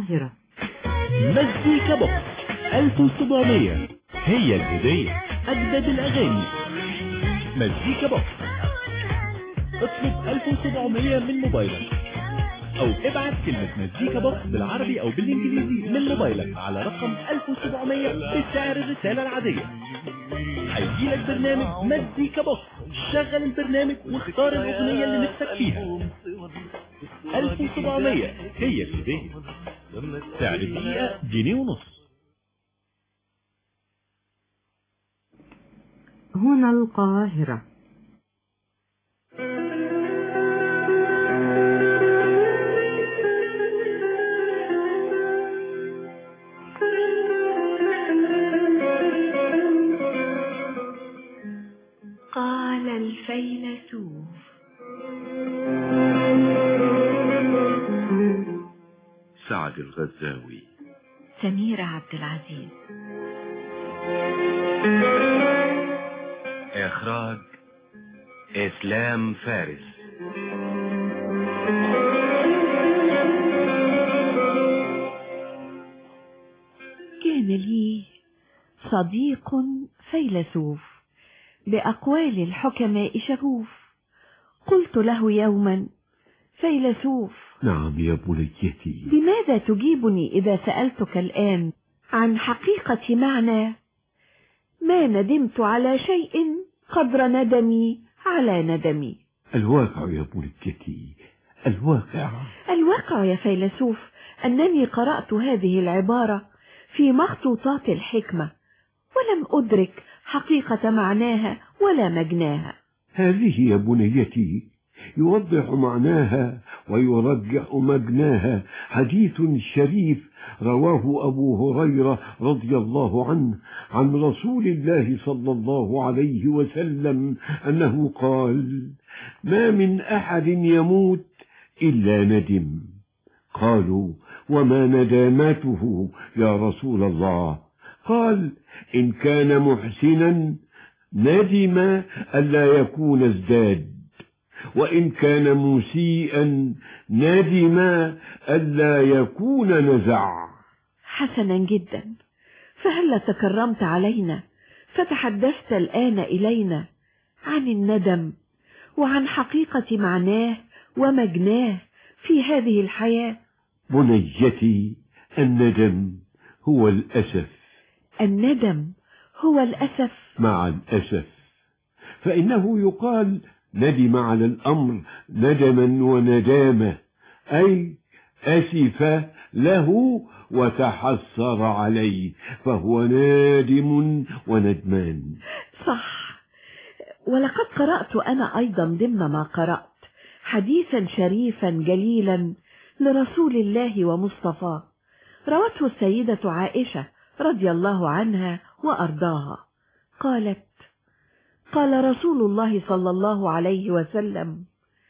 القاهرة مزيكا بوكس 1700 هي الهدية أجدد الأغاني مزيكا بوكس اطلب 1700 من موبايلك أو ابعت كلمة مزيكا بوكس بالعربي أو بالإنجليزي من موبايلك على رقم 1700 بسعر الرسالة العادية هيجيلك برنامج مزيكا بوكس شغل البرنامج واختار الأغنية اللي نفسك فيها 1700 هي الهدية سعر الدقيقة جنيه ونص هنا القاهرة قال الفيلسوف سعد الغزاوي سميرة عبد العزيز إخراج إسلام فارس كان لي صديق فيلسوف بأقوال الحكماء شغوف قلت له يوما فيلسوف نعم يا بنيتي لماذا تجيبني إذا سألتك الآن عن حقيقة معنى ما ندمت على شيء قدر ندمي على ندمي الواقع يا بنيتي الواقع الواقع يا فيلسوف أنني قرأت هذه العبارة في مخطوطات الحكمة ولم أدرك حقيقة معناها ولا مجناها هذه يا بنيتي يوضح معناها ويرجح مجناها حديث شريف رواه أبو هريرة رضي الله عنه عن رسول الله صلى الله عليه وسلم أنه قال ما من أحد يموت إلا ندم قالوا وما نداماته يا رسول الله قال إن كان محسنا ندم ألا يكون ازداد وإن كان مسيئا ندم ألا يكون نزع حسنا جدا فهل تكرمت علينا فتحدثت الآن إلينا عن الندم وعن حقيقة معناه ومجناه في هذه الحياة بنيتي الندم هو الأسف الندم هو الأسف مع الأسف فإنه يقال ندم على الأمر ندما وندامة أي أسف له وتحسر عليه فهو نادم وندمان صح ولقد قرأت أنا أيضا ضمن ما قرأت حديثا شريفا جليلا لرسول الله ومصطفاه روته السيدة عائشة رضي الله عنها وأرضاها قالت قال رسول الله صلى الله عليه وسلم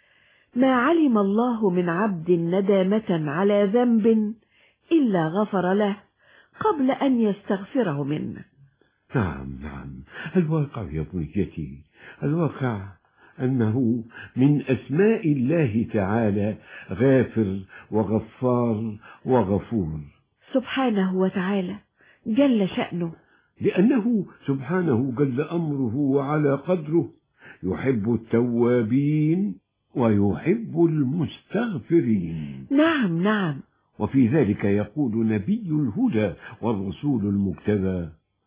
ما علم الله من عبد ندامة على ذنب إلا غفر له قبل أن يستغفره منه نعم نعم الواقع يا بنيتي الواقع أنه من أسماء الله تعالى غافر وغفار وغفور سبحانه وتعالى جل شأنه لأنه سبحانه جل أمره وعلى قدره يحب التوابين ويحب المستغفرين نعم نعم وفي ذلك يقول نبي الهدى والرسول المجتبى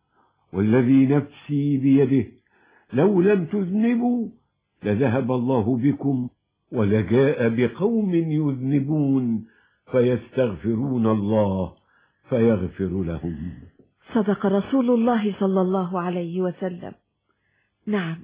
والذي نفسي بيده لو لم تذنبوا لذهب الله بكم ولجاء بقوم يذنبون فيستغفرون الله فيغفر لهم صدق رسول الله صلى الله عليه وسلم نعم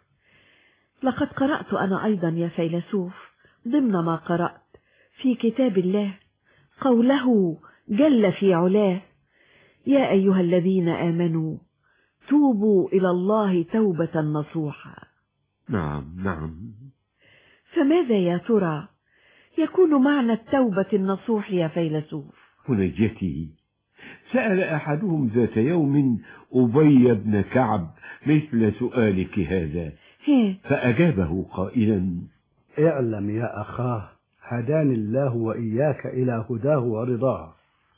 لقد قرأت أنا أيضا يا فيلسوف ضمن ما قرأت في كتاب الله قوله جل في علاه يا أيها الذين آمنوا توبوا إلى الله توبة نصوحا نعم نعم فماذا يا ترى يكون معنى التوبة النصوح يا فيلسوف بنيتي سأل أحدهم ذات يوم أبي بن كعب مثل سؤالك هذا هي فأجابه قائلا اعلم يا أخاه هداني الله وإياك إلى هداه ورضاه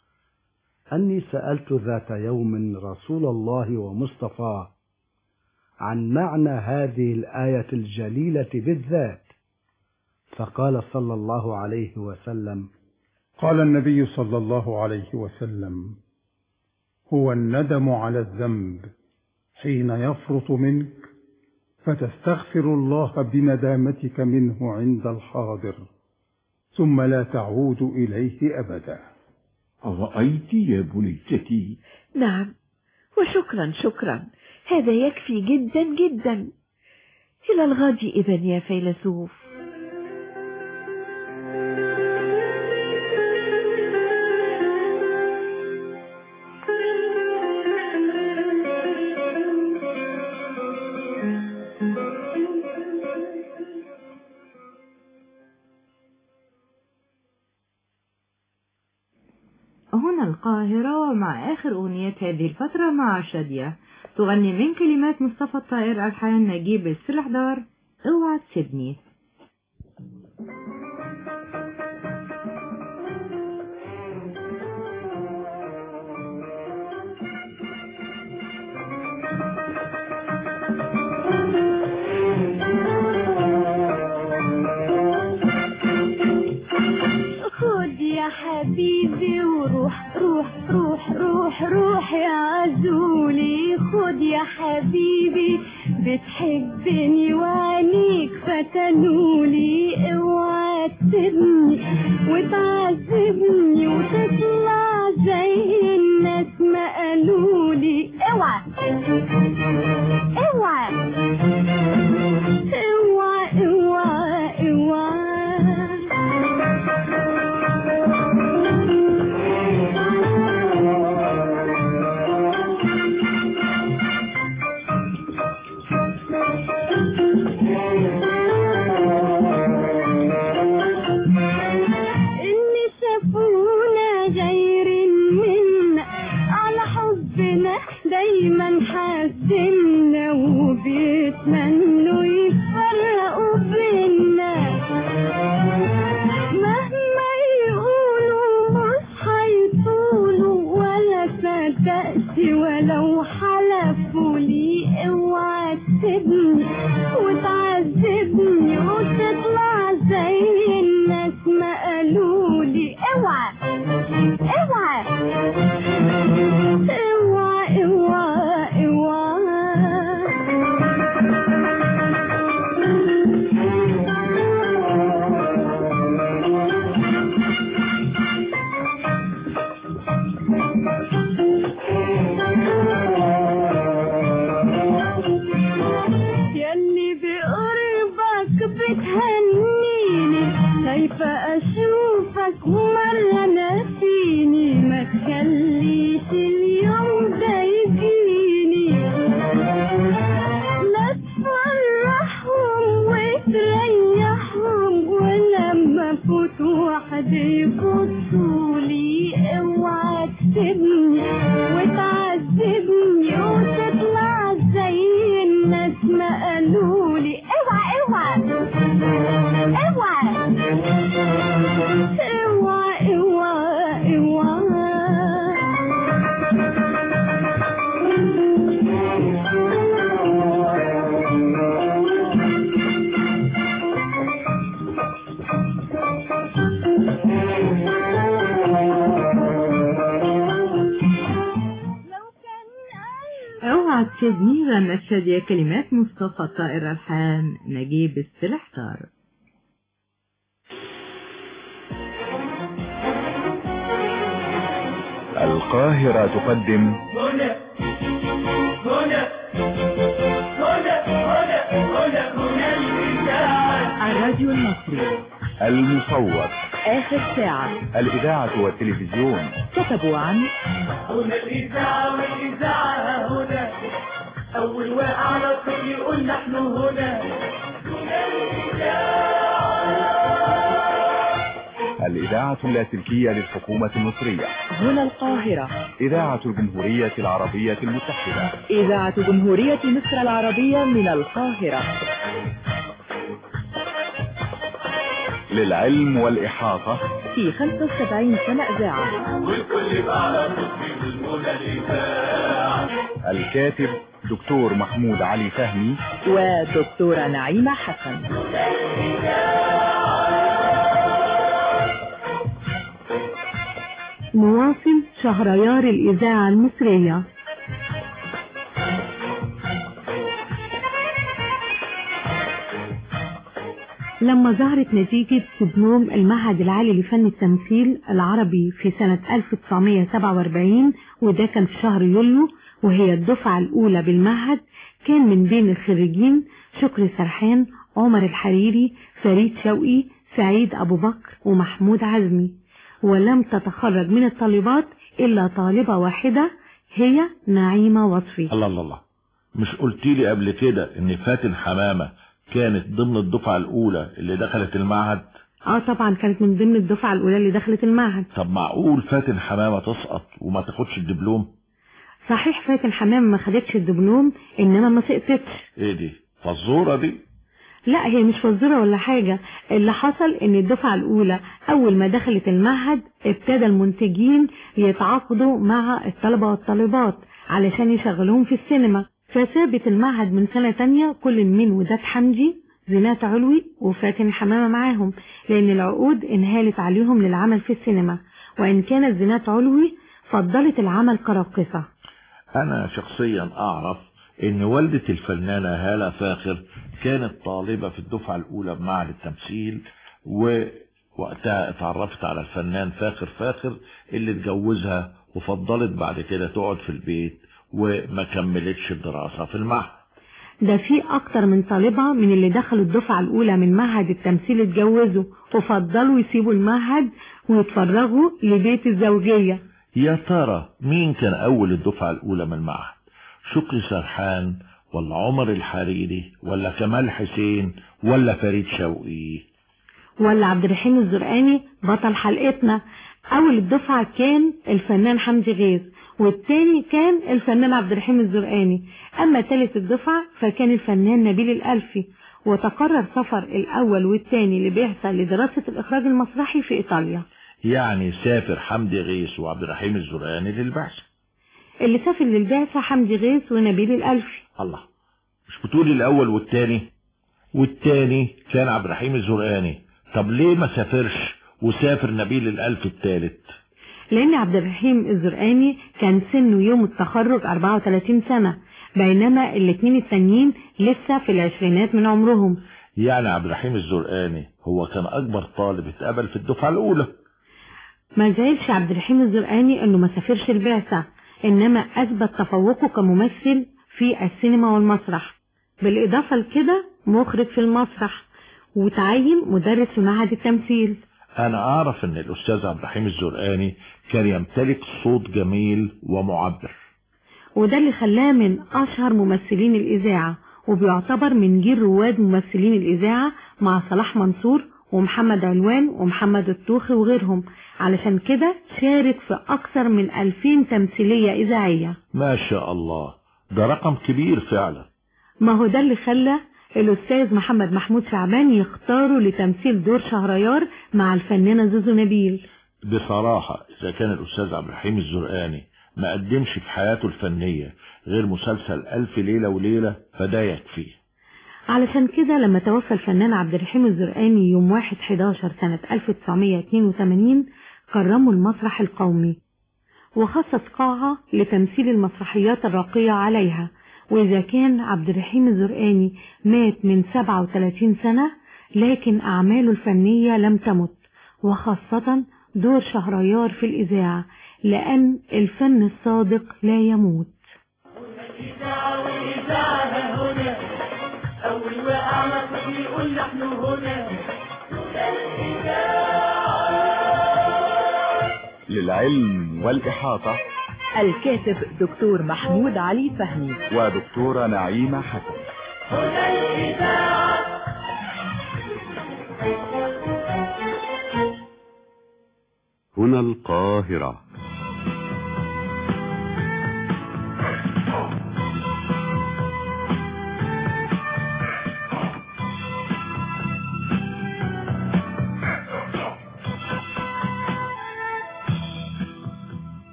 أني سألت ذات يوم رسول الله ومصطفاه عن معنى هذه الآية الجليلة بالذات فقال صلى الله عليه وسلم قال النبي صلى الله عليه وسلم هو الندم على الذنب حين يفرط منك فتستغفر الله بندامتك منه عند الحاضر ثم لا تعود إليه أبدا أرأيت يا بنيتي نعم وشكرا شكرا هذا يكفي جدا جدا إلى الغد إذا يا فيلسوف هنا القاهرة ومع آخر أغنية هذه الفترة مع شادية تغني من كلمات مصطفى الطائر ألحان نجيب السلحدار اوعى تسيبني خد يا حبيبي وروح روح روح روح روح يا عزولي خد يا حبيبي بتحبني وعينيك فتنولي اوعى تسيبني وتعذبني وتطلع زي الناس ما قالولي اوعى اوعى اوعى اوعى اوعى اللي شافونا غير منا على حبنا دايما حاسدنا وبيتمنوا يفرقوا بينا مهما يقولوا مش هيطولوا ولا صدقت ولو حلفوا لي اوعى تسيبني وتعذبني وتطلع زي الناس ما قالولي اوعى اوعى اوعى اوعى ياللي بقربك بتهنيني خايفة أشوفك مرة ناسيني ما تخليش اليوم ده يجيني لا تفرحهم وتريحهم ولما فوت واحد يبصولي اوعى تسيبني وتعذبني وتطلع زي الناس ما قالولي اوعى اوعى اوعى اوعى اوعى لو كان قلبي اوعى تسيبني غنت شادية كلمات مصطفى الطائر ألحان نجيب السلحدار القاهرة تقدم هنا هنا هنا هنا هنا هنا الإذاعة الراديو المصري المصور آخر ساعة الإذاعة والتلفزيون كتبوا عن هنا الإذاعة والإذاعة هنا أول واقع على طول يقول نحن هنا هنا الإذاعة اللاسلكية للحكومة المصرية هنا القاهرة إذاعة الجمهورية العربية المتحدة إذاعة جمهورية مصر العربية من القاهرة للعلم والإحاطة في 75 سنة إذاعة والكل بقى تصفي المنى الإذاعة الكاتب دكتور محمود علي فهمي ودكتورة نعيمة حسن مواسم شهريار الإذاعة المصرية لما ظهرت نتيجة دبلوم المعهد العالي لفن التمثيل العربي في سنة 1947 وده كان في شهر يوليو وهي الدفعة الأولى بالمعهد كان من بين الخريجين شكري سرحان عمر الحريري فريد شوقي سعيد أبو بكر ومحمود عزمي ولم تتخرج من الطالبات إلا طالبة واحدة هي نعيمة وصفي الله الله الله مش قلتي لي قبل كده ان فاتن حمامة كانت ضمن الدفعة الاولى اللي دخلت المعهد اه طبعا كانت من ضمن الدفعة الأولى اللي دخلت المعهد طب معقول فاتن حمامة تسقط وما تاخدش الدبلوم صحيح فاتن حمام ما خدتش الدبلوم إنما ما سقطتش ايه دي فالزورة دي لا هي مش فزورة ولا حاجة اللي حصل ان الدفعة الاولى اول ما دخلت المعهد ابتدى المنتجين يتعاقدوا مع الطلبة والطالبات علشان يشغلوهم في السينما فثابت المعهد من سنة تانية كل من وداد حمدي زينات علوي وفاتن حمامة معاهم لان العقود انهالت عليهم للعمل في السينما وان كانت زينات علوي فضلت العمل كراقصة انا شخصيا اعرف ان والدة الفنانة هالة فاخر كانت طالبة في الدفعة الاولى بمعهد التمثيل ووقتها اتعرفت على الفنان فاخر فاخر اللي اتجوزها وفضلت بعد كده تقعد في البيت وما كملتش الدراسة في المعهد ده في اكتر من طالبة من اللي دخلوا الدفعة الاولى من معهد التمثيل اتجوزوا وفضلوا يسيبوا المعهد ويتفرغوا لبيت الزوجية يا ترى مين كان اول الدفعة الاولى من المعهد شكري سرحان ولا عمر الحريري ولا كمال حسين ولا فريد شوقي ولا عبد الرحيم الزرقاني بطل حلقتنا اول الدفعة كان الفنان حمدي غيث والتاني كان الفنان عبد الرحيم الزرقاني اما تالت الدفعة فكان الفنان نبيل الالفي وتقرر سفر الاول والتاني لبعثة لدراسة الاخراج المسرحي في ايطاليا يعني سافر حمدي غيث وعبد الرحيم الزرقاني للبعثة اللي سافر للبعثة حمدي غيث ونبيل الالفي الله مش بتقولي الاول والتاني والتاني كان عبد الرحيم الزرقاني طب ليه ما سافرش وسافر نبيل الالف التالت لان عبد الرحيم الزرقاني كان سنه يوم التخرج 34 سنة بينما الاتنين التانيين لسه في العشرينات من عمرهم يعني عبد الرحيم الزرقاني هو كان اكبر طالب اتقبل في الدفعة الاولى ما زالش عبد الرحيم الزرقاني انه ما سافرش البعثة انما اثبت تفوقه كممثل في السينما والمسرح بالاضافة لكده مخرج في المسرح وتعين مدرس في معهد التمثيل انا اعرف ان الاستاذ عبد الرحيم الزرقاني كان يمتلك صوت جميل ومعبر وده اللي خلاه من اشهر ممثلين الاذاعة وبيعتبر من جيل رواد ممثلين الاذاعة مع صلاح منصور ومحمد علوان ومحمد الطوخي وغيرهم علشان كده شارك في اكثر من 2000 تمثيلية اذاعية ما شاء الله ده رقم كبير فعلا ما هو ده اللي خلى الأستاذ محمد محمود شعبان يختاره لتمثيل دور شهريار مع الفنانة زوزو نبيل بصراحة إذا كان الأستاذ عبد الرحيم الزرقاني ما قدمش في حياته الفنية غير مسلسل ألف ليلة وليلة فده يكفيه علشان كده لما توفى الفنان عبد الرحيم الزرقاني يوم 1 11 سنة 1982 كرموا المسرح القومي وخصص قاعة لتمثيل المسرحيات الراقية عليها وإذا كان عبد الرحيم الزرقاني مات من 37 سنة لكن أعماله الفنية لم تمت وخاصة دور شهريار في الإذاعة لأن الفن الصادق لا يموت الإذاعة والإذاعة هنا أول وقعنا طفل يقول نحن هنا للعلم والإحاطة الكاتب دكتور محمود علي فهمي ودكتورة نعيمة حسن هنا الإذاعة هنا القاهرة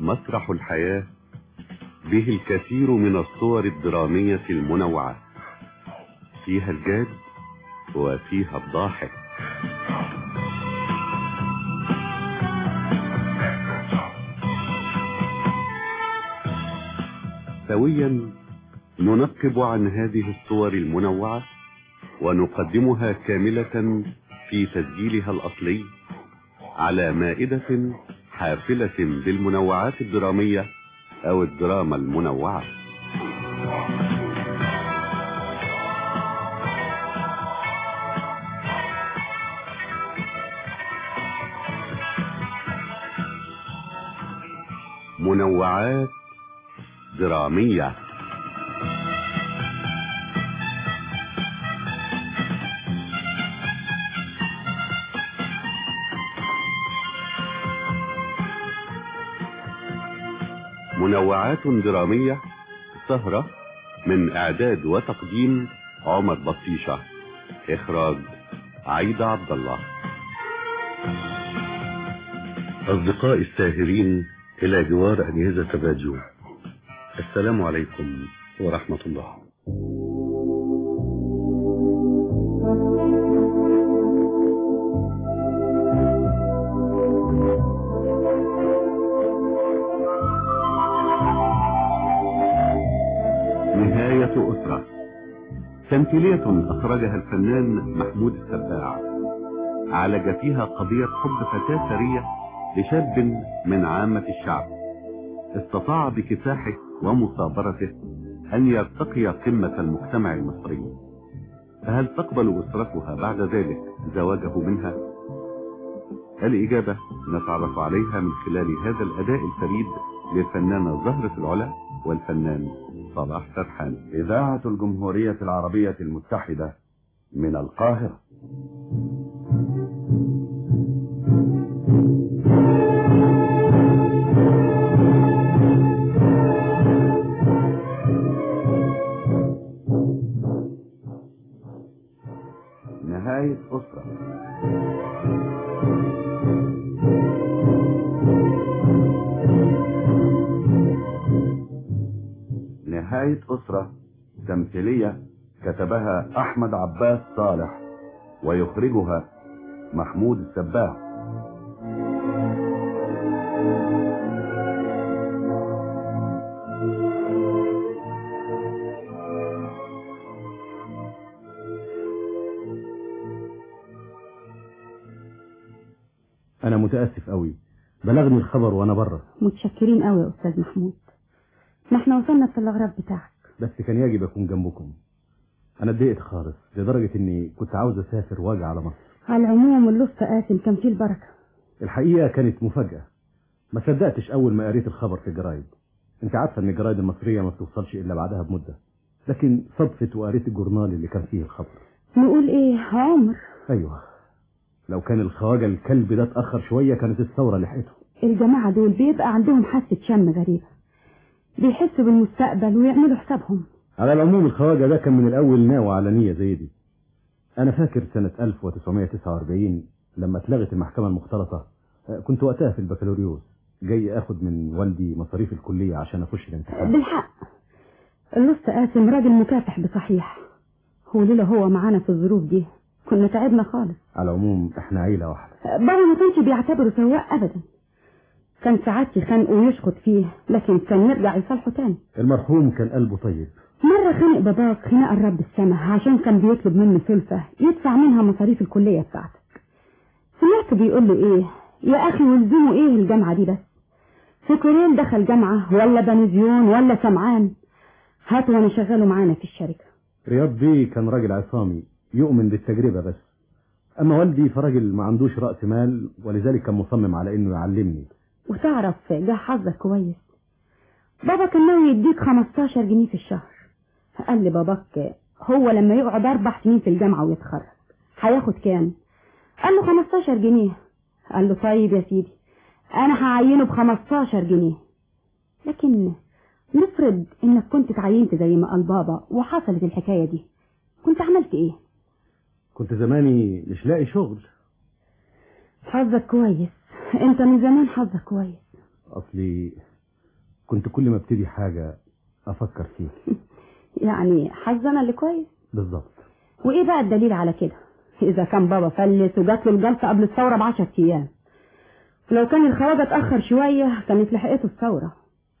مسرح الحياة به الكثير من الصور الدرامية المنوعة فيها الجاد وفيها الضاحك سويا ننقب عن هذه الصور المنوعة ونقدمها كاملة في تسجيلها الأصلي على مائدة حافلة بالمنوعات الدرامية أو الدراما المنوعة منوعات درامية منوعات درامية سهرة من إعداد وتقديم عمر بطيشة إخراج عيدة عبد الله أصدقائي الساهرين إلى جوار أجهزة الراديو السلام عليكم ورحمة الله نهاية أسرة تمثيلية أخرجها الفنان محمود السباع عالج فيها قضية حب فتاة سرية لشاب من عامة الشعب استطاع بكفاحه ومثابرته أن يرتقي قمة المجتمع المصري فهل تقبل أسرتها بعد ذلك زواجه منها؟ الإجابة نتعرف عليها من خلال هذا الأداء الفريد للفنانة زهرة العلا والفنان صلاح سرحان إذاعة الجمهورية العربية المتحدة من القاهرة نهاية أسرة نهاية أسرة تمثيلية كتبها أحمد عباس صالح ويخرجها محمود السباع انا متاسف قوي بلغني الخبر وانا بره متشكرين قوي يا استاذ محمود ما احنا وصلنا في الاغراب بتاعك بس كان يجب اكون جنبكم انا اتضايقت خالص لدرجه اني كنت عاوز اسافر واجي على مصر على العموم اللص قاسم كان فيه البركه الحقيقه كانت مفاجاه ما صدقتش اول ما قريت الخبر في الجرايد انت عارفه ان الجرايد المصريه ما بتوصلش الا بعدها بمده لكن صدفت وقريت الجورنال اللي كان فيه الخبر نقول ايه عمر ايوه لو كان الخواجه الكلب ده اتاخر شويه كانت الثوره لحقته الجماعه دول بيبقى عندهم حاسه شم غريبه بيحسوا بالمستقبل ويعملوا حسابهم على العموم الخواجه ده كان من الاول ناوي على نيه زي دي انا فاكر سنه 1949 لما اتلغت المحكمه المختلطه آه، كنت وقتها في البكالوريوس جاي اخد من والدي مصاريف الكليه عشان اخش الامتحان بالحق اللص قاسم راجل مكافح بصحيح هو لولا هو معانا في الظروف دي كنا تعبنا خالص على العموم احنا عيله واحده بابا ما كانش بيعتبره سواق ابدا كان ساعات يخانقه ويشخط فيه لكن كان يرجع يصالحه تاني المرحوم كان قلبه طيب مرة خانق باباك خناقة الرب السما عشان كان بيطلب منه سلفة يدفع منها مصاريف الكلية بتاعتك سمعت بيقول له ايه يا اخي ولزموا ايه الجامعة دي بس فكرين دخل جامعة ولا بنزيون ولا سمعان هاتوا وانا شغاله معانا في الشركة رياض بيه كان راجل عصامي يؤمن بالتجربه بس اما والدي فراجل ما عندوش راس مال ولذلك كان مصمم على انه يعلمني وتعرف جه حظك كويس بابا كان ناوي يديك 15 جنيه في الشهر قال لي باباك هو لما يقعد اربع سنين في الجامعة ويتخرج هياخد كام قال له 15 جنيه قال له طيب يا سيدي انا هعينه ب 15 جنيه لكن نفرض انك كنت اتعينت زي ما قال بابا وحصلت الحكاية دي كنت عملت ايه كنت زماني مش لاقي شغل حظك كويس انت من زمان حظك كويس اصلي كنت كل ما ابتدي حاجة افكر فيه يعني حظنا اللي كويس بالظبط وايه بقى الدليل على كده اذا كان بابا فلس وجات له الجلطه قبل الثوره بعشر ايام لو كان الخواجه اتاخر شويه كانت لحقته الثوره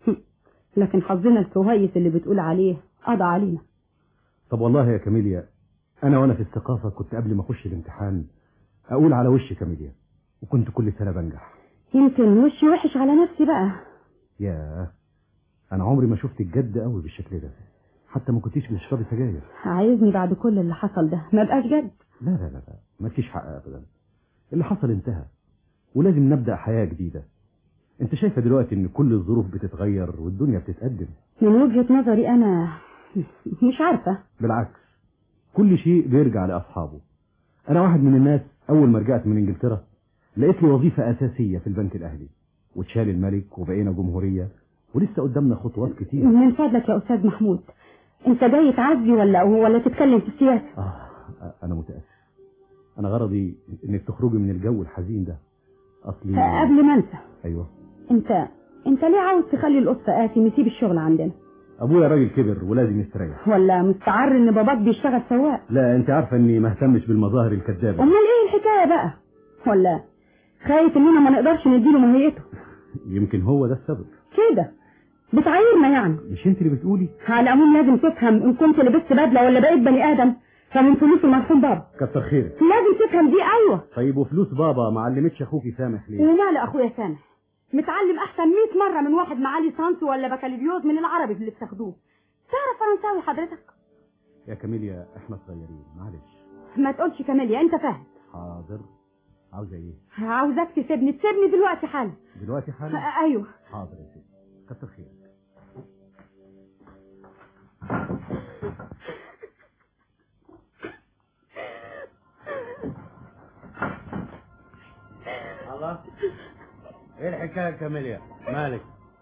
لكن حظنا الكويس اللي بتقول عليه قضى علينا طب والله يا كاميليا انا وانا في الثقافة كنت قبل ما اخش الامتحان اقول على وش كاميليا وكنت كل سنة بنجح يمكن وشي وحش على نفسي بقى ياه انا عمري ما شفت الجد قوي بالشكل ده حتى ما كنتيش بتشربي سجاير عايزني بعد كل اللي حصل ده ما بقاش جد لا لا لا لا ما فيش حق ابدا اللي حصل انتهى ولازم نبدا حياه جديده انت شايفه دلوقتي ان كل الظروف بتتغير والدنيا بتتقدم من وجهه نظري انا مش عارفه بالعكس كل شيء بيرجع لاصحابه انا واحد من الناس اول ما رجعت من انجلترا لقيت لي وظيفه اساسيه في البنك الاهلي واتشال الملك وبقينا جمهوريه ولسه قدامنا خطوات كتير من فضلك يا استاذ محمود انت جاي تعزي ولا ولا تتكلم في السياسه آه أنا متأسف أنا غرضي إنك تخرجي من الجو الحزين ده أصلي قبل ما انسى أيوه انت انت ليه عاوز تخلي القط قاسم يسيب الشغل عندنا أبويا راجل كبر ولازم يستريح ولا مستعر ان باباك بيشتغل سواق لا أنت عارفة إني ما اهتمش بالمظاهر الكذابة امال ايه الحكايه بقى ولا خايف اننا ما نقدرش نديله ماهيته يمكن هو ده السبب كده بتعايرنا يعني مش أنت اللي بتقولي على العموم لازم تفهم ان كنت لبست بدله ولا بقيت بني ادم فمن فلوس المرحوم بابا كتر خيرك لازم تفهم دي ايوه طيب وفلوس بابا ما علمتش أخوكي سامح ليه وماله اخويا سامح متعلم احسن 100 مره من واحد معاه ليسانس ولا بكالوريوس من العربي اللي بتاخدوه تعرف فرنساوي حضرتك يا كاميليا إحنا صغيرين معلش ما تقولش كاميليا انت فاهم حاضر عاوزة إيه عاوزاك تسيبني تسيبني دلوقتي حالا دلوقتي حالا آه، ايوه حاضر يا ستي كتر خيرك الله ايه الحكايه يا كاميليا مالك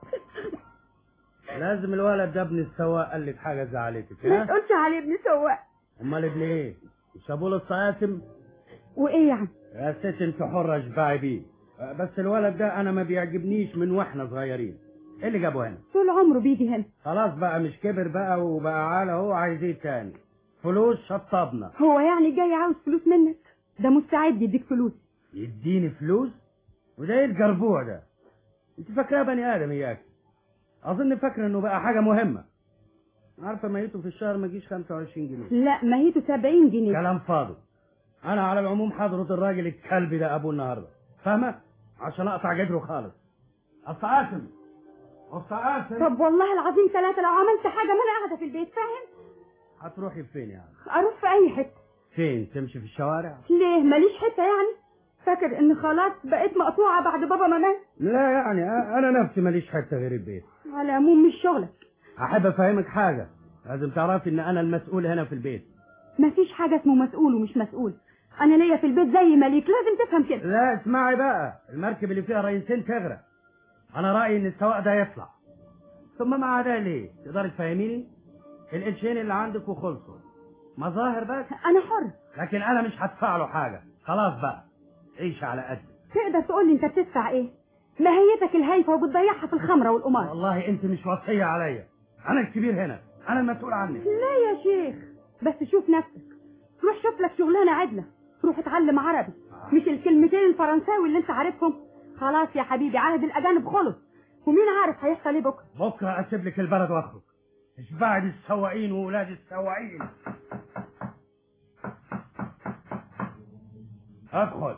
لازم الولد ده ابن السواق قال لك حاجه زعلتك ما ها تقولش عليه ابن سواق امال ابن ايه مش ابو الصياسم وايه يعني يا ست انت حره اشبعي بيه بس الولد ده انا ما بيعجبنيش من واحنا صغيرين ايه اللي جابه هنا طول عمره بيجي هنا خلاص بقى مش كبر بقى وبقى عالة هو عايز ايه تاني فلوس شطبنا هو يعني جاي عاوز فلوس منك ده مستعد يديك فلوس يديني فلوس وده ايه الجربوع ده انت فاكراه بني ادم اياك اظن فاكره انه بقى حاجه مهمه عارفه ميته في الشهر ما يجيش 25 جنيه لا ماهيته 70 جنيه كلام فاضي انا على العموم حضرة الراجل الكلب ده ابوه النهارده فاهمه عشان اقطع جدره خالص اصل قاسم اصل قاسم طب والله العظيم ثلاثة لو عملت حاجة ما انا قاعدة في البيت فاهم هتروحي فين يعني اروح في اي حتة فين تمشي في الشوارع ليه ماليش حتة يعني فاكر ان خلاص بقيت مقطوعة بعد بابا ما مات لا يعني أ- انا نفسي ماليش حته غير البيت على العموم مش شغلك احب افهمك حاجه لازم تعرفي ان انا المسؤول هنا في البيت مفيش حاجة اسمه مسؤول ومش مسؤول انا ليا في البيت زي مليك لازم تفهم كده لا اسمعي بقى المركب اللي فيها رئيسين تغرق انا رايي ان السواق ده يطلع ثم مع ده ليه تقدري تفهميني القرشين اللي عندك وخلصوا مظاهر بس انا حر لكن انا مش هدفع له حاجه خلاص بقى عيش على قدك تقدر تقول لي انت بتدفع ايه ماهيتك الهايفة وبتضيعها في الخمرة والقمار والله انت مش وصيه عليا انا الكبير هنا انا المسؤول عنك لا يا شيخ بس شوف نفسك روح شوف لك شغلانة عدلة روح اتعلم عربي مش الكلمتين الفرنساوي اللي انت عارفهم خلاص يا حبيبي عهد الاجانب خلص ومين عارف هيحصل ايه بكره بكره اسيب لك البلد واخرج اشبعي السواقين وولاد السواقين ادخل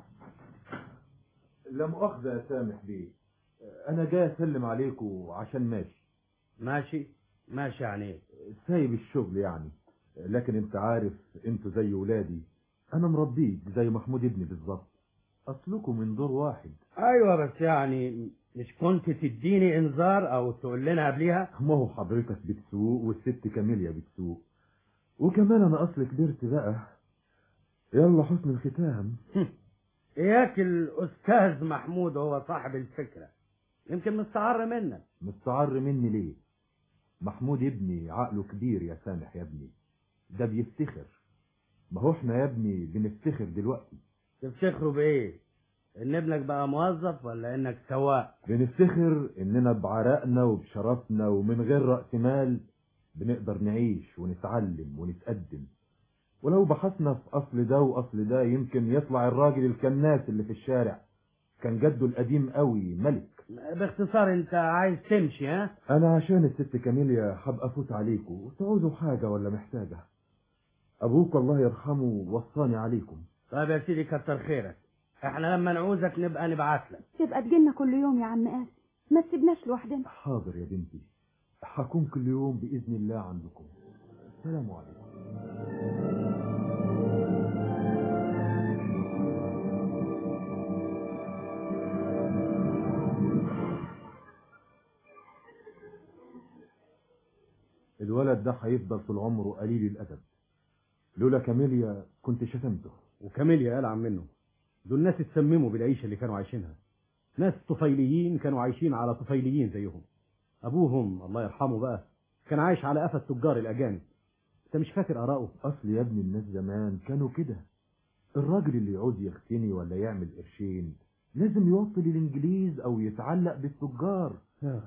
لا مؤاخذة يا سامح بيه أنا جاي أسلم عليكم عشان ماشي ماشي ماشي يعني ايه سايب الشغل يعني لكن أنت عارف أنتوا زي ولادي أنا مربيك زي محمود ابني بالظبط أصلكم من دور واحد ايوه بس يعني مش كنت تديني انذار او تقول لنا قبليها ما هو حضرتك بتسوق والست كاميليا بتسوق وكمان أنا أصل كبرت بقى يلا حسن الختام اياك الاستاذ محمود هو صاحب الفكره يمكن مستعر منك مستعر مني ليه محمود ابني عقله كبير يا سامح يا ابني ده بيفتخر ما هو احنا يا ابني بنفتخر دلوقتي تفتخروا بايه ان ابنك بقى موظف ولا انك سواق بنفتخر اننا بعرقنا وبشرفنا ومن غير رأس مال بنقدر نعيش ونتعلم ونتقدم ولو بحثنا في اصل ده واصل ده يمكن يطلع الراجل الكناس اللي في الشارع كان جده القديم قوي ملك باختصار انت عايز تمشي ها انا عشان الست كاميليا هبقى افوت عليكم وتعوزوا حاجة ولا محتاجة ابوك الله يرحمه وصاني عليكم طيب يا سيدي كتر خيرك احنا لما نعوزك نبقى نبعت لك تبقى تجيلنا كل يوم يا عم قاسم ما تسيبناش لوحدنا حاضر يا بنتي هكون كل يوم بإذن الله عندكم السلام عليكم الولد ده هيفضل طول عمره قليل الأدب لولا كاميليا كنت شتمته وكاميليا قلع منه دول ناس اتسمموا بالعيشة اللي كانوا عايشينها ناس طفيليين كانوا عايشين على طفيليين زيهم أبوهم الله يرحمه بقى كان عايش على قفا التجار الأجانب أنت مش فاكر آراءه أصل يا ابني الناس زمان كانوا كده الراجل اللي يعوز يغتني ولا يعمل قرشين لازم يوصل الإنجليز أو يتعلق بالتجار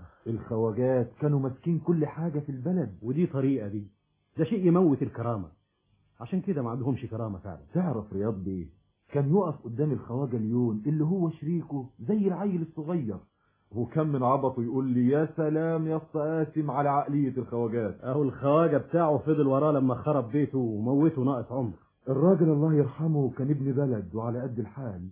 الخواجات كانوا ماسكين كل حاجة في البلد ودي طريقة دي ده شيء يموت الكرامة عشان كده ما عندهمش كرامة فعلا تعرف رياض بيه كان يقف قدام الخواجة ليون اللي هو شريكه زي العيل الصغير وكان من عبطه يقول لي يا سلام يا اسطى قاسم على عقلية الخواجات اهو الخواجة بتاعه فضل وراه لما خرب بيته وموته ناقص عمر الراجل الله يرحمه كان ابن بلد وعلى قد الحال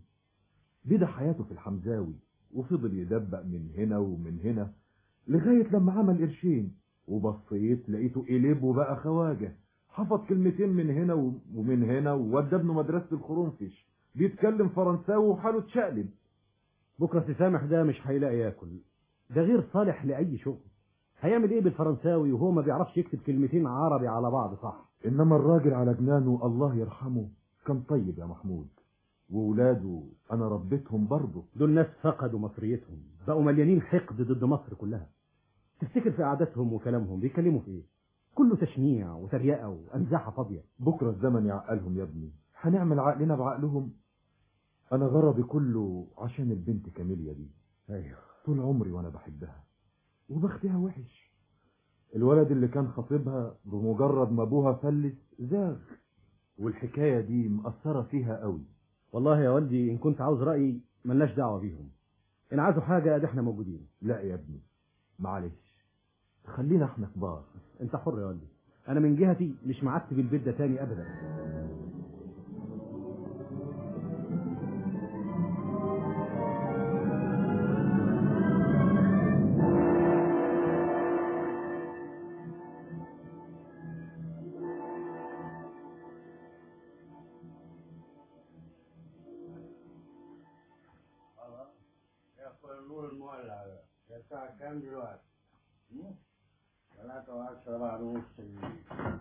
بدأ حياته في الحمزاوي وفضل يدبق من هنا ومن هنا لغاية لما عمل قرشين وبصيت لقيته قلب وبقى خواجة حفظ كلمتين من هنا ومن هنا وودى ابنه مدرسة الخرنفش بيتكلم فرنساوي وحاله اتشقلب بكرة تسامح ده مش هيلاقي ياكل ده غير صالح لأي شغل هيعمل ايه بالفرنساوي وهو ما بيعرفش يكتب كلمتين عربي على بعض صح انما الراجل على جنانه الله يرحمه كان طيب يا محمود وولاده انا ربيتهم برضه دول ناس فقدوا مصريتهم بقوا مليانين حقد ضد مصر كلها تفتكر في قعداتهم وكلامهم بيتكلموا في ايه كله تشنيع وتريقه وانزاحه فاضيه بكره الزمن يعقلهم يا ابني هنعمل عقلنا بعقلهم انا غرضي كله عشان البنت كاميليا دي ايوه طول عمري وانا بحبها وبختها وحش الولد اللي كان خطيبها بمجرد ما ابوها فلس زاغ والحكايه دي مأثره فيها قوي والله يا والدي ان كنت عاوز رايي ملناش دعوه بيهم ان عايزوا حاجه ادي احنا موجودين لا يا ابني معلش خلينا احنا كبار انت حر يا والدي انا من جهتي مش معتب البيت ده تاني ابدا الساعة كام دلوقتي؟ ثلاثة وعشرة بعد نص الليل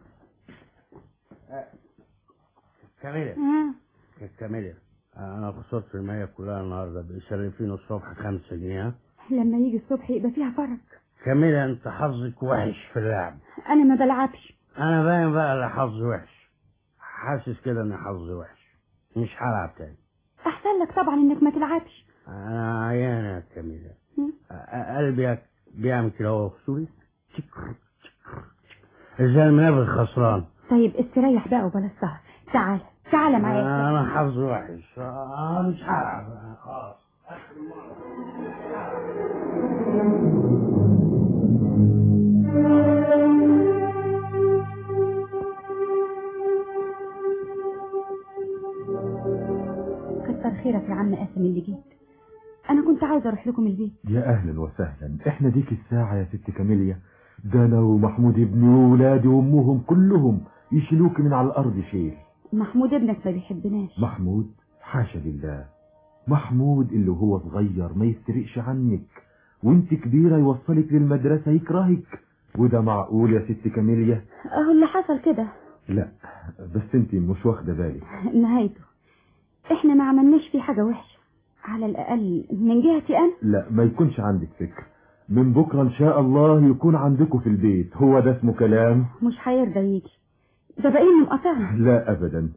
كاميليا كاميليا أنا خسرت المية كلها النهاردة بيسلفيني الصبح خمسة جنيه ها؟ لما يجي الصبح يبقى فيها فرق كاميليا أنت حظك وحش في اللعب انا ما بلعبش أنا باين بقى اللي حظي وحش حاسس كده إن حظي وحش مش هلعب تاني احسن لك طبعا انك ما تلعبش أنا عيان يا كاميليا أ- قلبي بيعمل كده هو في صوري ازاي المنابغ خسران طيب استريح بقى وبلا السهر تعال تعال معايا انا حظي وحش انا مش هلعب خلاص كتر خيرك يا عم قاسم اللي جيت انا كنت عايزه اروح لكم البيت يا اهلا وسهلا احنا ديك الساعة يا ست كاميليا ده انا ومحمود ابني وولادي وامهم كلهم يشيلوك من على الارض شيل محمود ابنك ما بيحبناش محمود حاشا لله محمود اللي هو صغير ما يفترقش عنك وانت كبيرة يوصلك للمدرسة يكرهك وده معقول يا ست كاميليا اهو اللي حصل كده لا بس انت مش واخدة بالك نهايته احنا ما عملناش فيه حاجه وحشه على الاقل من جهتي انا لا ما يكونش عندك فكر من بكرة ان شاء الله يكون عندكم في البيت هو ده اسمه كلام مش هيرضى يجي ده باين مقاطعني لا ابدا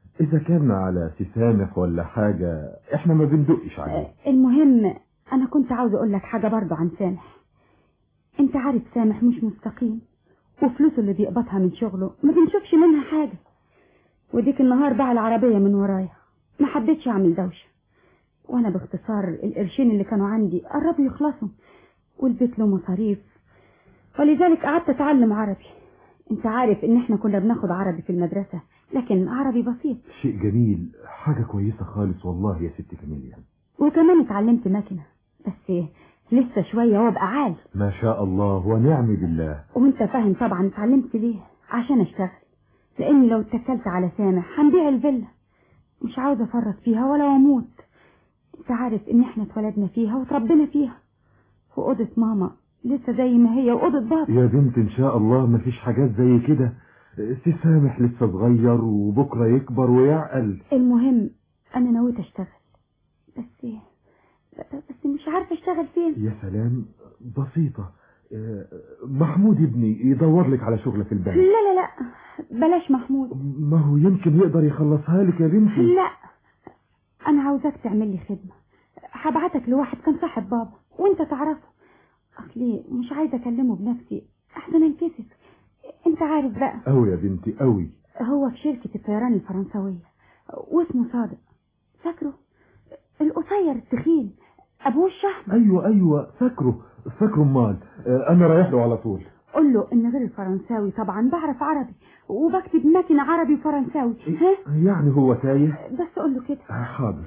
اذا كان على سسامح ولا حاجة احنا ما بندقش عليه المهم انا كنت عاوز اقول لك حاجة برضو عن سامح انت عارف سامح مش مستقيم وفلوسه اللي بيقبضها من شغله ما بنشوفش منها حاجة وديك النهار باع العربية من ورايا ما حبيتش اعمل دوشة وانا باختصار القرشين اللي كانوا عندي قربوا يخلصوا والبيت له مصاريف ولذلك قعدت اتعلم عربي انت عارف ان احنا كنا بناخد عربي في المدرسة لكن عربي بسيط شيء جميل حاجة كويسة خالص والله يا ست كاميليا وكمان اتعلمت مكنة بس لسه شوية وابقى عال ما شاء الله ونعم بالله وانت فاهم طبعا اتعلمت ليه عشان اشتغل لاني لو اتكلت على سامح هنبيع الفيلا مش عاوزة افرط فيها ولا اموت انت عارف ان احنا اتولدنا فيها وتربينا فيها وأوضة ماما لسه زي ما هي وأوضة بابا يا بنت ان شاء الله ما فيش حاجات زي كده سي سامح لسه صغير وبكرة يكبر ويعقل المهم انا نويت اشتغل بس بس مش عارفة اشتغل فين يا سلام بسيطة آه، محمود ابني يدور لك على شغلة في البنك لا لا لا بلاش محمود ما هو يمكن يقدر يخلصها لك يا بنتي لا انا عاوزاك تعمل لي خدمة هبعتك لواحد كان صاحب بابا وانت تعرفه اصلي مش عايزة اكلمه بنفسي احسن انكسف انت عارف بقى قوي يا بنتي قوي هو في شركة الطيران الفرنسوية واسمه صادق فاكره القصير التخين ابوه الشحم ايوه ايوه فاكره فاكره امال آه، انا رايح له على طول قول له ان غير الفرنساوي طبعا بعرف عربي وبكتب مكنة عربي وفرنساوي ها يعني هو تايه بس قول له كده آه، حاضر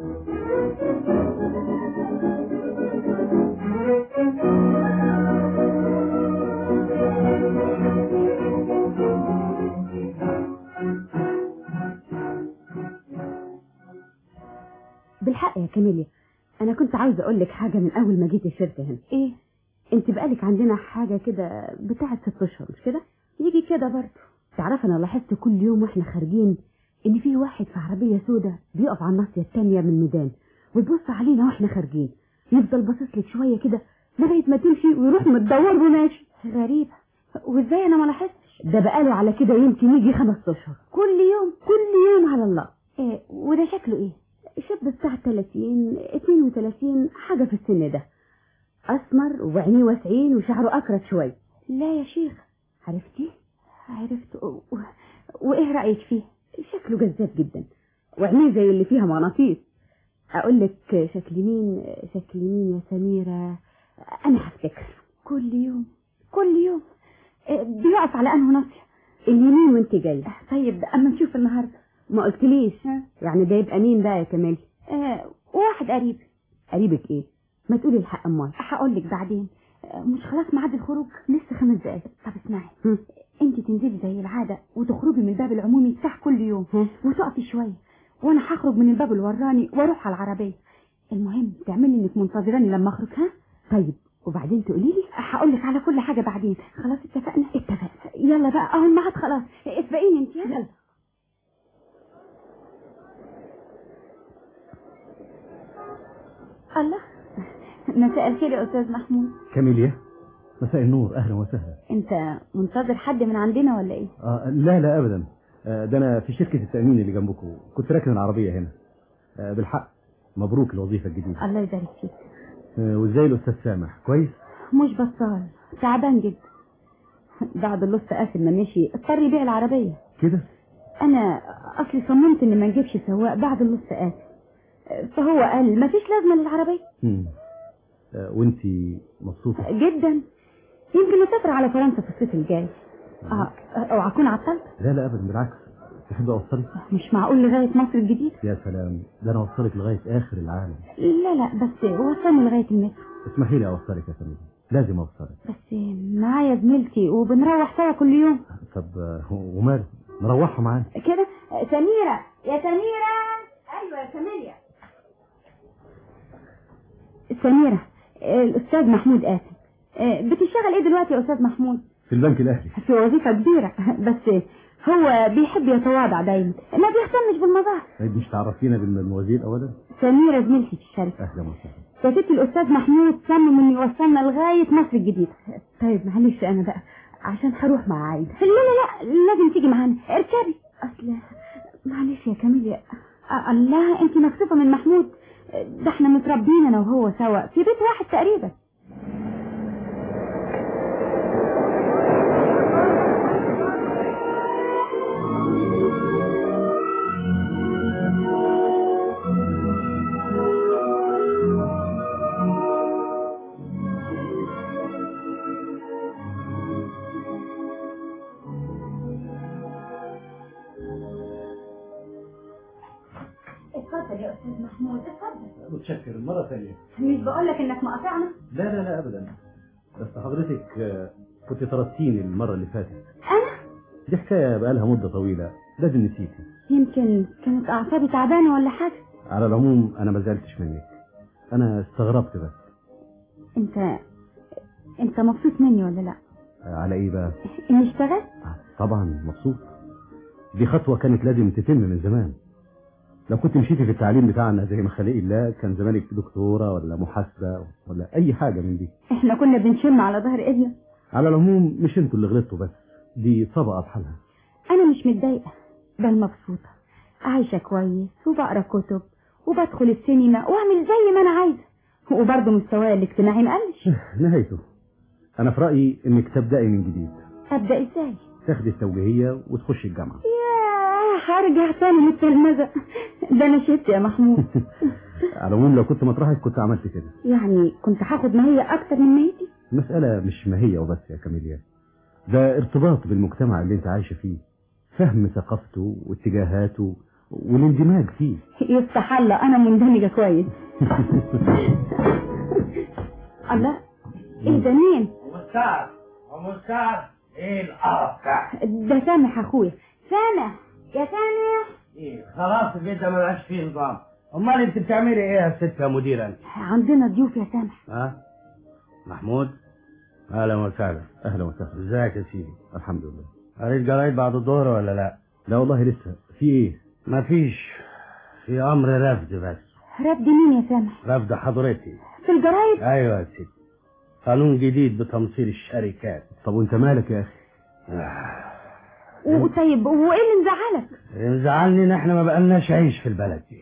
بالحق يا كاميليا انا كنت عاوزه اقول لك حاجه من اول ما جيت الشركه هنا ايه انت بقالك عندنا حاجه كده بتاعه ست اشهر مش كده يجي كده برضه تعرف انا لاحظت كل يوم واحنا خارجين ان في واحد في عربيه سودة بيقف على الناصيه التانية من الميدان ويبص علينا واحنا خارجين يفضل باصص لك شويه كده لغايه ما تمشي ويروح متدور وماشي غريبه وازاي انا ما لاحظتش ده بقاله على كده يمكن يجي خمس اشهر كل يوم كل يوم على الله إيه وده شكله ايه شاب بتاع 30 32 حاجة في السن ده أسمر وعينيه واسعين وشعره أكرت شوي لا يا شيخ عرفتي؟ عرفت و... و... وإيه رأيك فيه؟ شكله جذاب جدا وعينيه زي اللي فيها مغناطيس أقول لك شكل مين شكل مين يا سميرة أنا هفتكر كل يوم كل يوم إيه، بيقف على أنه ناصية اليمين وانت جاي طيب أما نشوف النهاردة ما قلتليش يعني ده يبقى مين بقى يا كمال آه واحد قريب قريبك ايه ما تقولي الحق امال هقول لك بعدين آه مش خلاص ميعاد الخروج لسه خمس دقايق طب اسمعي انت تنزلي زي العاده وتخرجي من الباب العمومي بتاع كل يوم وتقفي شويه وانا هخرج من الباب الوراني واروح على العربيه المهم تعملي انك منتظراني لما اخرج ها طيب وبعدين تقولي لي هقول لك على كل حاجه بعدين خلاص اتفقنا اتفقنا يلا بقى اهو الميعاد خلاص اسبقيني انت يلا الله مساء الخير يا استاذ محمود كاميليا مساء النور اهلا وسهلا انت منتظر حد من عندنا ولا ايه آه لا لا ابدا آه ده انا في شركه التامين اللي جنبكم كنت راكن العربيه هنا آه بالحق مبروك الوظيفه الجديده الله يبارك فيك آه وازاي الاستاذ سامح كويس مش بطال تعبان جدا بعد اللص قاسم ما مشي اضطر يبيع العربيه كده انا اصلي صممت ان ما نجيبش سواق بعد اللص قاسم فهو قال ما فيش لازمه للعربيه مم. آه وانت مبسوطه جدا يمكن نسافر على فرنسا في الصيف الجاي اه اوعى اكون عطلت لا لا ابدا بالعكس تحب اوصلك مش معقول لغايه مصر الجديده يا سلام ده انا اوصلك لغايه اخر العالم لا لا بس وصلني لغايه المترو اسمحي لي اوصلك يا سمير لازم اوصلك بس معايا زميلتي وبنروح سوا كل يوم طب آه، وماله نروحوا معانا كده سميره يا سميره ايوه يا سميره سميره الاستاذ محمود قاسم بتشتغل ايه دلوقتي يا استاذ محمود في البنك الاهلي في وظيفه كبيره بس هو بيحب يتواضع دايما ما بيهتمش بالمظاهر طيب مش تعرفينا بالموازين اولا سميره زميلتي في الشركه اهلا وسهلا يا ستي الاستاذ محمود صمم انه يوصلنا لغايه مصر الجديده طيب معلش انا بقى عشان هروح مع عايده لا لا لا لازم تيجي معانا اركبي اصل معلش يا كاميليا أ- الله انت مكسوفة من محمود ده احنا متربيين انا وهو سوا في بيت واحد تقريبا اتفضل يا استاذ محمود اتفضل متشكر مرة ثانية مش بقول لك انك مقاطعنا لا لا لا أبدا بس حضرتك آه، كنت طردتيني المرة اللي فاتت انا دي حكاية بقالها مدة طويلة لازم نسيتي يمكن كانت اعصابي تعبانه ولا حاجه على العموم أنا ما زعلتش منك أنا استغربت بس انت انت مبسوط مني ولا لا آه، على إيه بقى اني اشتغلت طبعا مبسوط دي خطوة كانت لازم تتم من زمان لو كنت مشيتي في التعليم بتاعنا زي ما خلق الله كان زمانك دكتورة ولا محاسبة ولا أي حاجة من دي احنا كنا بنشم على ظهر ايدنا على العموم مش انتوا اللي غلطتوا بس دي طبقة بحالها انا مش متضايقه بل مبسوطه عايشه كويس وبقرا كتب وبدخل السينما واعمل زي ما انا عايزه وبرضه مستواي الاجتماعي مقلش نهايته أنا في رأيي إنك تبدأي من جديد ابدا ازاي تاخدي التوجيهية وتخشي الجامعة ياه هرجع تاني للتلمذة ده انا شفت يا محمود على العموم لو كنت مطرحك كنت عملت كده يعني كنت هاخد ماهية اكتر من ماهيتي المسألة مش ماهية وبس يا كاميليا ده ارتباط بالمجتمع اللي انت عايشة فيه فهم ثقافته واتجاهاته والاندماج فيه يفتح الله انا مندمجة كويس الله ايه ده مين ومستعد ومستعد ايه القرف ده ده سامح اخويا سامح يا سامح ايه خلاص البيت ده مبقاش فيه نظام امال انت بتعملي ايه يا ست يا مديرة انت عندنا ضيوف يا سامح ها محمود اهلا وسهلا اهلا وسهلا ازيك يا سيدي الحمد لله قريت جرايد بعد الظهر ولا لا لا والله لسه في ايه مفيش في امر رفض بس رد مين يا سامح رفض حضرتك في الجرايد ايوه يا سيدي قانون جديد بتمصير الشركات طب وانت مالك يا اخي وطيب وايه اللي مزعلك اللي مزعلني ان احنا ما بقالناش عيش في البلد دي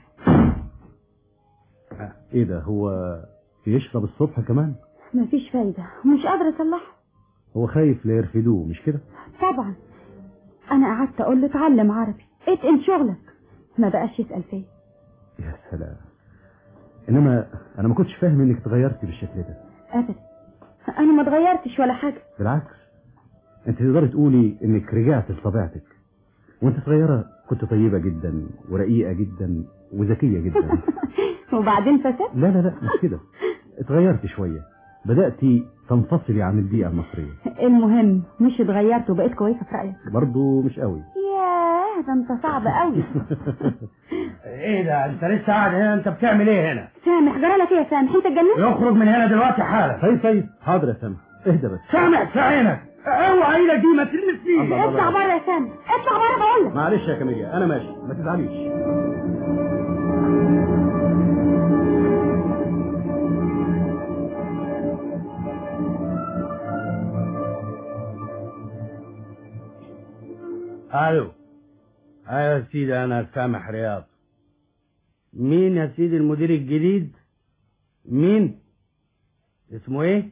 ايه ده هو بيشرب الصبح كمان مفيش فايدة مش قادرة اصلحه هو خايف لا يرفدوه مش كده طبعا انا قعدت اقول له اتعلم عربي اتقن شغلك ما بقاش يسأل فيا يا سلام انما انا ما كنتش فاهم انك اتغيرتي بالشكل ده ابدا انا ما اتغيرتش ولا حاجة بالعكس انت تقدري تقولي انك رجعت لطبيعتك وانت صغيرة كنت طيبة جدا ورقيقة جدا وذكية جدا وبعدين فسد لا لا لا مش كده اتغيرت شوية بدأتي تنفصلي عن البيئة المصرية المهم مش اتغيرت وبقيت كويسة في رأيك برضو مش قوي ياه ده انت صعب قوي ايه ده انت لسه قاعد هنا انت بتعمل ايه هنا سامح جرالك ايه يا سامح انت اتجننت يخرج من هنا دلوقتي حالا طيب طيب حاضر يا سامح اهدى بس سامع في عينك اوعى ايدك دي ما تلمسنيش الله الله اطلع الله. بره يا سامح اطلع بره بقول لك معلش يا كاميليا انا ماشي ما تزعليش الو ايوه يا سيدي انا سامح رياض مين يا سيدي المدير الجديد مين اسمه ايه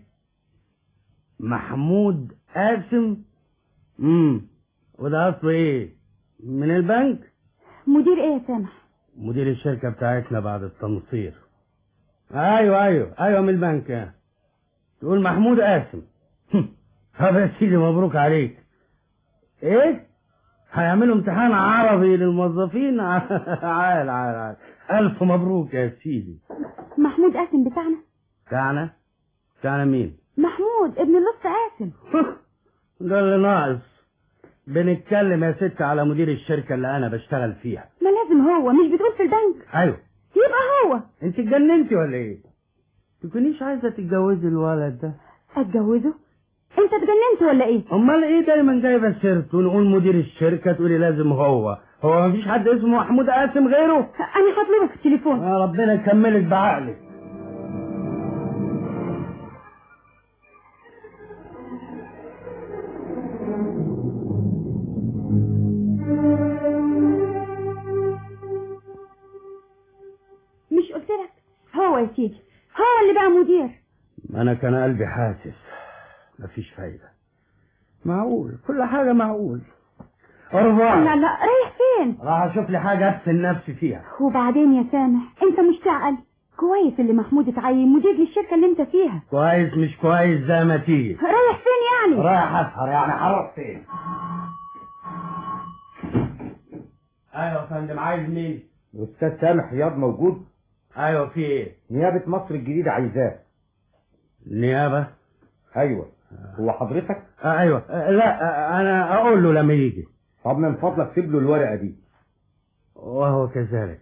محمود قاسم امم وده اصله ايه من البنك مدير ايه يا سامح مدير الشركة بتاعتنا بعد التنصير ايوه ايوه ايوه من البنك آه. تقول محمود قاسم طب يا سيدي مبروك عليك ايه هيعملوا امتحان عربي للموظفين عال عال عال الف مبروك يا سيدي محمود قاسم بتاعنا بتاعنا بتاعنا مين محمود ابن اللص قاسم ده اللي ناقص بنتكلم يا ست على مدير الشركة اللي انا بشتغل فيها ما لازم هو مش بتقول في البنك ايوه يبقى هو انت اتجننتي ولا ايه تكونيش عايزة تتجوزي الولد ده اتجوزه انت اتجننت ولا ايه امال ايه دايما جايبه سيرته ونقول مدير الشركه تقولي لازم هو هو مفيش حد اسمه محمود قاسم غيره انا هطلبك في التليفون يا ربنا يكملك بعقلك سيدي هو اللي بقى مدير انا كان قلبي حاسس مفيش فايدة معقول كل حاجة معقول أربعة لا لا رايح فين راح أشوف لي حاجة أدفن نفسي فيها وبعدين يا سامح انت مش تعقل كويس اللي محمود اتعين مدير للشركة اللي انت فيها كويس مش كويس زي ما تيجي رايح فين يعني رايح أسهر يعني هروح فين أيوة يا فندم عايز مين؟ الأستاذ سامح رياض موجود أيوة في إيه؟ نيابة مصر الجديدة عايزاه نيابة أيوة هو حضرتك؟ آه أيوة آه لا آه أنا أقول له لما يجي طب من فضلك سيب له الورقة دي وهو كذلك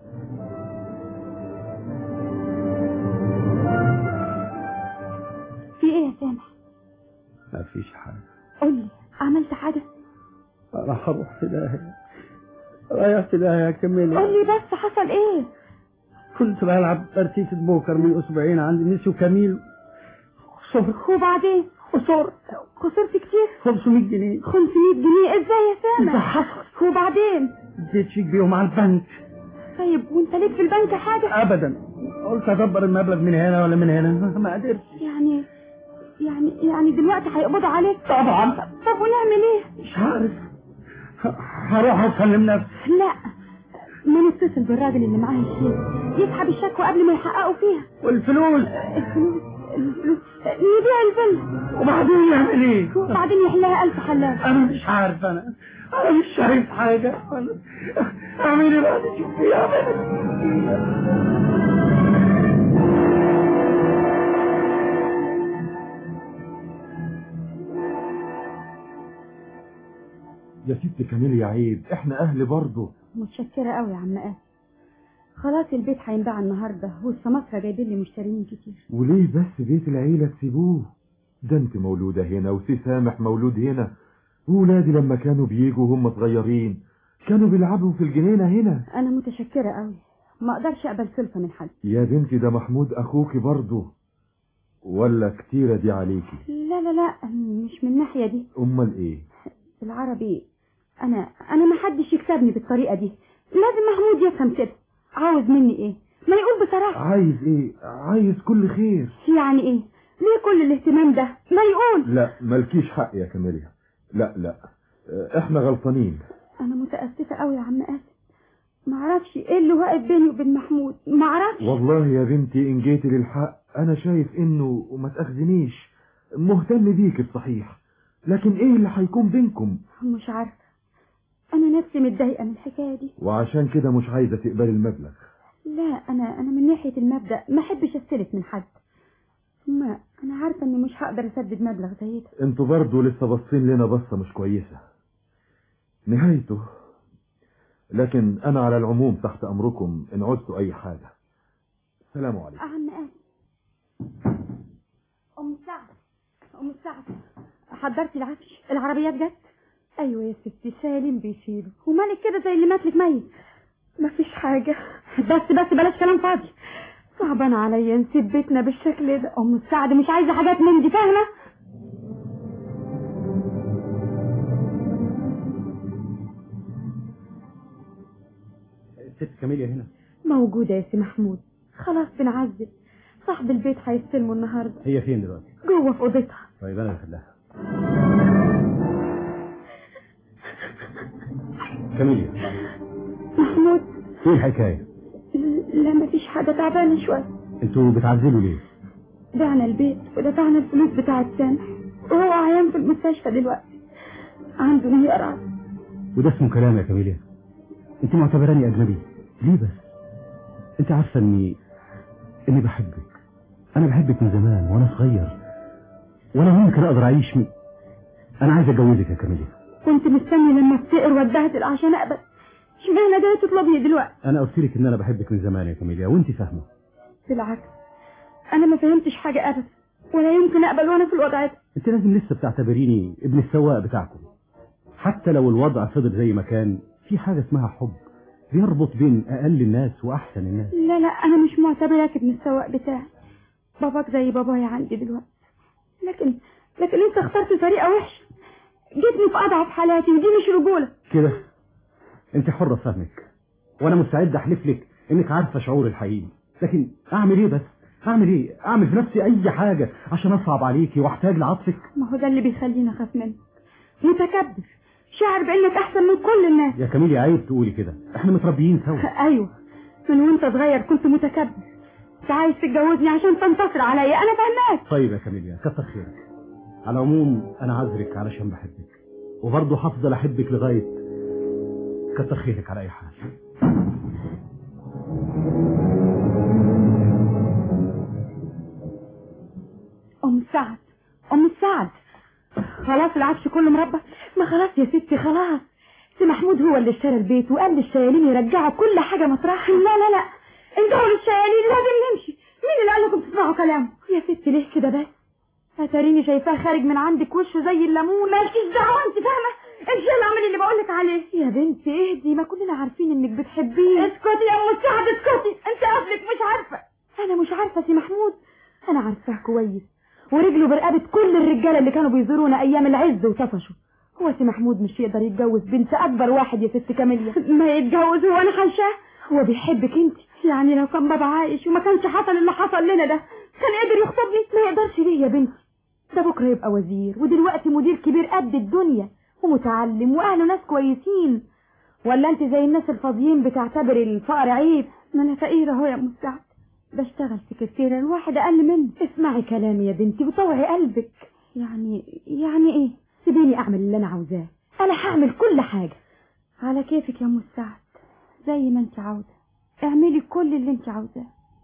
في ايه يا سامح مفيش حاجة قول لي عملت حاجة أنا هروح في داهية رايح في داهية يا كميلي قول لي بس حصل ايه كنت بلعب ترتيبة بوكر من أسبوعين عند ميسيو كميل خسرت وبعدين خسرت خسرت كتير 500 جنيه 500 جنيه ازاي يا ده سامح حصل وبعدين اديت شيك بيهم على البنك طيب وانت ليك في البنك حاجة أبدا قلت أدبر المبلغ من هنا ولا من هنا ما قدرتش يعني يعني يعني دلوقتي هيقبضوا عليك طبعا طب ونعمل ايه مش عارف هروح أسلم نفسي لا ما نتصل بالراجل اللي معاه الشيك يسحب الشكوى قبل ما يحققوا فيها والفلوس الفلوس الفلوس يبيع الفيلا وبعدين يعمل ايه؟ وبعدين يحلها ألف حلاوة أنا مش عارف أنا أنا مش شايف حاجة أنا أعمل إيه بعد شوفي يا ست كميل يا عيب احنا اهل برضه متشكرة قوي يا عم قاسم خلاص البيت هينباع النهاردة والسماسرة جايبين لي مشترين كتير وليه بس بيت العيلة تسيبوه ده انت مولودة هنا وسي سامح مولود هنا وولادي لما كانوا بيجوا وهم صغيرين كانوا بيلعبوا في الجنينة هنا أنا متشكرة قوي ما أقدرش أقبل سلفة من حد يا بنتي ده محمود اخوكي برضه ولا كتيرة دي عليكي لا لا لا مش من الناحية دي امال ايه بالعربي أنا أنا ما حدش يكسبني بالطريقة دي لازم محمود يفهم كده عاوز مني إيه ما يقول بصراحة عايز ايه عايز كل خير يعني إيه ليه كل الاهتمام ده ما يقول لا مالكيش حق يا كاميليا لا لا اه، احنا غلطانين أنا متأسفة قوي يا عم قاسم ما اعرفش ايه اللي واقف بيني وبين محمود ما اعرفش والله يا بنتي ان جيتي للحق انا شايف انه وما تاخذنيش مهتم بيك بصحيح لكن ايه اللي هيكون بينكم مش عارفة أنا نفسي متضايقة من الحكاية دي وعشان كده مش عايزة تقبلي المبلغ لا أنا أنا من ناحية المبدأ ما أحبش أستلف من حد ما أنا عارفة إني مش هقدر أسدد مبلغ زي ده انتوا برضه لسه باصين لنا بصة مش كويسة نهايته لكن انا على العموم تحت امركم ان عوزتوا اي حاجة السلام عليكم عم قاسم أم سعد أم سعد حضرتي العفش العربيات جت أيوة يا ستي سالم بيشيله ومالك كده زي اللي ماتلك ميت مفيش حاجة بس بس بلاش كلام فاضي صعبان عليا نسيب بيتنا بالشكل ده أم سعد مش عايزة حاجات من دي فاهمة ست كاميليا هنا موجودة يا سي محمود خلاص بنعذب صاحب البيت هيستلمه النهاردة هي فين دلوقتي جوه في أوضتها طيب انا بحلها كاميليا محمود ايه الحكايه لا مفيش حاجة تعبانة شوية انتوا بتعزلوا ليه بعنا البيت ودفعنا الفلوس بتاعة سامح وهو عيان في المستشفى دلوقتي عنده نهيار وده اسمه كلام يا كاميليا انت معتبراني اجنبي ليه بس انت عارفه اني اني بحبك انا بحبك من زمان وانا صغير ولا ممكن اقدر اعيش من انا عايز اتجوزك يا كاميليا كنت مستني لما افتقر واتبهدل عشان اقبل اشمعنى جاي تطلبني دلوقتي انا قلت لك ان انا بحبك من زمان يا كاميليا وانت فاهمه بالعكس انا ما فهمتش حاجة ابدا ولا يمكن اقبل وانا في الوضع ده انت لازم لسه بتعتبريني ابن السواق بتاعكم حتى لو الوضع فضل زي ما كان في حاجه اسمها حب بيربط بين اقل الناس واحسن الناس لا لا انا مش معتبرك ابن السواق بتاعي باباك زي بابايا عندي دلوقتي لكن لكن انت اخترت طريقة وحشة جيتني في اضعف حالاتي ودي مش رجولة كده انت حرة في فهمك وانا مستعد احلف لك انك عارفة شعور الحقيقي لكن اعمل ايه بس اعمل ايه اعمل في نفسي اي حاجة عشان اصعب عليكي واحتاج لعطفك ما هو ده اللي بيخليني اخاف منك متكبر شاعر بانك احسن من كل الناس يا كاميليا عيب تقولي كده احنا متربيين سوا ايوه من وانت صغير كنت متكبر انت عايز تتجوزني عشان تنتصر عليا انا فهماك طيب يا كاميليا كتر خيرك على العموم انا عذرك علشان بحبك وبرضه هفضل احبك لغاية كتر خيرك على اي حال ام سعد ام سعد خلاص العفش كله مربى ما خلاص يا ستي خلاص سي محمود هو اللي اشترى البيت وقال للشيالين يرجعوا كل حاجة مطرحها لا لا لا انتوا للشيالين لازم نمشي مين اللي قال لكم تسمعوا كلامه يا ستي ليه كده بس اتاريني شايفاه خارج من عندك وشه زي الليمون مالكيش دعوه انت فاهمه امشي يلا اعملي اللي بقولك عليه يا بنتي اهدي ما كلنا عارفين انك بتحبيه اسكتي يا ام سعد اسكتي انت قبلك مش عارفه انا مش عارفه سي محمود انا عارفاه كويس ورجله برقبه كل الرجاله اللي كانوا بيزورونا ايام العز وطفشوا هو سي محمود مش يقدر يتجوز بنت اكبر واحد يا ست كاميليا ما يتجوز هو انا خلشاه هو بيحبك انت يعني لو كان بابا عايش وما كانش حصل اللي حصل لنا ده كان قدر يخطبني ما يقدرش ليه يا بنتي ده بكره يبقى وزير ودلوقتي مدير كبير قد الدنيا ومتعلم واهله ناس كويسين ولا انت زي الناس الفاضيين بتعتبر الفقر عيب ما انا فقيره اهو يا ام سعد بشتغل سكرتيرة الواحد اقل مني اسمعي كلامي يا بنتي وطوعي قلبك يعني يعني ايه سيبيني اعمل اللي انا عاوزاه انا هعمل كل حاجة على كيفك يا ام سعد زي ما انت عاوزة اعملي كل اللي انت عاوزاه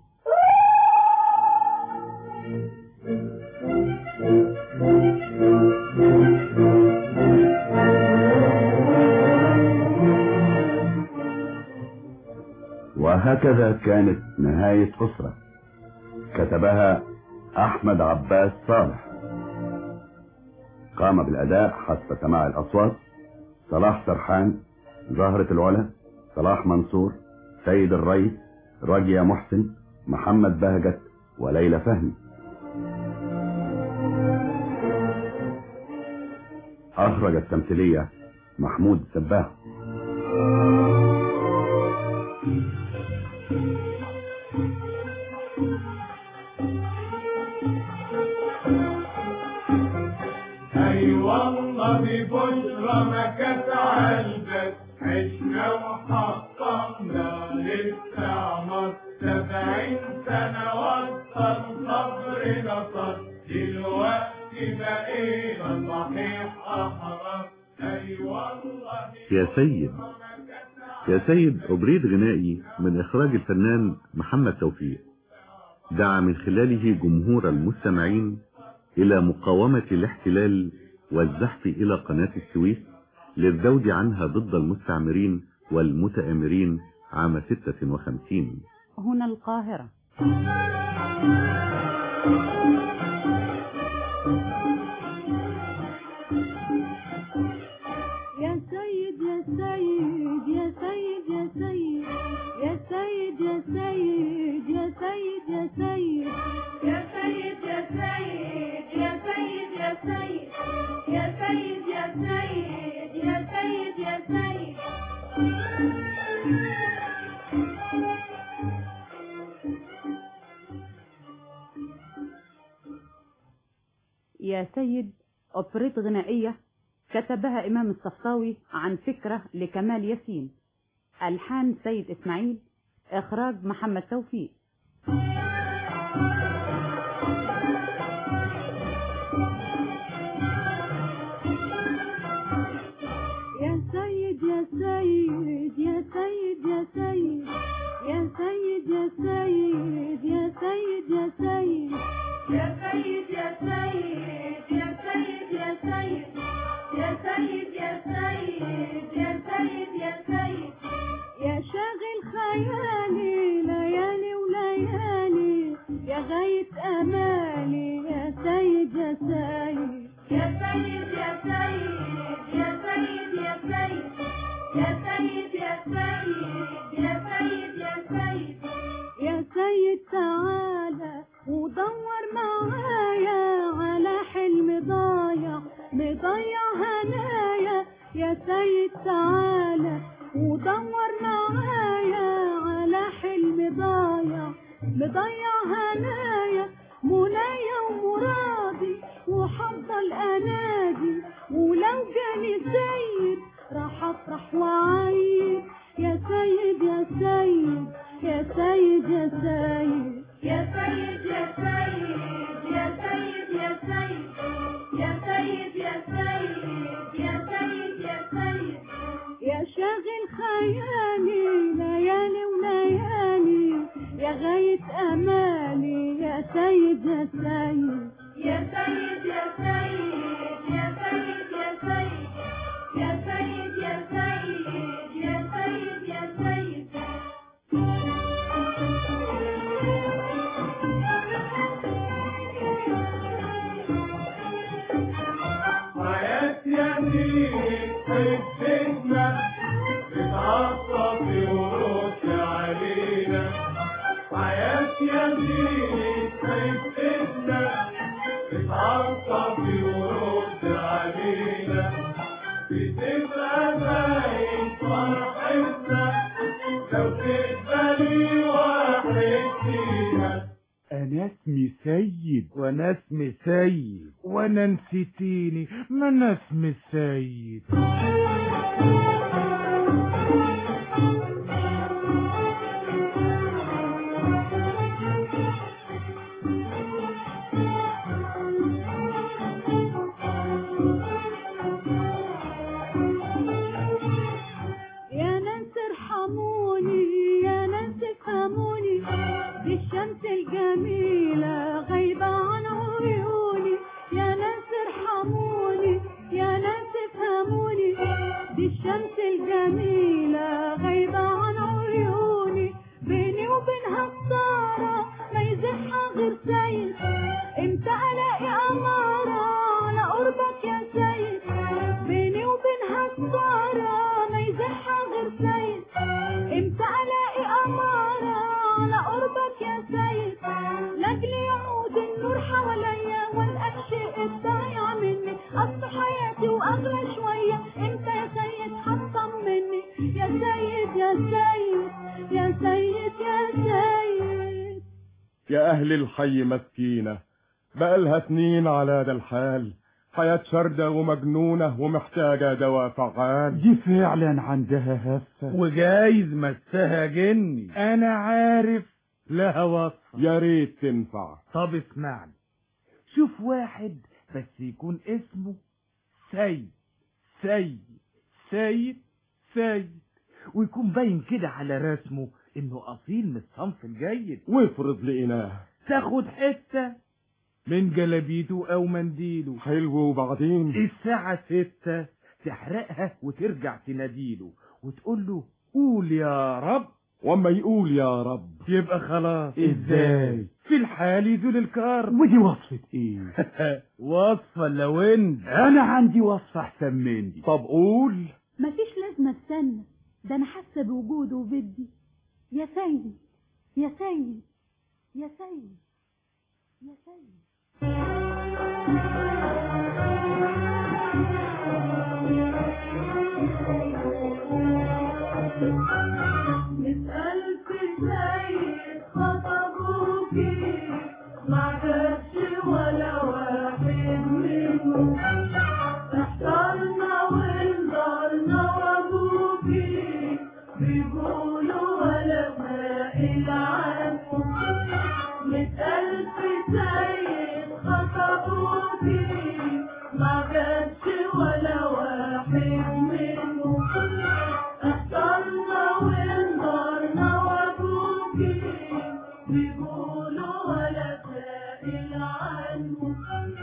وهكذا كانت نهاية أسرة كتبها أحمد عباس صالح قام بالأداء حسب سماع الأصوات صلاح سرحان زهرة العلا صلاح منصور سيد الريس راجية محسن محمد بهجت وليلى فهمي أخرج التمثيلية محمود سباح اي والله ببشرى ما كانت عالبس عشنا وحطمنا للتعمر سبعين سنة وصل صبر نصر دلوقتي بقينا صحيح أحرار أي والله يا سيد يا سيد أبريد غنائي من إخراج الفنان محمد توفيق دعا من خلاله جمهور المستمعين إلى مقاومة الاحتلال والزحف إلى قناة السويس للذود عنها ضد المستعمرين والمتآمرين عام 56 هنا القاهرة يا سيد يا سيد يا سيد يا سيد يا سيد يا سيد يا سيد يا سيد يا سيد يا سيد يا سيد يا سيد يا سيد يا سيد يا سيد يا سيد يا سيد أوبريت غنائية كتبها إمام الصفصاوي عن فكرة لكمال ياسين ألحان سيد إسماعيل إخراج محمد توفيق يا سيد يا سيد يا سيد يا سيد يا سيد يا سيد يا سيد يا سيد يا سيد يا سيد يا سيد يا سيد يا سيد يا سيد يا سيد يا سيد يا شاغل خيالي ليالي وليالي يا غاية أمالي يا سيد يا سيد يا سيد يا سيد يا سيد يا سيد يا سيد يا سيد يا سيد يا سيد يا سيد تعالى ودور معايا على حلم ضايع مضيع هنايا يا سيد تعالى ودور معايا على حلم ضايع مضيع هنايا منايا ومرادي وحفضل انادي ولو جاني سيد راح افرح واعيد يا سيد يا سيد يا سيد يا سيد يا سيد يا سيد يا سيد يا سيد يا سيد يا سيد يا سيد يا سيد يا شاغل خيالي ليالي وليالي يا غاية أمالي يا سيد يا سيد يا سيد يا سيد يا سيد يا سيد يا سيد يا سيد يا سيد يا سيد حياة يمين حبتنا بتعطف ورد علينا حياة يمين حبتنا بتعطف ورد علينا بتبقى باين فرحتنا لو تقبلي واحد فينا انا اسمي سيد وانا اسمي سيد وانا نسيتيني ما انا اسمي السيد يا ناس ارحموني يا ناس افهموني دي الشمس الجميلة غايبة عن عيوني يا ناس ارحموني يا ناس افهموني دي الشمس الجميلة غايبة عن عيوني بيني وبينها ستارة ما يزحها غير سيد امتى الاقي امارة على قربك يا سيد بيني وبينها ستارة ما يزحها غير سيد امتى الاقي امارة على قربك يا سيد لاجل يعود النور حواليا والقى الشيء الضايع مني اصل حياتي واغلى شوية امتى يا سيد هتطمني يا سيد يا سيد يا سيد يا سيد يا اهل الحي مسكينة بقالها سنين على ده الحال حياة شردة ومجنونة ومحتاجة دواء فعال دي فعلا عندها هفة وجايز مسها جني انا عارف لها وصفة يا ريت تنفع طب اسمعني شوف واحد بس يكون اسمه سيد سيد سيد سيد ويكون باين كده على رسمه انه اصيل من الصنف الجيد وافرض لقيناه تاخد حتة من جلابيته او منديله حلو وبعدين الساعة ستة تحرقها وترجع تناديله وتقول له قول يا رب واما يقول يا رب يبقى خلاص ازاي في الحال يزول الكرب ودي وصفة ايه وصفة لو انت انا عندي وصفة احسن من دي طب قول مفيش لازمة استنى ده انا حاسة بوجوده وبدي يا سيد يا سيد يا سيد يا سيد نسأل في سيد خطبوكي ما كانش ولا واحد منه احترنا ونظرنا وابوكي بيقولوا ولا سائل عنه نسأل في سيد خطبوكي ما كانش ولا واحد منه احترنا ونظرنا وابوكي بيقولوا ولا سائل عنه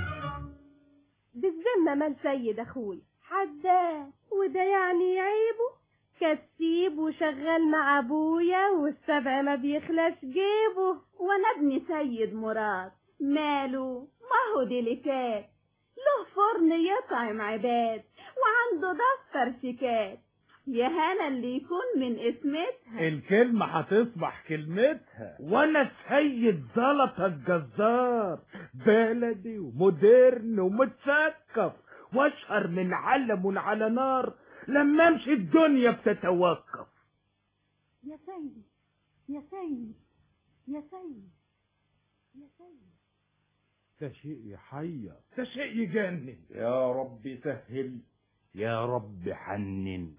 بالذمة مال سيد اخوي حداه وده يعني عيبه كسيب وشغال مع ابويا والسبع ما بيخلاش جيبه وانا ابن سيد مراد ماله ما هو ديليكات له فرن يطعم عباد وعنده دفتر شيكات يا هنا اللي يكون من اسمتها الكلمة هتصبح كلمتها وانا سيد زلطة الجزار بلدي ومودرن ومتثقف واشهر من علم على نار لما امشي الدنيا بتتوقف يا سيد يا سيد يا سيد يا سيد ده شيء يحير ده شيء يجنن يا رب سهل يا رب حنن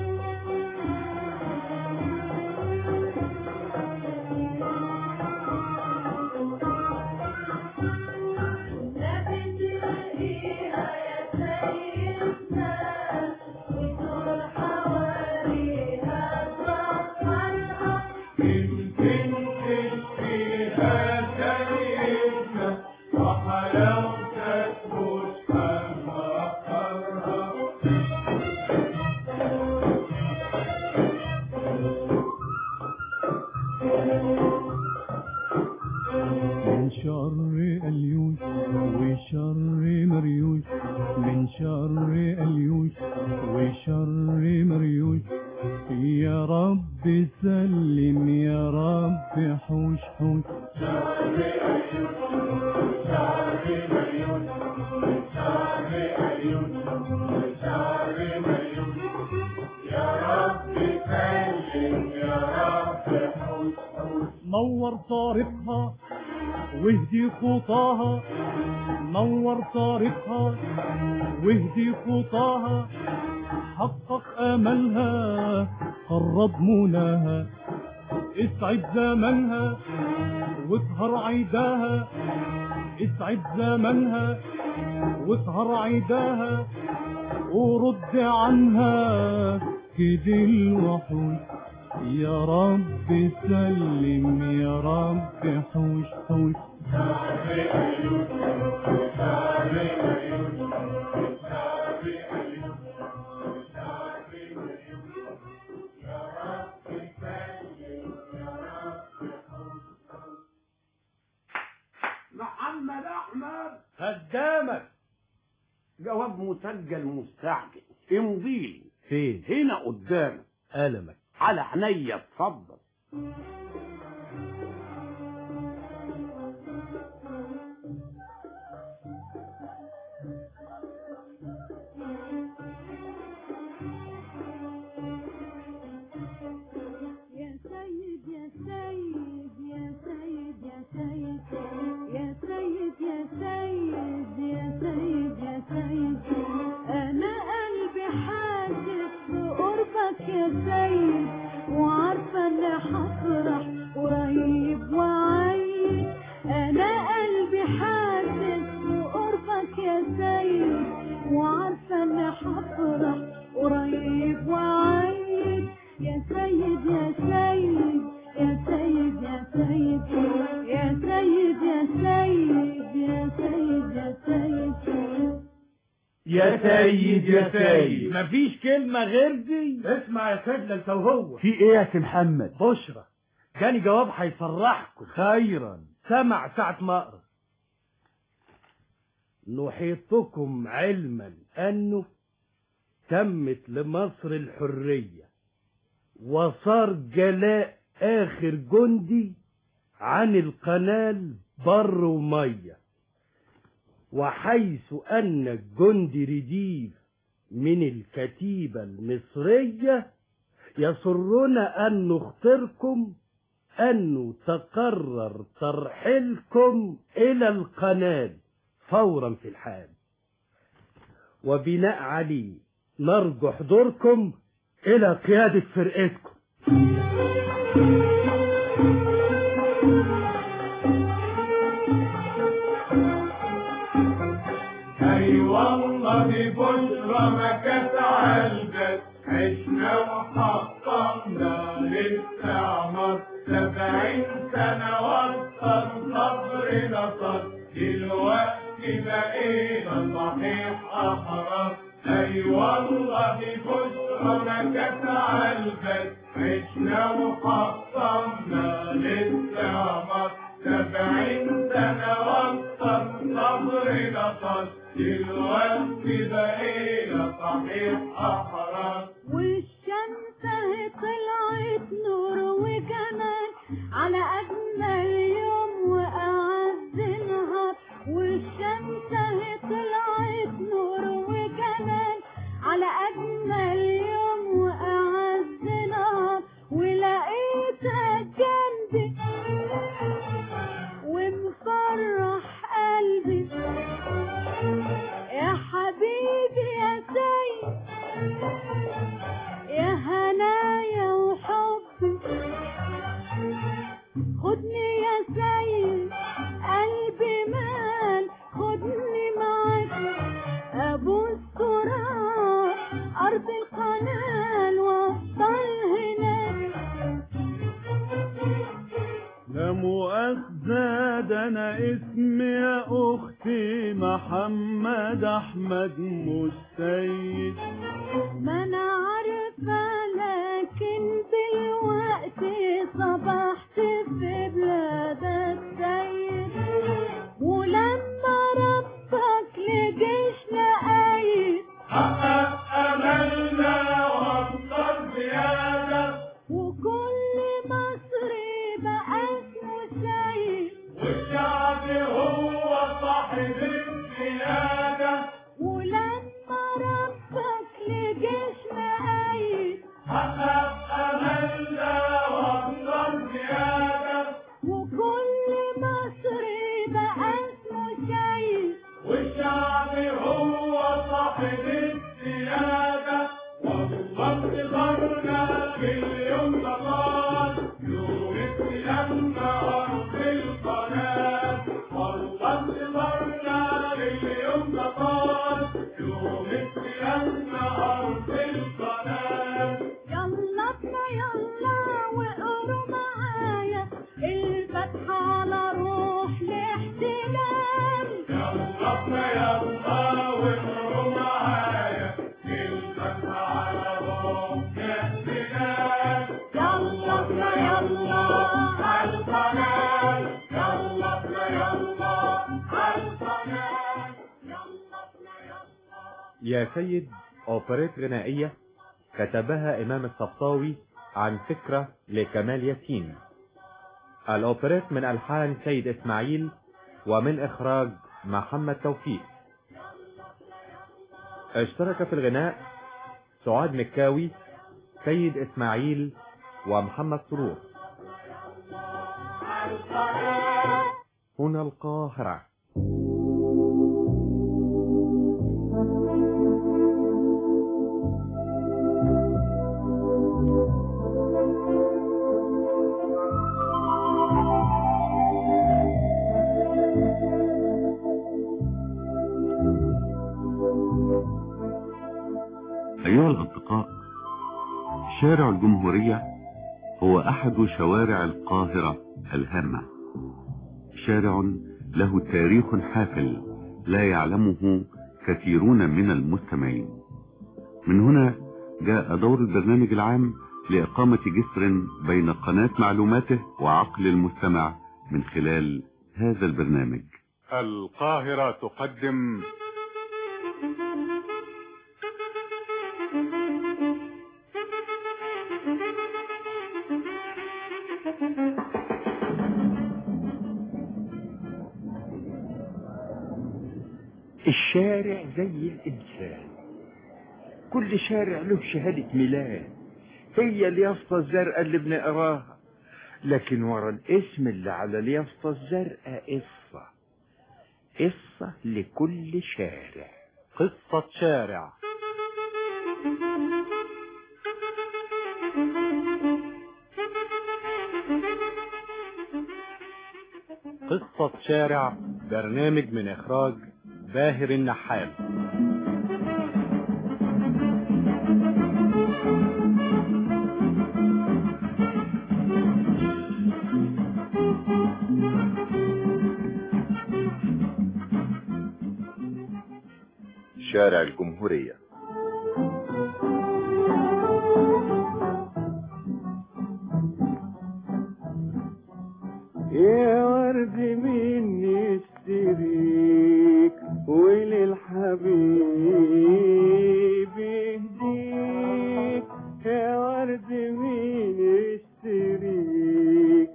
من شر اليوش وشر مريوش من شر اليوش وشر مريوش يا رب سلم يا رب حوش حوش نور طريقها واهدي خطاها نور طريقها واهدي خطاها حقق املها قرب مناها اسعد زمنها واسهر عيداها اسعد زمنها واسهر عيداها ورد عنها كده الوحوش يا رب سلم يا رب حوش حوش محمد احمد قدامك جواب مسجل مستعجل امضيلي فين هنا قدامك قلمك على عينيا اتفضل يا سيد يا سيد يا سيد يا سيد يا سيد يا سيد يا سيد يا سيد انا قلبي حاسس بقربك يا سيد وعارفه اني هفرح قريب وعيد انا قلبي حاسس بقربك يا سيد وعارفه اني هفرح قريب وعيد يا سيد يا سيد يا سيد يا سيد يا سيد يا سيد يا سيد يا سيد يا سيد يا سيد مفيش كلمة غير دي اسمع يا سيدنا انت وهو في ايه يا سي محمد بشرى جاني جواب هيفرحكم خيرا سمع ساعة ما اقرا نحيطكم علما انه تمت لمصر الحرية وصار جلاء اخر جندي عن القنال بر ومية وحيث ان الجندي رديف من الكتيبة المصرية يسرنا ان نخطركم انه تقرر ترحيلكم الى القنال فورا في الحال وبناء عليه نرجو حضوركم الى قيادة فرقتكم اي والله بشرى ما كانت عالجت عشنا وحطمنا للاستعمار سبعين سنة وصل صبر نصر دلوقتي بقينا صحيح أحرار أي والله بشرى ما كانت عالجت عشنا وحطمنا للاستعمار سبعين سنة وصل صبر نصر دلوقتي بقينا صحيح أحرار والشمس اهي طلعت نور وجمال على اجمل يوم واعز نهار والشمس اهي طلعت نور وجمال على اجمل يوم واعز نهار ولقيتها جنبي انا اسمي يا اختي محمد احمد مش سيد ما انا عارفة لكن دلوقتي صبحت في بلاد السيد ولما ربك لجيشنا قايد حقق املنا وانصر زياده وكل مصري بقى اسمه سيد والشعب هو صاحب السياده ولما ربك لجيشنا قايد حقق املنا وانصر زياده وكل مصري بقى اسمه سيد والشعب هو صاحب السيادة والله ظهرنا في اليوم ده طال يوم استلمنا أرض القناة والله ظهرنا لليوم ده طال يوم استلمنا أرض القناة يلا ابنا يلا واقروا معايا الفتحة على روح الاحتلال يلا ابنا يلا واقروا معايا الفتح على روح الاحتلال يلا ابنا يلا على القناة يلا ابنا يلا على القناة يا سيد أوبريت غنائية كتبها إمام الطبطاوي عن فكرة لكمال ياسين الأوبريت من ألحان سيد إسماعيل ومن إخراج محمد توفيق اشترك في الغناء سعاد مكاوي سيد إسماعيل ومحمد سرور هنا القاهرة أيها الأصدقاء شارع الجمهورية هو أحد شوارع القاهرة الهامة شارع له تاريخ حافل لا يعلمه كثيرون من المستمعين من هنا جاء دور البرنامج العام لإقامة جسر بين قناة معلوماته وعقل المستمع من خلال هذا البرنامج القاهرة تقدم الشارع زي الإنسان كل شارع له شهادة ميلاد هي اليافطة الزرقاء اللي بنقراها لكن ورا الاسم اللي على اليافطة الزرقاء قصة قصة لكل شارع قصة شارع قصة شارع برنامج من إخراج باهر النحال شارع الجمهورية يا ورد مين يشتريك وللحبيب يهديك يا ورد مين يشتريك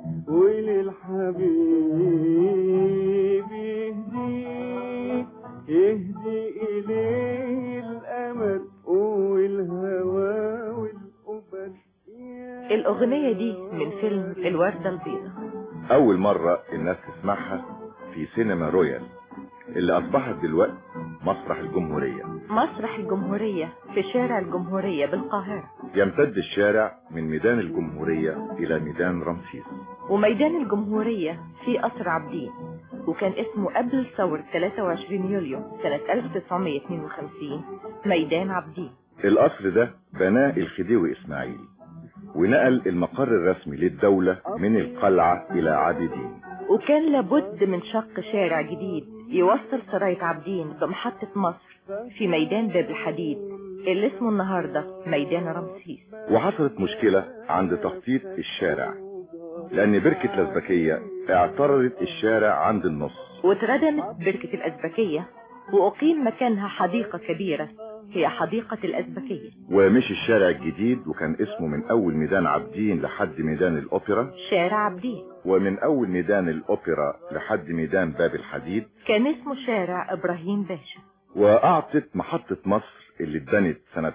وللحبيب يهديك يهدي إليه الأمل والهوى والقبل الأغنية دي من فيلم الوردة البيضاء أول مرة الناس تسمعها في سينما رويال اللي أصبحت دلوقتي مسرح الجمهورية مسرح الجمهورية في شارع الجمهورية بالقاهرة يمتد الشارع من ميدان الجمهورية إلى ميدان رمسيس وميدان الجمهورية في قصر عابدين وكان اسمه قبل ثورة 23 يوليو سنة 1952 ميدان عابدين القصر ده بناه الخديوي إسماعيل ونقل المقر الرسمي للدولة من القلعة إلى عابدين وكان لابد من شق شارع جديد يوصل سراية عابدين بمحطة مصر في ميدان باب الحديد اللي اسمه النهاردة ميدان رمسيس وحصلت مشكلة عند تخطيط الشارع لأن بركة الأزبكية اعترضت الشارع عند النص واتردمت بركة الأزبكية وأقيم مكانها حديقة كبيرة هي حديقة الأزبكية ومشي الشارع الجديد وكان اسمه من أول ميدان عابدين لحد ميدان الأوبرا شارع عابدين ومن أول ميدان الأوبرا لحد ميدان باب الحديد كان اسمه شارع إبراهيم باشا وأعطت محطة مصر اللي اتبنت سنة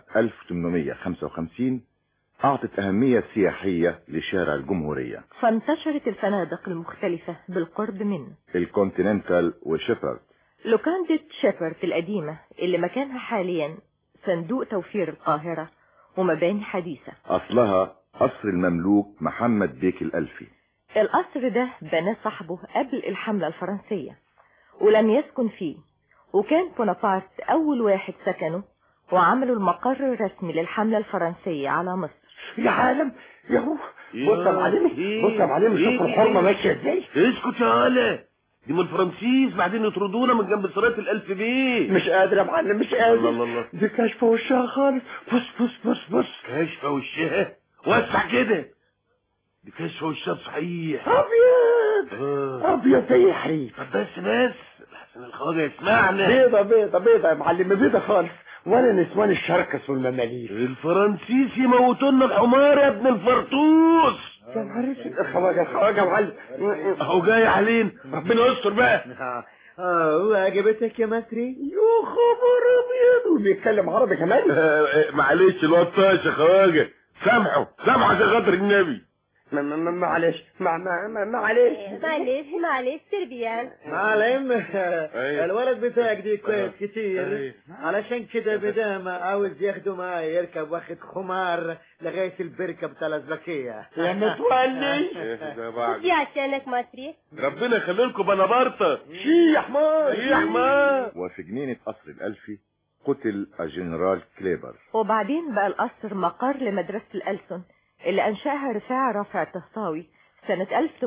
1855 أعطت أهمية سياحية لشارع الجمهورية فانتشرت الفنادق المختلفة بالقرب منه الكونتيننتال وشيبرد لوكاندة شيبرد القديمة اللي مكانها حاليا صندوق توفير القاهرة ومباني حديثة أصلها قصر المملوك محمد بيك الألفي القصر ده بناه صاحبه قبل الحملة الفرنسية ولم يسكن فيه وكان بونابرت أول واحد سكنه وعملوا المقر الرسمي للحملة الفرنسية على مصر يا عالم يا هو بص يا معلمي بص يا معلمي شوف الحرمه ماشيه ازاي اسكت يا هلا دي من الفرنسيس بعدين يطردونا من جنب سراية الألف بيه مش قادر يا معلم مش قادر الله الله الله دي كاشفه وشها خالص بص بص بص بص كاشفة وشها وسع كده دي كاشفة وشها صحيح ابيض آه. ابيض زي الحريق طب بس بس لحسن الخواجة يسمعنا بيضة بيضة بيضة يا معلم بيضة خالص ولا نسوان الشركس والمماليك الفرنسيس يموتونا الحمار يا ابن الفرطوس يا نهار اسود الخواجة الخواجة يا معلم اهو جاي علينا ربنا يستر بقى اه وعجبتك يا مصري يا خبر ابيض وبيتكلم عربي كمان معلش الواد طاش يا خواجة سامحه سامحه عشان خاطر النبي ما- ما- ما- معلش ما- ما- ما- معلش معلش معلش تربيان معلم أيوة. الولد بتاعك دي كويس أيوة. كتير علشان كده بدام عاوز ياخده معاه يركب واخد خمار لغاية البركة بتاع الأزبكية يا متولي دي عشانك مصري ربنا يخلي لكم بنابرطة شي يا حمار يا حمار وفي جنينة قصر الألفي قتل الجنرال كليبر وبعدين بقى القصر مقر لمدرسة الألسن اللي أنشأها رفاع رافع الطهطاوي سنة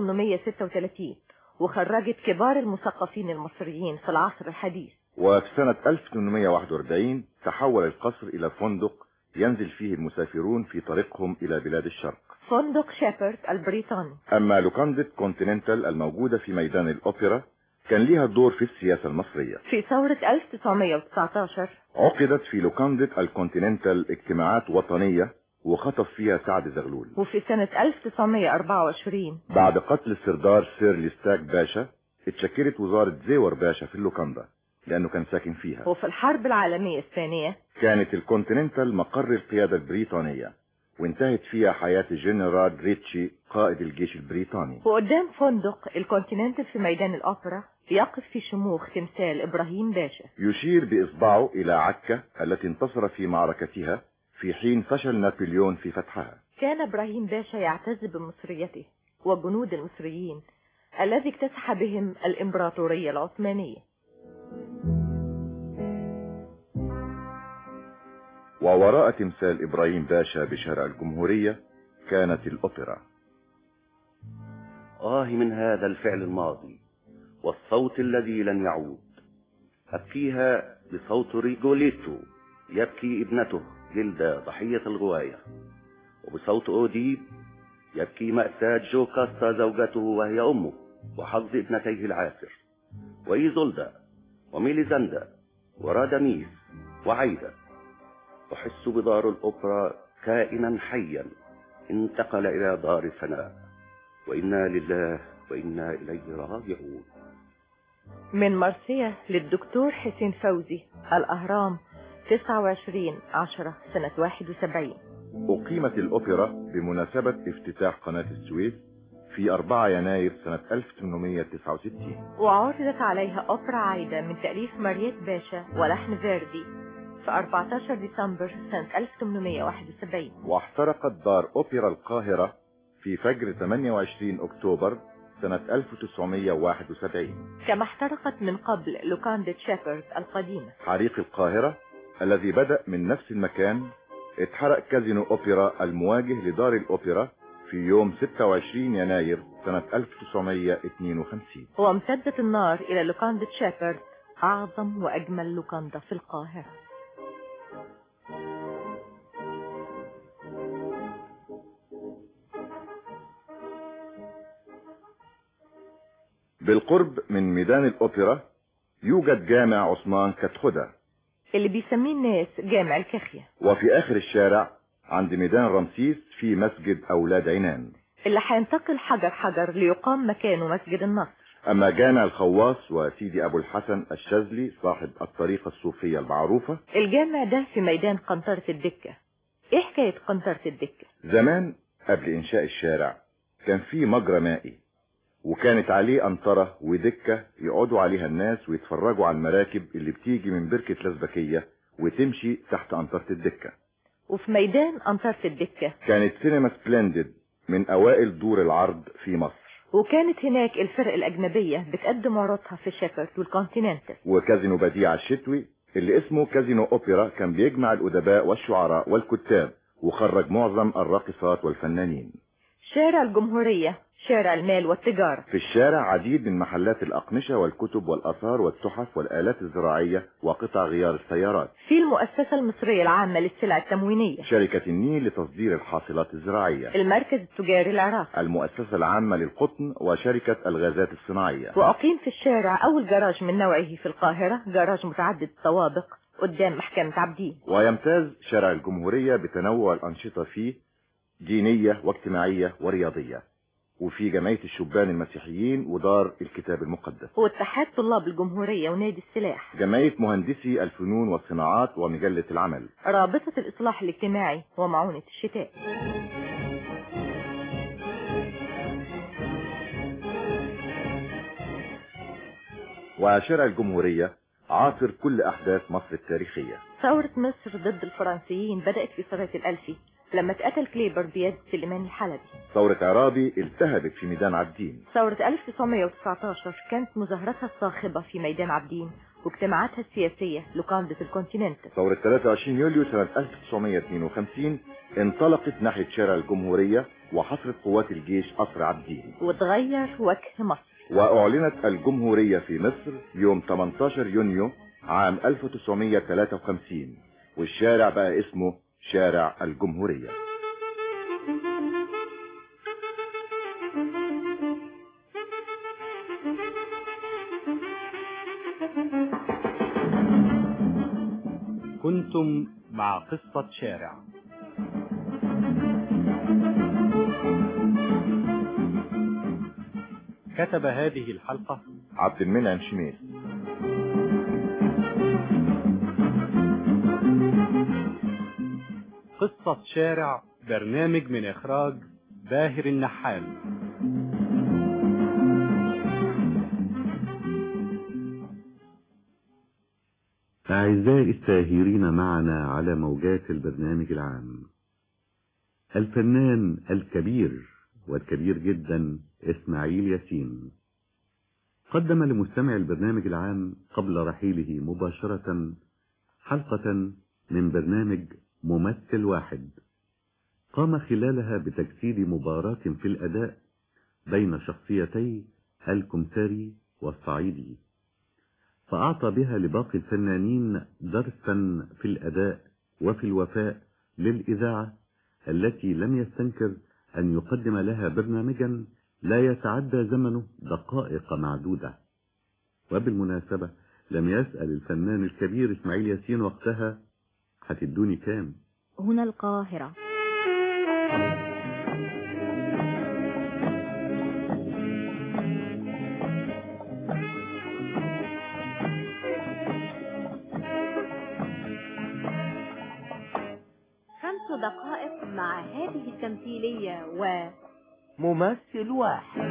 1836 وخرجت كبار المثقفين المصريين في العصر الحديث وفي سنة 1841 تحول القصر إلى فندق ينزل فيه المسافرون في طريقهم إلى بلاد الشرق فندق شيبرد البريطاني أما لوكاندة كونتيننتال الموجودة في ميدان الأوبرا كان ليها دور في السياسة المصرية في ثورة 1919 عقدت في لوكاندة الكونتيننتال اجتماعات وطنية وخطف فيها سعد زغلول وفي سنة 1924 بعد قتل السردار سير ليستاك باشا اتشكلت وزارة زيور باشا في اللوكاندا لأنه كان ساكن فيها وفي الحرب العالمية الثانية كانت الكونتيننتال مقر القيادة البريطانية وانتهت فيها حياة الجنرال ريتشي قائد الجيش البريطاني وقدام فندق الكونتيننتال في ميدان الأوبرا يقف في شموخ تمثال إبراهيم باشا يشير بإصبعه إلى عكا التي انتصر في معركتها في حين فشل نابليون في فتحها كان إبراهيم باشا يعتز بمصريته وجنود المصريين الذي اكتسح بهم الإمبراطورية العثمانية ووراء تمثال إبراهيم باشا بشارع الجمهورية كانت الأوبرا آه من هذا الفعل الماضي والصوت الذي لن يعود أبكيها بصوت ريجوليتو يبكي ابنته جلدة ضحية الغواية وبصوت أوديب يبكي مأساة جو كاستا زوجته وهي أمه وحظ ابنتيه العاسر وإيزولدا وميليزاندا وراداميس وعايدة أحس بدار الأوبرا كائنا حيا انتقل إلى دار الفناء وإنا لله وإنا إليه راجعون من مرسية للدكتور حسين فوزي الأهرام 29 10 سنة 71 أقيمت الأوبرا بمناسبة افتتاح قناة السويس في 4 يناير سنة 1869 وعرضت عليها أوبرا عايدة من تأليف ماريت باشا ولحن فيردي في 14 ديسمبر سنة 1871 واحترقت دار أوبرا القاهرة في فجر 28 أكتوبر سنة 1971 كما احترقت من قبل لوكاندة شيبرد القديمة حريق القاهرة الذي بدأ من نفس المكان اتحرق كازينو أوبرا المواجه لدار الأوبرا في يوم 26 يناير سنة 1952 وامتدت النار إلى لوكاندة شيبرد أعظم وأجمل لوكاندا في القاهرة بالقرب من ميدان الأوبرا يوجد جامع عثمان كتخدة اللي بيسميه الناس جامع الكخية وفي آخر الشارع عند ميدان رمسيس في مسجد أولاد عنان اللي هينتقل حجر حجر ليقام مكانه مسجد النصر أما جامع الخواص وسيدي أبو الحسن الشاذلي صاحب الطريقة الصوفية المعروفة الجامع ده في ميدان قنطرة الدكة ايه حكاية قنطرة الدكة زمان قبل إنشاء الشارع كان في مجرى مائي وكانت عليه أنطرة ودكة يقعدوا عليها الناس ويتفرجوا على المراكب اللي بتيجي من بركة لزبكية وتمشي تحت أنطرة الدكة وفي ميدان قنطرة الدكة كانت سينما سبلندد من أوائل دور العرض في مصر وكانت هناك الفرق الأجنبية بتقدم عروضها في شيبرد والكونتيننتال وكازينو بديع الشتوي اللي اسمه كازينو أوبرا كان بيجمع الأدباء والشعراء والكتاب وخرج معظم الراقصات والفنانين شارع الجمهورية شارع المال والتجارة في الشارع عديد من محلات الأقمشة والكتب والآثار والتحف والآلات الزراعية وقطع غيار السيارات في المؤسسة المصرية العامة للسلع التموينية شركة النيل لتصدير الحاصلات الزراعية المركز التجاري العراقي المؤسسة العامة للقطن وشركة الغازات الصناعية وأقيم في الشارع أول جراج من نوعه في القاهرة جراج متعدد الطوابق قدام محكمة عبدين ويمتاز شارع الجمهورية بتنوع الأنشطة فيه دينية واجتماعية ورياضية وفي جمعية الشبان المسيحيين ودار الكتاب المقدس واتحاد طلاب الجمهورية ونادي السلاح جمعية مهندسي الفنون والصناعات ومجلة العمل رابطة الإصلاح الاجتماعي ومعونة الشتاء وشارع الجمهورية عاصر كل أحداث مصر التاريخية ثورة مصر ضد الفرنسيين بدأت في سنة الألفي لما اتقتل كليبر بيد سليمان الحلبي ثورة عرابي التهبت في ميدان عابدين ثورة 1919 كانت مظاهراتها الصاخبة في ميدان عابدين واجتماعاتها السياسية لوكاندة الكونتيننتال ثورة 23 يوليو سنة 1952 انطلقت ناحية شارع الجمهورية وحصرت قوات الجيش قصر عابدين وتغير وجه مصر وأعلنت الجمهورية في مصر يوم 18 يونيو عام 1953 والشارع بقى اسمه شارع الجمهورية كنتم مع قصة شارع كتب هذه الحلقة عبد المنعم شميس قصة شارع برنامج من إخراج باهر النحال أعزائي الساهرين معنا على موجات البرنامج العام الفنان الكبير والكبير جدا إسماعيل ياسين قدم لمستمع البرنامج العام قبل رحيله مباشرة حلقة من برنامج ممثل واحد قام خلالها بتجسيد مباراة في الأداء بين شخصيتي الكمثري والصعيدي فأعطى بها لباقي الفنانين درسا في الأداء وفي الوفاء للإذاعة التي لم يستنكر أن يقدم لها برنامجا لا يتعدى زمنه دقائق معدودة وبالمناسبة لم يسأل الفنان الكبير إسماعيل ياسين وقتها هتدوني كام هنا القاهرة خمس دقائق مع هذه التمثيلية و ممثل واحد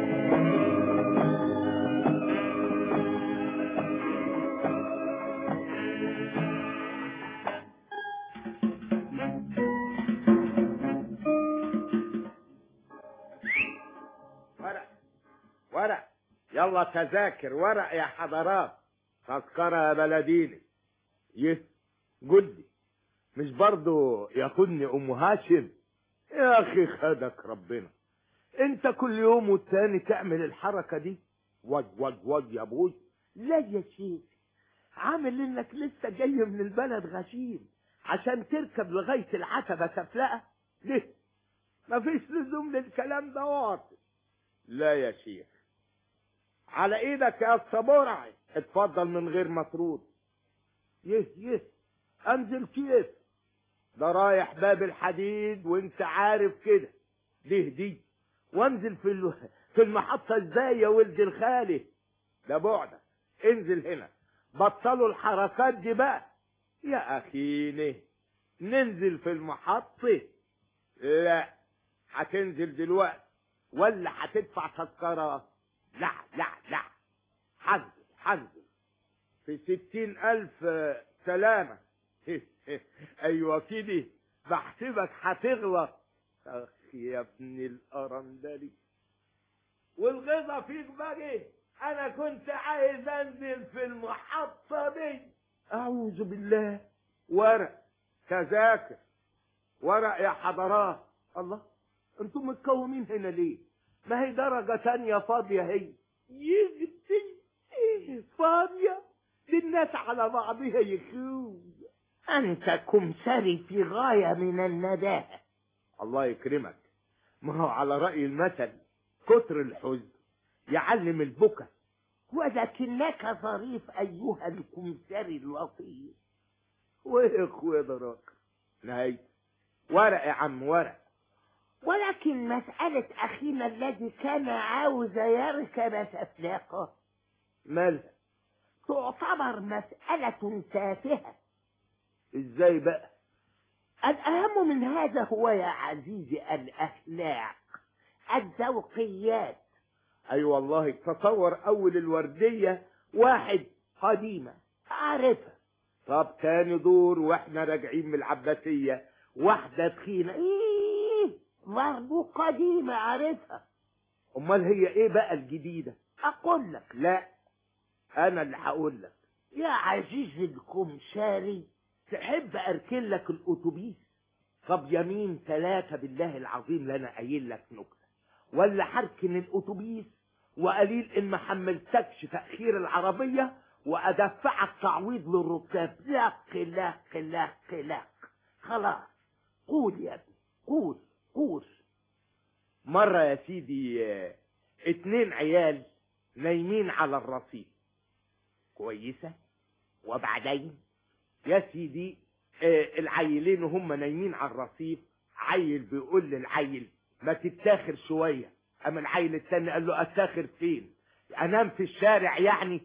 ورق ورق يلا تذاكر ورق يا حضرات تذكرة يا بلديني يه قل لي مش برضو ياخدني ام هاشم يا اخي خدك ربنا انت كل يوم والتاني تعمل الحركة دي وج وج وج يا ابوي لا يا شيخ عامل انك لسه جاي من البلد غشيم عشان تركب لغاية العتبة تفلقة ليه مفيش لزوم للكلام ده واطي لا يا شيخ على ايدك يا الصبورعي اتفضل من غير مطرود يه يه انزل كيف ده رايح باب الحديد وانت عارف كده دي دي وانزل في ال... في المحطة ازاي يا ولد الخالي ده بعدك انزل هنا بطلوا الحركات دي بقى يا اخيني ننزل في المحطة لا هتنزل دلوقتي ولا هتدفع تذكرة لا لا لا حنزل حنزل في ستين ألف سلامة أيوة كده بحسبك هتغلط أخ يا ابن الأرندلي والغيظة فيك بقى أنا كنت عايز أنزل في المحطة دي أعوذ بالله ورق تذاكر ورق يا حضرات الله انتم متكومين هنا ليه ما هي درجة تانية فاضية هي يجدي فاضية دي الناس على بعضها يخوف أنت كمثري في غاية من النداهة الله يكرمك ما هو على رأي المثل كتر الحزن يعلم البكا ولكنك ظريف أيها الكمثري اللطيف واخوة دراك نهاية ورق يا عم ورق ولكن مسألة أخينا الذي كان عاوز يركب سفلاقة مالها تعتبر مسألة تافهة ازاي بقى الأهم من هذا هو يا عزيزي الأخلاق الذوقيات أي أيوة والله تصور أول الوردية واحد قديمة عارفها طب تاني دور واحنا راجعين من العباسية واحدة تخينة ايه برضه قديمة عارفها امال هي ايه بقى الجديدة اقول لك لا انا اللي هقول لك يا عزيزي الكمشاري تحب اركن لك الاتوبيس طب يمين ثلاثة بالله العظيم لا انا قايل لك نكتة ولا حركن الاتوبيس وقليل ان ما حملتكش تأخير العربية وادفعك تعويض للركاب لق لق لق لق خلاص قول يا ابني قول قول مرة يا سيدي آه، اتنين عيال نايمين على الرصيف كويسة وبعدين يا سيدي آه، العيلين وهم نايمين على الرصيف عيل بيقول للعيل ما تتاخر شوية اما العيل التاني قال له اتاخر فين انام في الشارع يعني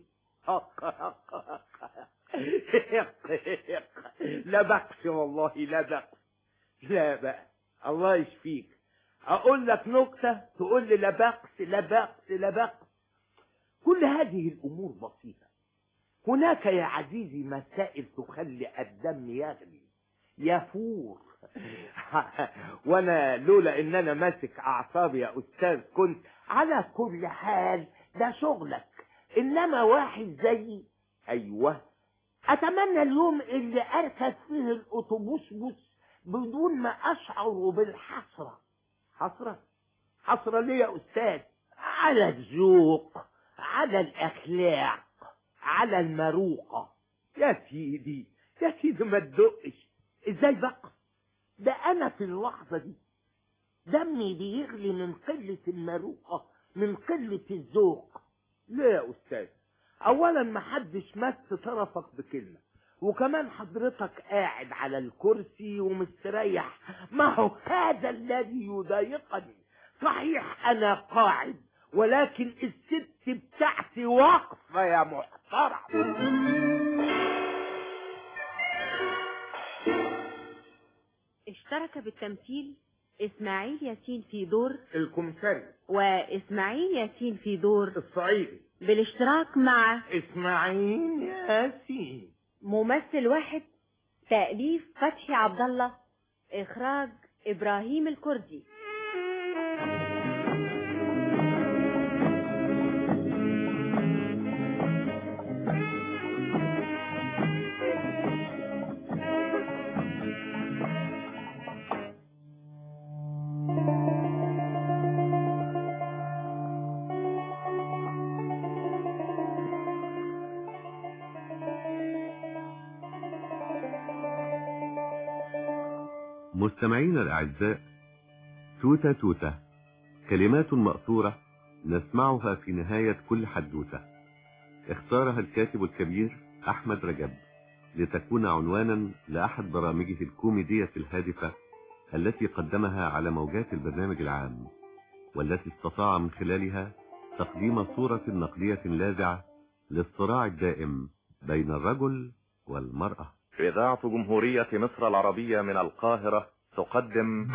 لا بأس والله لا بأس لا بأس الله يشفيك اقول لك نكتة تقول لي لا بأس لا بأس لا بأس كل هذه الامور بسيطة هناك يا عزيزي مسائل تخلي الدم يغلي يفور وانا لولا ان انا ماسك اعصابي يا استاذ كنت على كل حال ده شغلك انما واحد زيي ايوه اتمنى اليوم اللي اركب فيه الاتوبيس بس بدون ما اشعر بالحسرة حسرة حسرة ليه يا استاذ على الذوق على الاخلاق على المروقة يا سيدي يا سيدي ما تدقش ازاي بقى ده انا في اللحظة دي دمي بيغلي من قلة المروقة من قلة الذوق ليه يا استاذ اولا ما حدش مس طرفك بكلمة وكمان حضرتك قاعد على الكرسي ومستريح ما هو هذا الذي يضايقني صحيح انا قاعد ولكن الست بتاعتي واقفة يا محترم اشترك بالتمثيل اسماعيل ياسين في دور الكمثري واسماعيل ياسين في دور الصعيدي بالاشتراك مع اسماعيل ياسين ممثل واحد تأليف فتحي عبد الله إخراج إبراهيم الكردي مستمعينا الأعزاء توتة توتة كلمات مأثورة نسمعها في نهاية كل حدوتة اختارها الكاتب الكبير أحمد رجب لتكون عنوانا لأحد برامجه الكوميدية الهادفة التي قدمها على موجات البرنامج العام والتي استطاع من خلالها تقديم صورة نقدية لاذعة للصراع الدائم بين الرجل والمرأة إذاعة جمهورية مصر العربية من القاهرة تقدم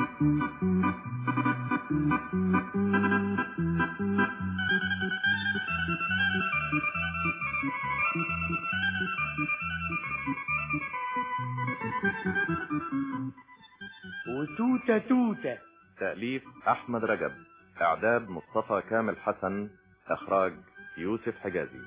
وتوتة توتة تأليف أحمد رجب إعداد مصطفى كامل حسن إخراج يوسف حجازي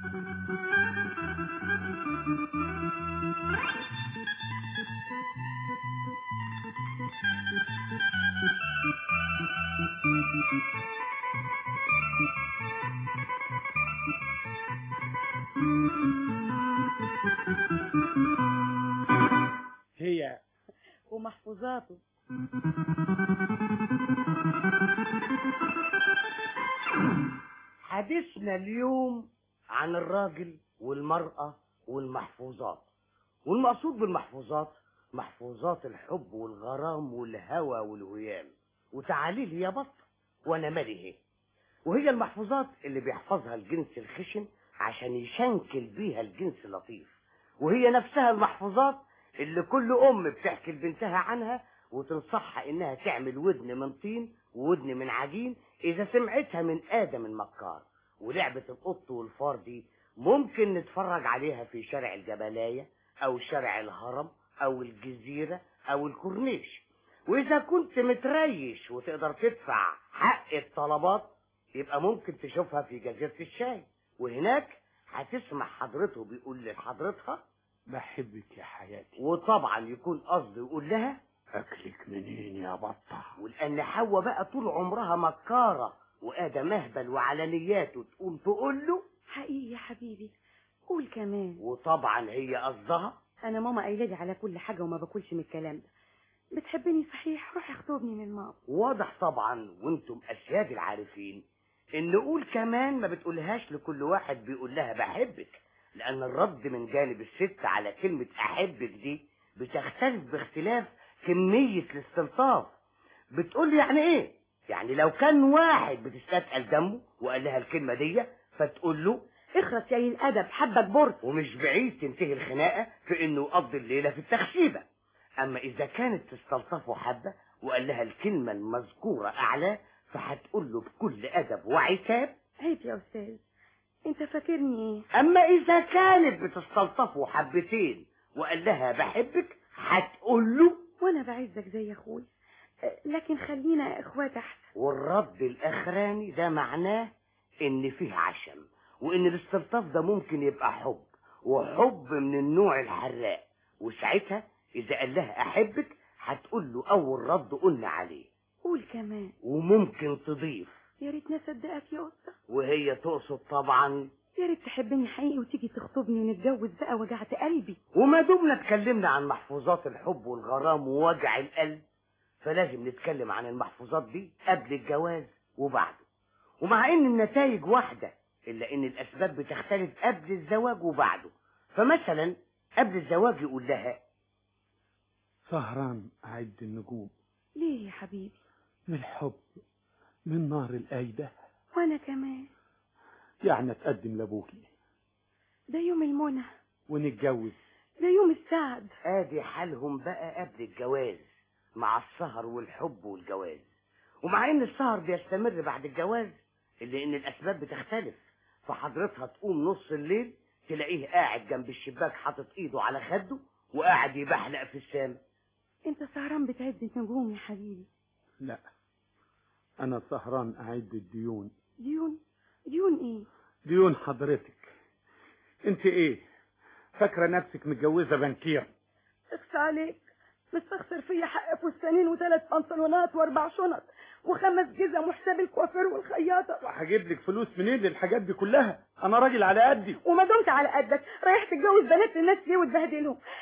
هي ومحفوظاته حديثنا اليوم عن الراجل والمرأة والمحفوظات والمقصود بالمحفوظات محفوظات الحب والغرام والهوى والهيام وتعاليل يا بط وانا مالي هي وهي المحفوظات اللي بيحفظها الجنس الخشن عشان يشنكل بيها الجنس اللطيف وهي نفسها المحفوظات اللي كل ام بتحكي لبنتها عنها وتنصحها انها تعمل ودن من طين وودن من عجين اذا سمعتها من ادم المكار ولعبة القط والفار دي ممكن نتفرج عليها في شارع الجبلاية او شارع الهرم او الجزيرة او الكورنيش واذا كنت متريش وتقدر تدفع حق الطلبات يبقى ممكن تشوفها في جزيرة الشاي وهناك هتسمع حضرته بيقول لحضرتها بحبك يا حياتي وطبعا يكون قصده يقول لها أكلك منين يا بطة ولأن حواء بقى طول عمرها مكارة وآدم مهبل وعلانيات وتقوم تقول له حقيقي يا حبيبي قول كمان وطبعا هي قصدها انا ماما قايله لي على كل حاجه وما باكلش من الكلام ده بتحبني صحيح روح اخطبني من ماما واضح طبعا وانتم أسياد العارفين إن قول كمان ما بتقولهاش لكل واحد بيقول لها بحبك لأن الرد من جانب الست على كلمة أحبك دي بتختلف باختلاف كمية الاستلطاف بتقول لي يعني ايه يعني لو كان واحد بتستثقل دمه وقال لها الكلمة دي فتقول له اخرس يا الادب حبك برد ومش بعيد تنتهي الخناقة في انه يقضي الليلة في التخشيبة اما اذا كانت تستلطفه حبة وقال لها الكلمة المذكورة اعلى فهتقول له بكل ادب وعتاب عيب يا استاذ انت فاكرني ايه اما اذا كانت بتستلطفه حبتين وقال لها بحبك هتقول له وانا بعزك زي اخوي أه، لكن خلينا اخوات احسن والرد الاخراني ده معناه ان فيه عشم وان الاستلطاف ده ممكن يبقى حب وحب من النوع الحراق وساعتها اذا قال لها احبك هتقول له اول رد قلنا عليه قول كمان وممكن تضيف يا ريت نصدقك يا قطه وهي تقصد طبعا يا ريت تحبني حقيقي وتيجي تخطبني ونتجوز بقى وجعت قلبي وما دمنا اتكلمنا عن محفوظات الحب والغرام ووجع القلب فلازم نتكلم عن المحفوظات دي قبل الجواز وبعده ومع ان النتائج واحدة الا ان الاسباب بتختلف قبل الزواج وبعده فمثلا قبل الزواج يقول لها سهران أعد النجوم ليه يا حبيبي من الحب من نار الأيدة وانا كمان يعني أتقدم لأبوكي ده يوم المنى ونتجوز ده يوم السعد ادي حالهم بقى قبل الجواز مع السهر والحب والجواز ومع ان السهر بيستمر بعد الجواز الا ان الاسباب بتختلف فحضرتها تقوم نص الليل تلاقيه قاعد جنب الشباك حاطط ايده على خده وقاعد يبحلق في السام انت سهران بتعد النجوم يا حبيبي لا أنا سهران أعد الديون ديون ديون ايه ديون حضرتك انت ايه فاكرة نفسك متجوزة بنكير اخس عليك مستخسر فيا حق فستانين وثلاث بنطلونات واربع شنط وخمس جزم وحساب الكوافير والخياطه وهجيب لك فلوس منين للحاجات دي كلها انا راجل على قدي وما دمت على قدك رايح تتجوز بنات الناس ليه وتبهدلهم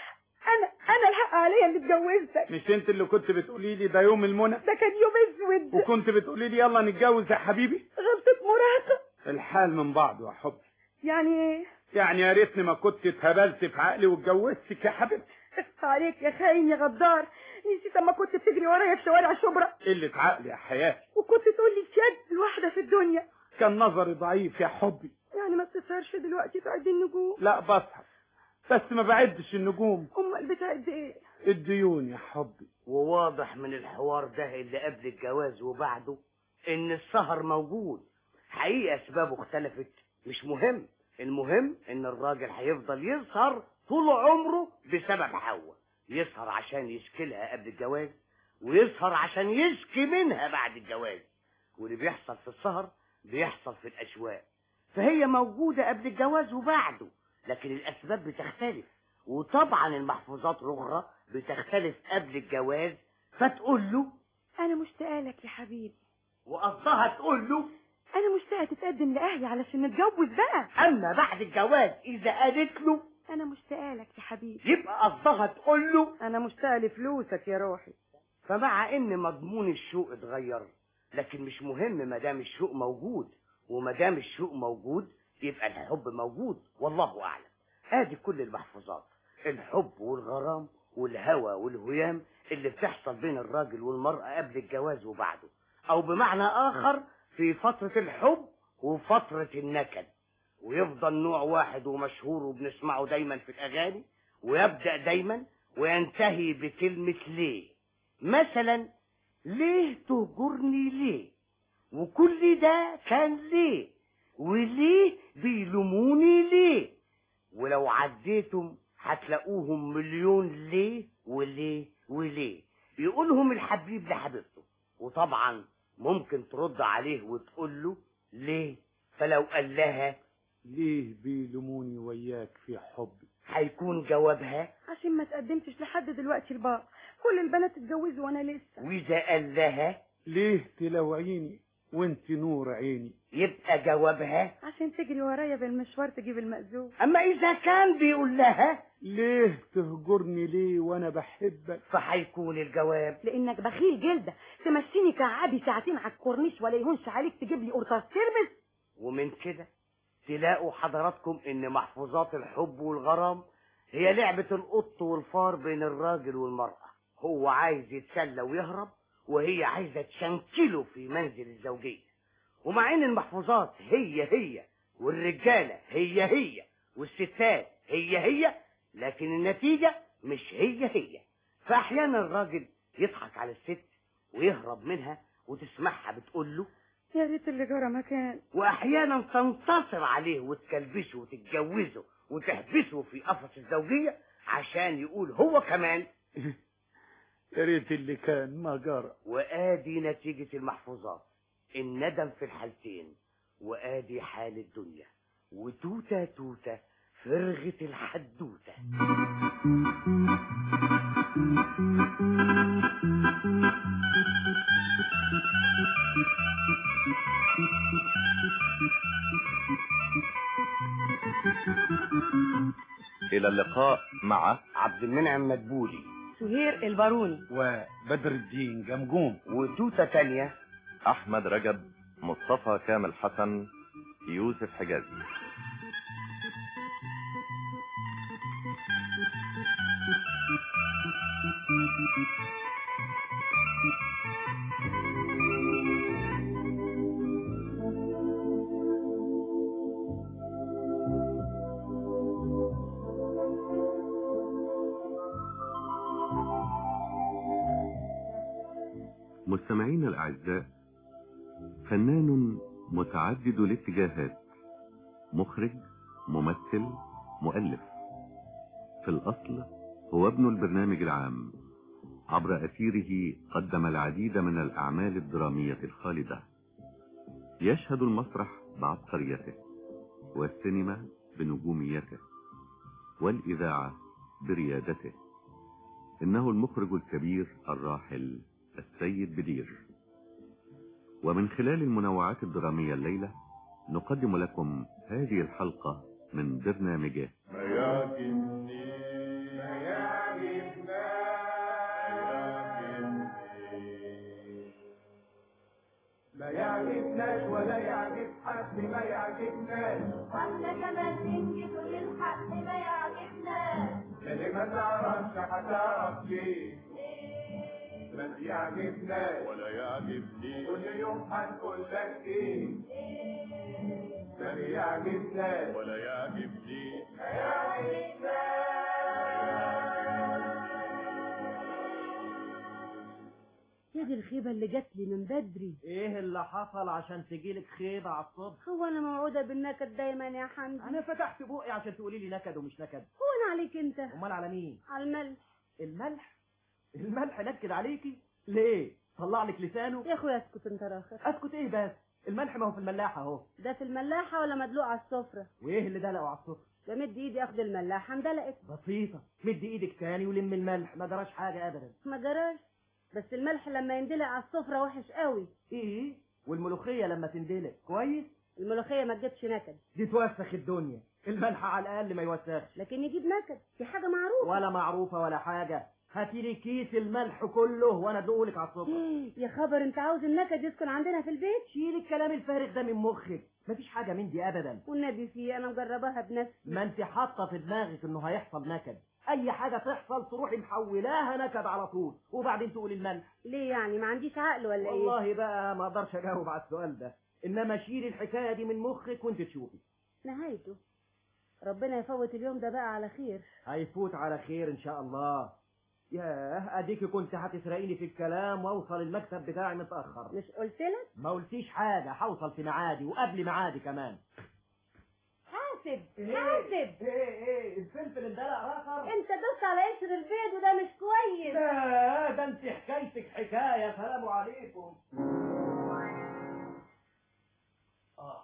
انا انا الحق عليا اللي اتجوزتك مش انت اللي كنت بتقولي لي ده يوم المنى ده كان يوم اسود وكنت بتقولي لي يلا نتجوز يا حبيبي غلطة مراهقة الحال من بعضه يا حبي يعني ايه يعني يا ريتني ما كنت اتهبلت في عقلي واتجوزتك يا حبيبتي اخفى عليك يا خاين يا غدار نسيت اما كنت بتجري ورايا في شوارع شبرا قلة عقل يا حياتي وكنت تقول لي شد الواحدة في الدنيا كان نظري ضعيف يا حبي يعني ما بتسهرش دلوقتي تعد النجوم لا بسهر بس ما بعدش النجوم امال بتعد ايه الديون يا حبي وواضح من الحوار ده اللي قبل الجواز وبعده ان السهر موجود حقيقة اسبابه اختلفت مش مهم المهم ان الراجل هيفضل يسهر طول عمره بسبب حواء يسهر عشان يشكلها قبل الجواز ويسهر عشان يشكي منها بعد الجواز واللي بيحصل في السهر بيحصل في الاشواق فهي موجودة قبل الجواز وبعده لكن الاسباب بتختلف وطبعا المحفوظات رغرة بتختلف قبل الجواز فتقول له انا مشتاقه لك يا حبيبي وقصدها تقول له انا مشتاقه تتقدم لاهلي علشان نتجوز بقى اما بعد الجواز اذا قالت له انا مشتاقه لك يا حبيبي يبقى قصدها تقول له انا مشتاقه لفلوسك يا روحي فمع ان مضمون الشوق اتغير لكن مش مهم ما دام الشوق موجود وما دام الشوق موجود يبقى الحب موجود والله اعلم ادي كل المحفوظات الحب والغرام والهوى والهيام اللي بتحصل بين الراجل والمرأة قبل الجواز وبعده او بمعنى اخر في فترة الحب وفترة النكد ويفضل نوع واحد ومشهور وبنسمعه دايما في الاغاني ويبدأ دايما وينتهي بكلمة ليه مثلا ليه تهجرني ليه وكل ده كان ليه وليه بيلوموني ليه ولو عديتم هتلاقوهم مليون ليه وليه وليه يقولهم الحبيب لحبيبته وطبعا ممكن ترد عليه وتقول له ليه فلو قال لها ليه بيلوموني وياك في حبي هيكون جوابها عشان ما تقدمتش لحد دلوقتي البابا كل البنات اتجوزوا وانا لسه واذا قال لها ليه تلوعيني وانت نور عيني يبقى جوابها عشان تجري ورايا بالمشوار تجيب المأذون اما اذا كان بيقول لها ليه تهجرني ليه وانا بحبك فهيكون الجواب لانك بخيل جلده تمشيني كعابي ساعتين على الكورنيش ولا يهونش عليك تجيب لي قرطاس ترمس ومن كده تلاقوا حضراتكم ان محفوظات الحب والغرام هي لعبة القط والفار بين الراجل والمرأة هو عايز يتسلى ويهرب وهي عايزة تشنكله في منزل الزوجية ومع ان المحفوظات هي هي والرجالة هي هي والستات هي هي لكن النتيجة مش هي هي فأحيانا الراجل يضحك على الست ويهرب منها وتسمعها بتقول له يا ريت اللي جرى مكان واحيانا تنتصر عليه وتكلبشه وتتجوزه وتحبسه في قفص الزوجيه عشان يقول هو كمان يا ريت اللي كان ما جرى وادي نتيجه المحفوظات الندم في الحالتين وادي حال الدنيا وتوته توته فرغت الحدوته إلى اللقاء مع عبد المنعم مدبولي سهير الباروني وبدر الدين جمجوم وتوته تانية أحمد رجب مصطفى كامل حسن يوسف حجازي مستمعينا الأعزاء فنان متعدد الاتجاهات مخرج ممثل مؤلف في الأصل هو ابن البرنامج العام عبر أثيره قدم العديد من الأعمال الدرامية الخالدة يشهد المسرح بعبقريته والسينما بنجوميته والإذاعة بريادته إنه المخرج الكبير الراحل السيد بدير ومن خلال المنوعات الدرامية الليلة نقدم لكم هذه الحلقة من برنامجه ما يعجبني ما يعجبني ما يعجبناش ولا يعجب حد ما يعجبناش واحنا كمان ننجي تقول الحق ما يعجبناش اللي ما تعرفش هتعرف ليه ما يعجبناش ولا يعجبني كل يوم هنقول لك ايه ما يعجبناش ولا يعجبني ما يا دي الخيبة اللي جات لي من بدري ايه اللي حصل عشان تجيلك خيبة على الصبح هو انا موعودة بالنكد دايما يا حمدي انا فتحت بقي عشان تقولي لي نكد ومش نكد هو انا عليك انت امال على مين على الملح الملح الملح نكد عليكي ليه طلع لك لسانه يا اخويا اسكت انت راخر اسكت ايه بس الملح ما هو في الملاحة اهو ده في الملاحة ولا مدلوق على السفرة وايه اللي دلقه على الصبح بمد ايدي اخد الملاحة اندلقت بسيطة مد ايدك تاني ولم الملح ما جراش حاجة ابدا ما جراش بس الملح لما يندلق على السفرة وحش قوي ايه والملوخية لما تندلق كويس الملوخية ما تجيبش نكد دي توسخ الدنيا الملح على الاقل ما يوسخش لكن يجيب نكد دي حاجة معروفة ولا معروفة ولا حاجة هاتي لي كيس الملح كله وانا ادوقهولك على الصبح يا خبر انت عاوز النكد يسكن عندنا في البيت شيل الكلام الفارغ ده من مخك مفيش حاجة من دي ابدا والنبي فيه انا مجرباها بنفسي ما انت حاطة في دماغك انه هيحصل نكد اي حاجة تحصل تروحي محولاها نكد على طول وبعدين تقولي الملح ليه يعني ما عنديش عقل ولا ايه والله بقى ما اقدرش اجاوب على السؤال ده انما شيل الحكاية دي من مخك وانت تشوفي نهايته ربنا يفوت اليوم ده بقى على خير هيفوت على خير ان شاء الله ياه اديكي كنت هتسرقيني في الكلام واوصل المكتب بتاعي متاخر مش قلت لك ما قلتيش حاجه هوصل في ميعادي وقبل ميعادي كمان حاسب إيه؟ حاسب ايه ايه الفلفل اندلق رخر انت دوست على قشر البيض وده مش كويس لا ده انت حكايتك حكايه سلام عليكم اه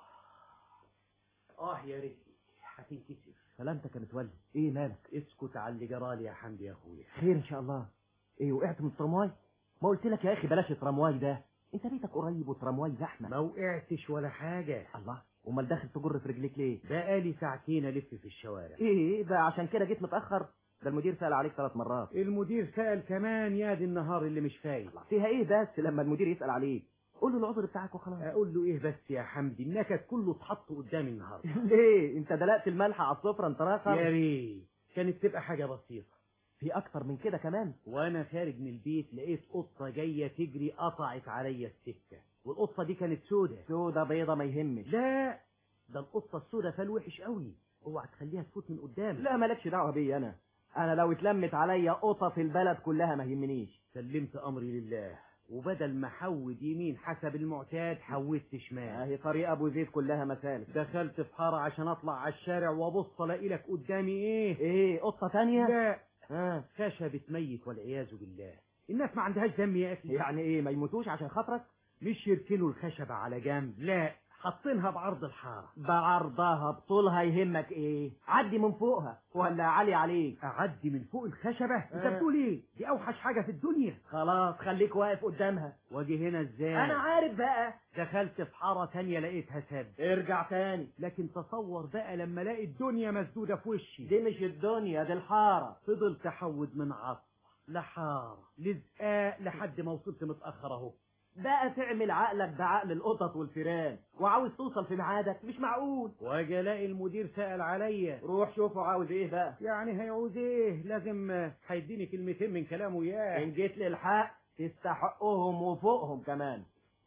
اه يا ريتني هتنكسر سلامتك يا متولي ايه مالك اسكت على اللي جرالي يا حمدي يا اخويا خير ان شاء الله ايه وقعت من الترامواي ما قلت لك يا اخي بلاش الترامواي ده انت بيتك قريب والترامواي زحمه ما وقعتش ولا حاجة الله امال داخل تجر في رجليك ليه بقالي ساعتين الف في الشوارع ايه ده عشان كده جيت متاخر ده المدير سال عليك ثلاث مرات المدير سأل كمان يا دي النهار اللي مش فايق فيها ايه بس لما المدير يسال عليك قول له العذر بتاعك وخلاص اقول له ايه بس يا حمدي النكد كله اتحط قدامي النهارده ليه انت دلقت الملح على السفره انت راخر يا ريت كانت تبقى حاجة بسيطة في اكتر من كده كمان وانا خارج من البيت لقيت قطة جاية تجري قطعت عليا السكة والقطة دي كانت سودة سودا بيضة ما يهمش لا ده القطة السودة فال وحش قوي اوعى تخليها تفوت من قدامك لا مالكش دعوه بيا انا انا لو اتلمت عليا قطة في البلد كلها ما يهمنيش سلمت امري لله وبدل ما حود يمين حسب المعتاد حودت شمال اهي طريق ابو زيد كلها مسالك دخلت في حارة عشان اطلع على الشارع وابص الاقي لك قدامي ايه ايه قطة تانية لا ها خشبة ميت والعياذ بالله الناس ما عندهاش دم يا اخي يعني ايه ما يموتوش عشان خاطرك مش يركنوا الخشبة على جنب لا حاطينها بعرض الحارة بعرضها بطولها يهمك ايه عدي من فوقها ولا عالي عليك اعدي من فوق الخشبة انت آه. بتقول ايه دي اوحش حاجة في الدنيا خلاص خليك واقف قدامها واجي هنا ازاي انا عارف بقى دخلت في حارة تانية لقيتها سد ارجع تاني لكن تصور بقى لما الاقي الدنيا مسدودة في وشي دي مش الدنيا دي الحارة فضلت احود من عصر لحارة لزقاق لحد ما وصلت متأخر اهو بقى تعمل عقلك بعقل القطط والفيران وعاوز توصل في ميعادك مش معقول واجي الاقي المدير سأل عليا روح شوفه عاوز ايه بقى يعني هيعوز ايه لازم آه، هيديني كلمتين من كلامه ياه ان جيت للحق تستحقهم وفوقهم كمان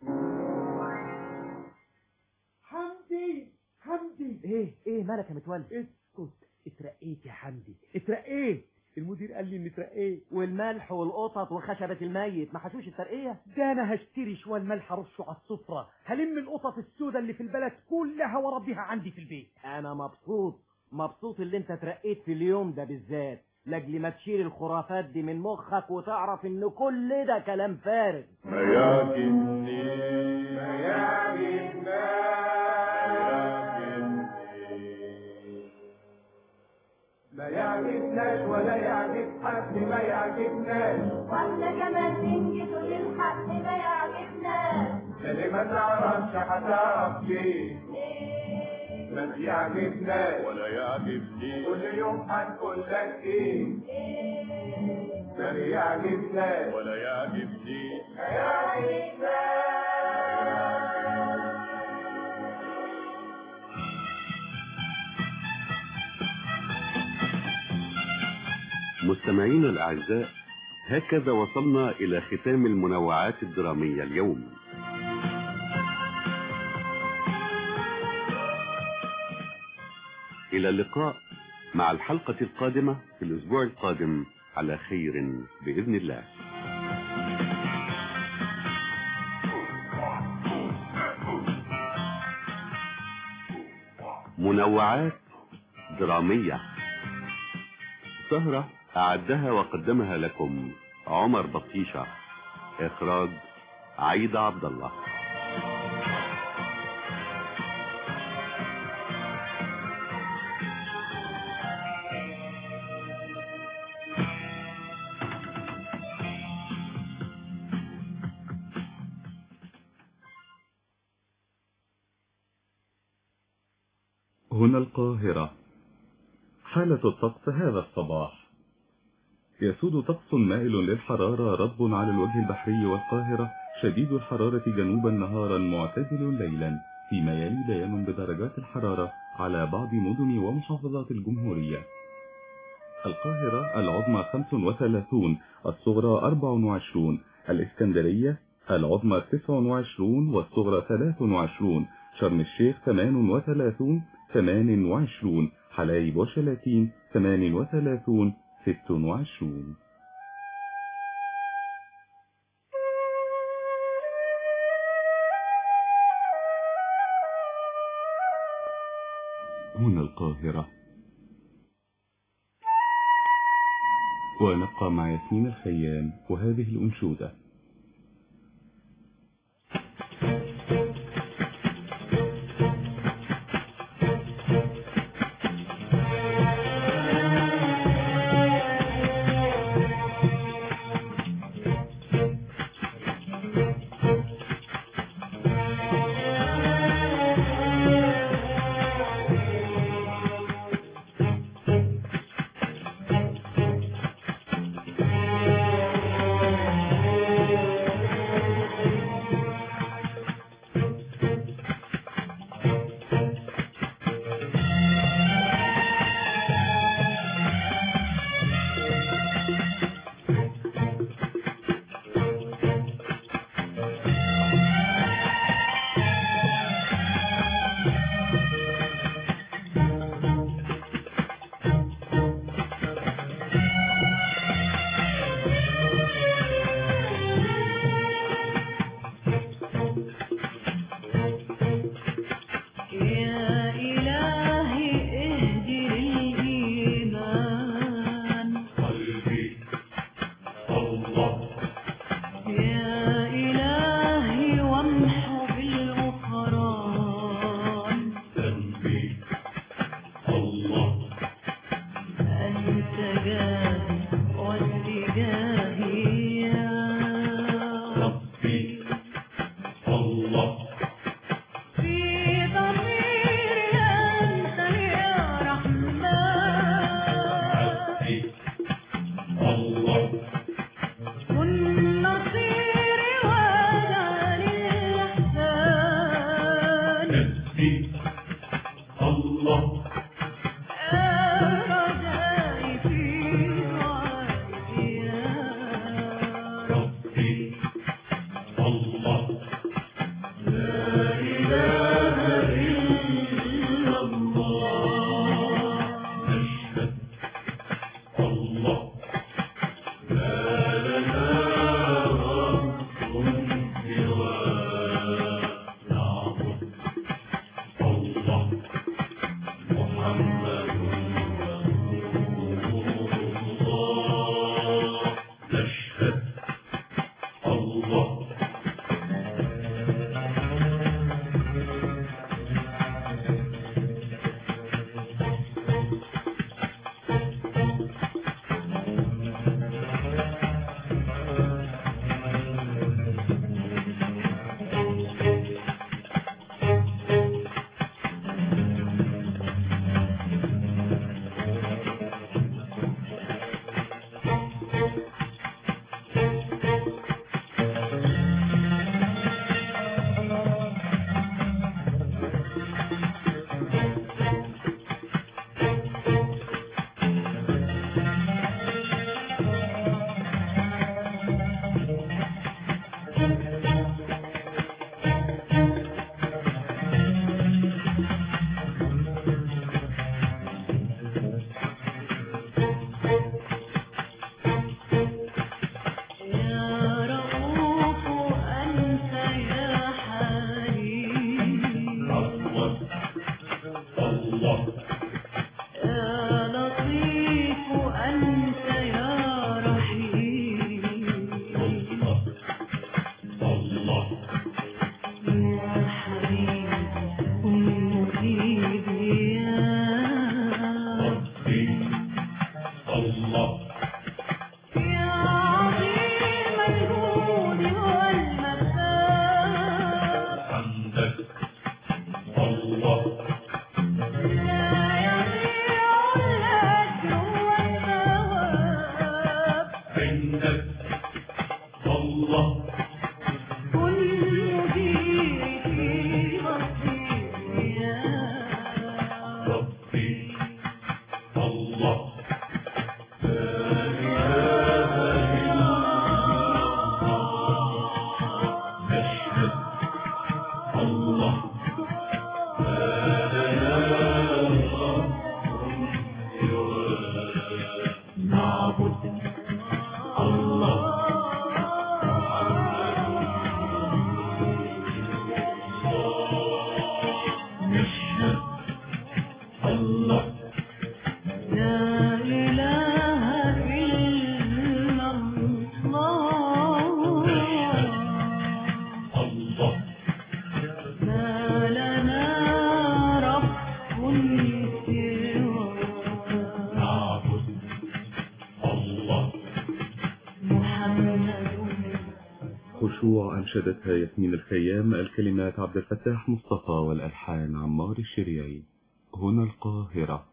حمدي حمدي ايه ايه مالك يا متولي اسكت اترقيت يا حمدي اترقيت المدير قال لي اني اترقيت والملح والقطط وخشبة الميت ما حشوش الترقية ده انا هشتري شويه الملح ارشه على السفره هلم القطط السوداء اللي في البلد كلها واربيها عندي في البيت انا مبسوط مبسوط اللي انت ترقيت في اليوم ده بالذات لاجل ما تشيل الخرافات دي من مخك وتعرف ان كل ده كلام فارغ ما يعجبني ما يعجبنا ما يعجبناش ولا يعجب حد ما يعجبناش واحنا كمان ننجي تقول الحق ما يعجبناش اللي ما تعرفش هتعرف ليه ما يعجبناش ولا يعجبني كل يوم هنقول لك ايه ما يعجبناش ولا يعجبني ما يعجبناش مستمعينا الأعزاء هكذا وصلنا إلى ختام المنوعات الدرامية اليوم إلى اللقاء مع الحلقة القادمة في الأسبوع القادم على خير بإذن الله منوعات درامية سهرة أعدها وقدمها لكم عمر بطيشة إخراج عيد عبد الله هنا القاهرة حالة الطقس هذا الصباح يسود طقس مائل للحرارة رب على الوجه البحري والقاهرة شديد الحرارة جنوبا نهارا معتدل ليلا فيما يلي بيان بدرجات الحرارة على بعض مدن ومحافظات الجمهورية القاهرة العظمى 35 الصغرى 24 الإسكندرية العظمى 29 والصغرى 23 شرم الشيخ 38 28 حلايب وشلاتين 38 26 هنا القاهرة ونبقى مع ياسمين الخيام وهذه الأنشودة يا إلهي اهدي للإيمان قلبي الله يا إلهي وامحو بالغفران ذنبي الله أنت جاهي واتجاهي يا ربي الله في ضميري أنت يا رحمن الله كن نصيري واجعل الإحسان الله رجائي في دعائي يا ربي الله لا إله إلا الله نشهد الله لا لنا رب سواه نعبد الله محمد رسول الله نشهد الله يا حبيبي كن مفيدي يا ربي الله يا عظيم الجود والمثاب حمدك الله لا يضيع الأجر والثواب عندك الله كل مدير في مصيري يا ربي الله الله نعبد الله نشهد الله لا إله إلا الله الله ما لنا رب سوى نعبد الله محمد خشوع أنشدتها ياسمين الخيام الكلمات عبد الفتاح مصطفى والألحان عمار الشريعي هنا القاهرة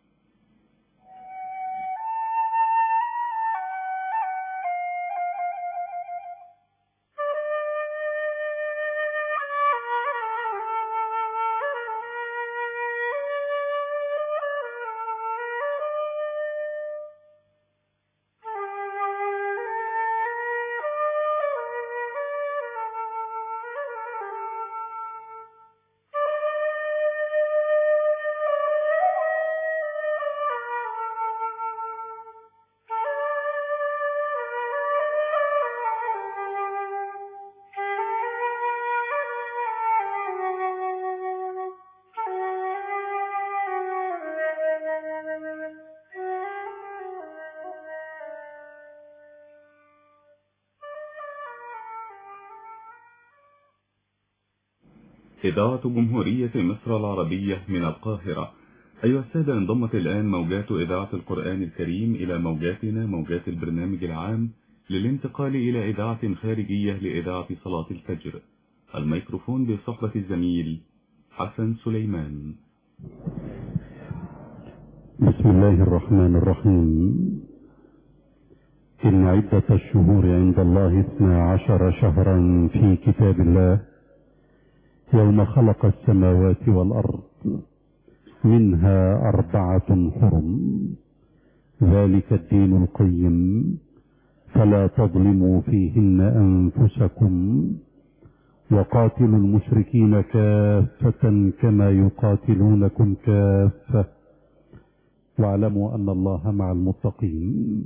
إذاعة جمهورية مصر العربية من القاهرة أيها السادة انضمت الآن موجات إذاعة القرآن الكريم إلى موجاتنا موجات البرنامج العام للانتقال إلى إذاعة خارجية لإذاعة صلاة الفجر الميكروفون بصحبة الزميل حسن سليمان بسم الله الرحمن الرحيم إن عدة الشهور عند الله اثنا عشر شهرا في كتاب الله يوم خلق السماوات والأرض منها أربعة حرم ذلك الدين القيم فلا تظلموا فيهن أنفسكم وقاتلوا المشركين كافة كما يقاتلونكم كافة واعلموا أن الله مع المتقين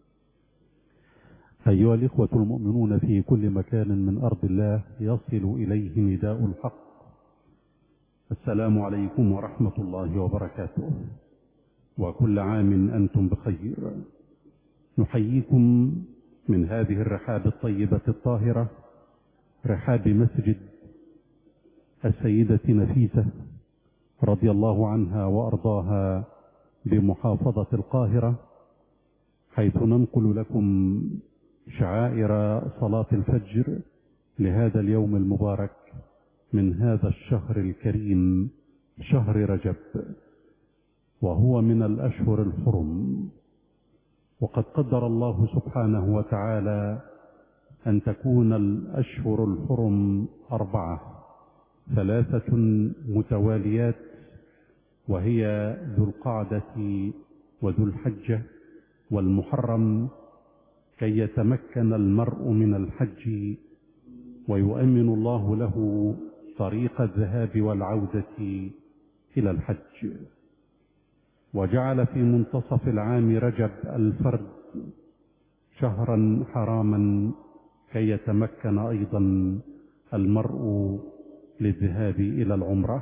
أيها الإخوة المؤمنون في كل مكان من أرض الله يصل إليه نداء الحق السلام عليكم ورحمة الله وبركاته وكل عام أنتم بخير نحييكم من هذه الرحاب الطيبة الطاهرة رحاب مسجد السيدة نفيسة رضي الله عنها وأرضاها بمحافظة القاهرة حيث ننقل لكم شعائر صلاة الفجر لهذا اليوم المبارك من هذا الشهر الكريم شهر رجب وهو من الأشهر الحرم وقد قدر الله سبحانه وتعالى أن تكون الأشهر الحرم أربعة ثلاثة متواليات وهي ذو القعدة وذو الحجة والمحرم كي يتمكن المرء من الحج ويؤمن الله له طريق الذهاب والعودة إلى الحج وجعل في منتصف العام رجب الفرد شهرا حراما كي يتمكن أيضا المرء للذهاب إلى العمرة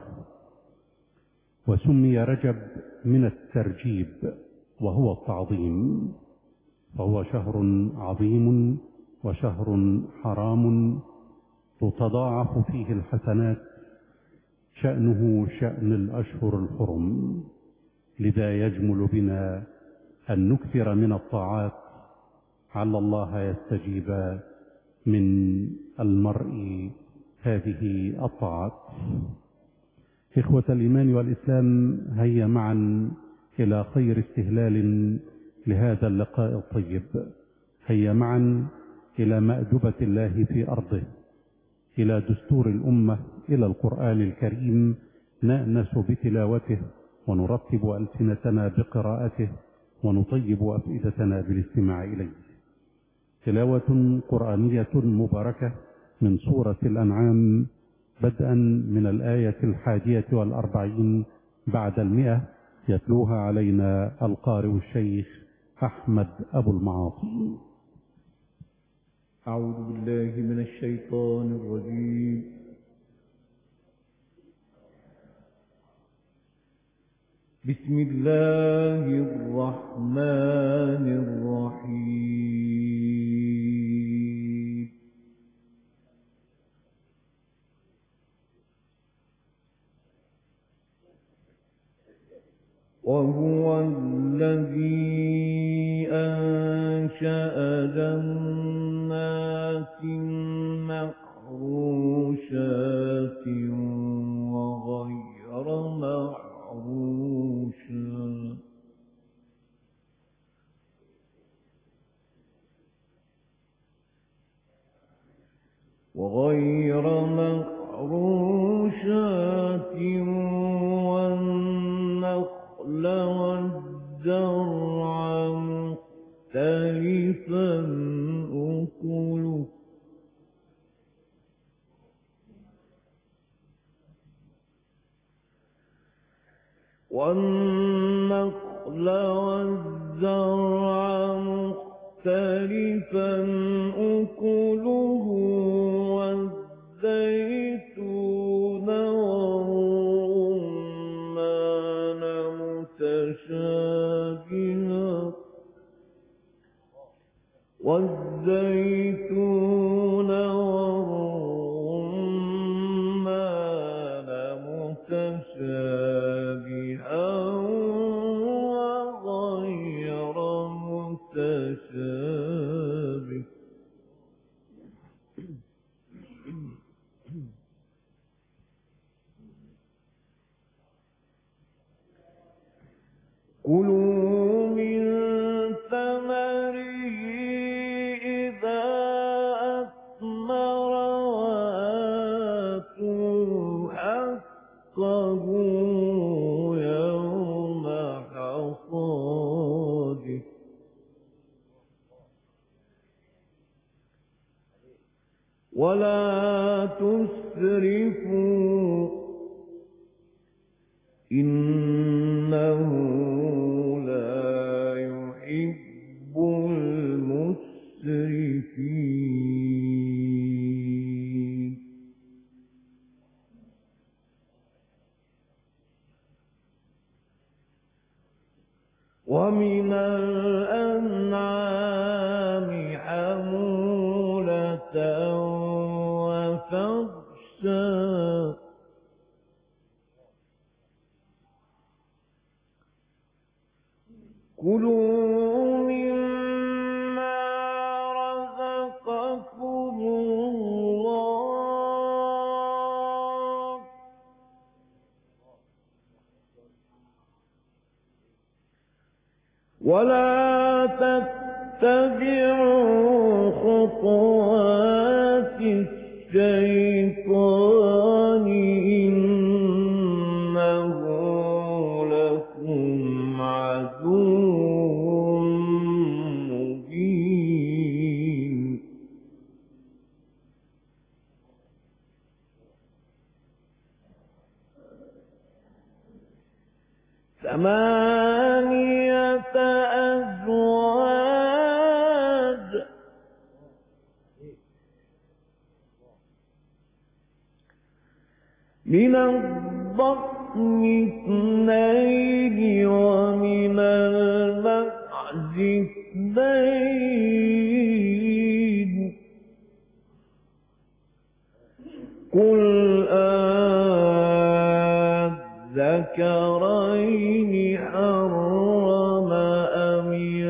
وسمي رجب من الترجيب وهو التعظيم فهو شهر عظيم وشهر حرام تتضاعف فيه الحسنات شأنه شأن الأشهر الحرم لذا يجمل بنا أن نكثر من الطاعات على الله يستجيب من المرء هذه الطاعات إخوة الإيمان والإسلام هيا معا إلى خير استهلال لهذا اللقاء الطيب هيا معا إلى مأدبة الله في أرضه إلى دستور الأمة إلى القرآن الكريم نأنس بتلاوته ونرتب ألسنتنا بقراءته ونطيب أفئدتنا بالاستماع إليه تلاوة قرآنية مباركة من سورة الأنعام بدءا من الآية الحادية والأربعين بعد المئة يتلوها علينا القارئ الشيخ أحمد أبو المعاصي أعوذ بالله من الشيطان الرجيم بسم الله الرحمن الرحيم وهو الذي أنشأ جنات مخروشات وغير معروشات وغير مخروشات والنخل والزرع مختلفا أكله والنخل والزرع مختلفا أكله والزيتون والرمان متشابها والزيتون والرمان متشابها وغير متشابه كلوا من ثمره إذا أثمر وآتوا حقه يوم حصاده ولا تسرفوا إنه لا يحب المسرفين ومن الأنعام حمولة وفرشا كلوا مما رزقكم الله ولا تتبعوا خطوات الشيطان إنه لكم عدو مبين ثمانية أزواج من الضأن اثنين ومن المعز اثنين قل أذكرين حرم أم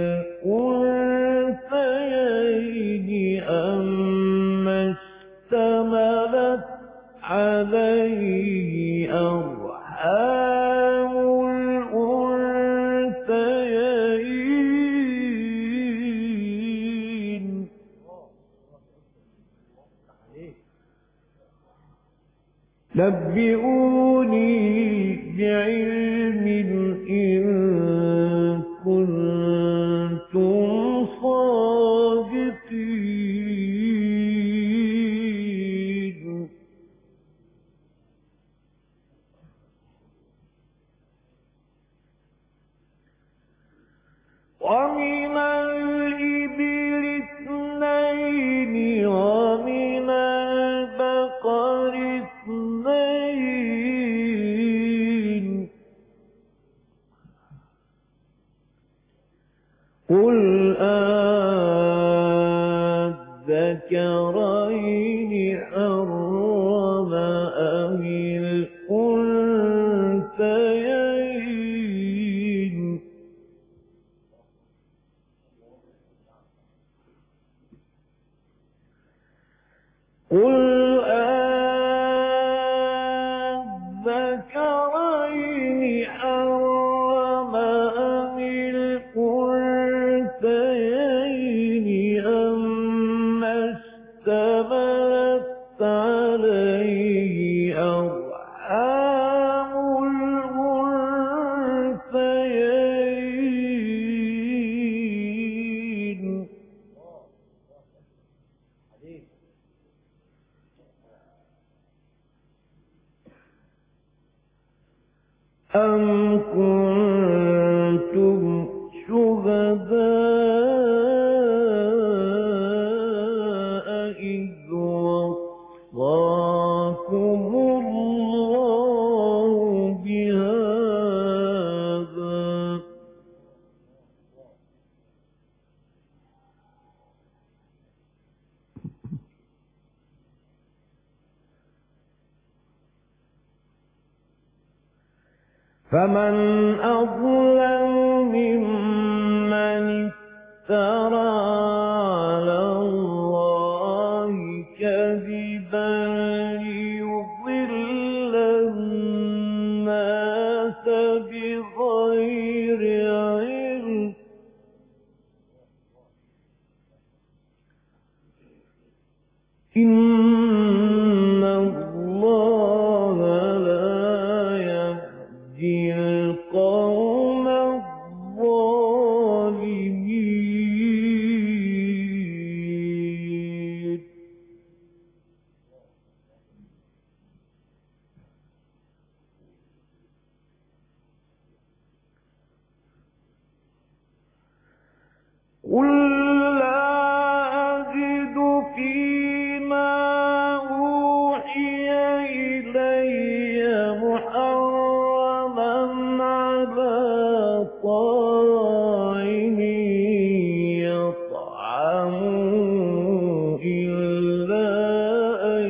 الأنثيين أما اشتملت عليه أرحام الأنثيين نبئوني بعلم إن كنتم صادقين ومن الإبل اثنين ومن البقر اثنين قل أذكرين حرم أم الأنثيين قل أذكرين حرم أم الأنثيين أما اشتملت عليه أرحام الأنثيين أم كنتم شهداء إذ وصاكم الله بهذا فمن أظلم ممن افترى على الله كذبا ليضل الناس بغير علم إن الله لا يهدي القوم الظالمين قل لا أجد فيما أوحي إلي محرما على طاعم يطعمه إلا أن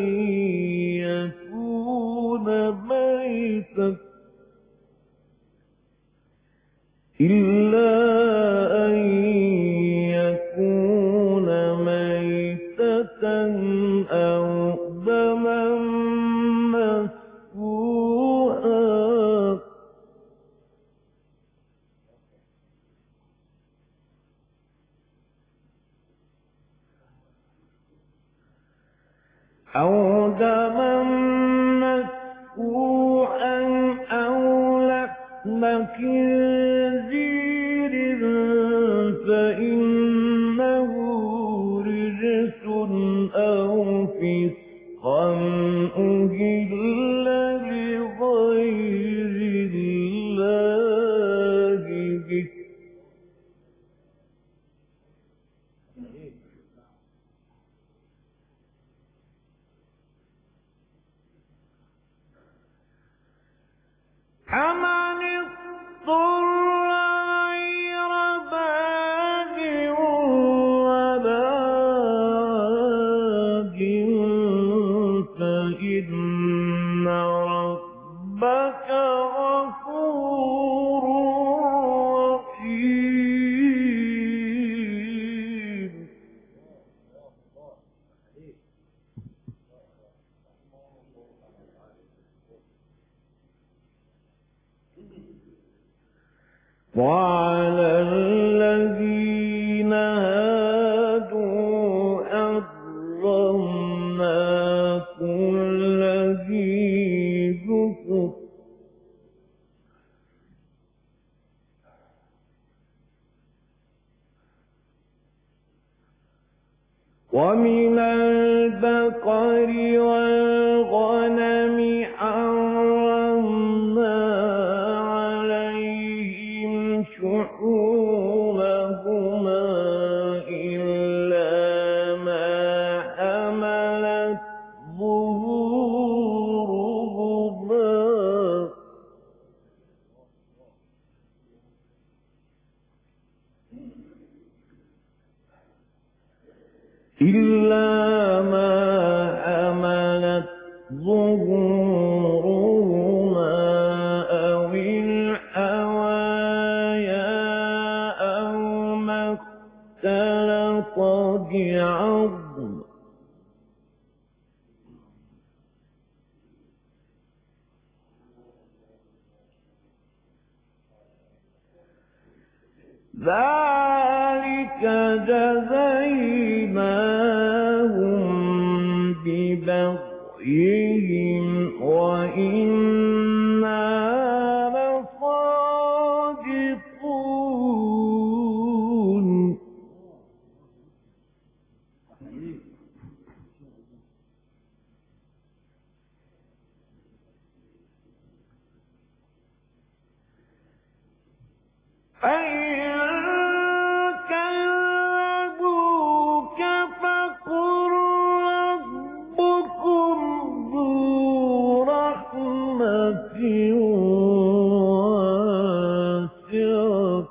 يكون ميتا إلا أن يكون ميتة أو دما مسفوحا أو دما مسفوحا أو لحم خنزير فإنه رجس أو فسقا أهل لغير الله به فمن اضطر غير باغ ولا عاد إن ربك غفور رحيم وعلى الذين هادوا حرمنا كل ذي ظفر ومن البقر والغنم حرمنا عليهم شحومهما إلا ما حملت ظهورهما إلا ما حملت ظهورهما أو الحوايا أو ما اختلط بعظم ذلك جزيناهم ببغيهم وإنا لصادقون فإن كذبوك فقل ربكم ذو رحمة واسعة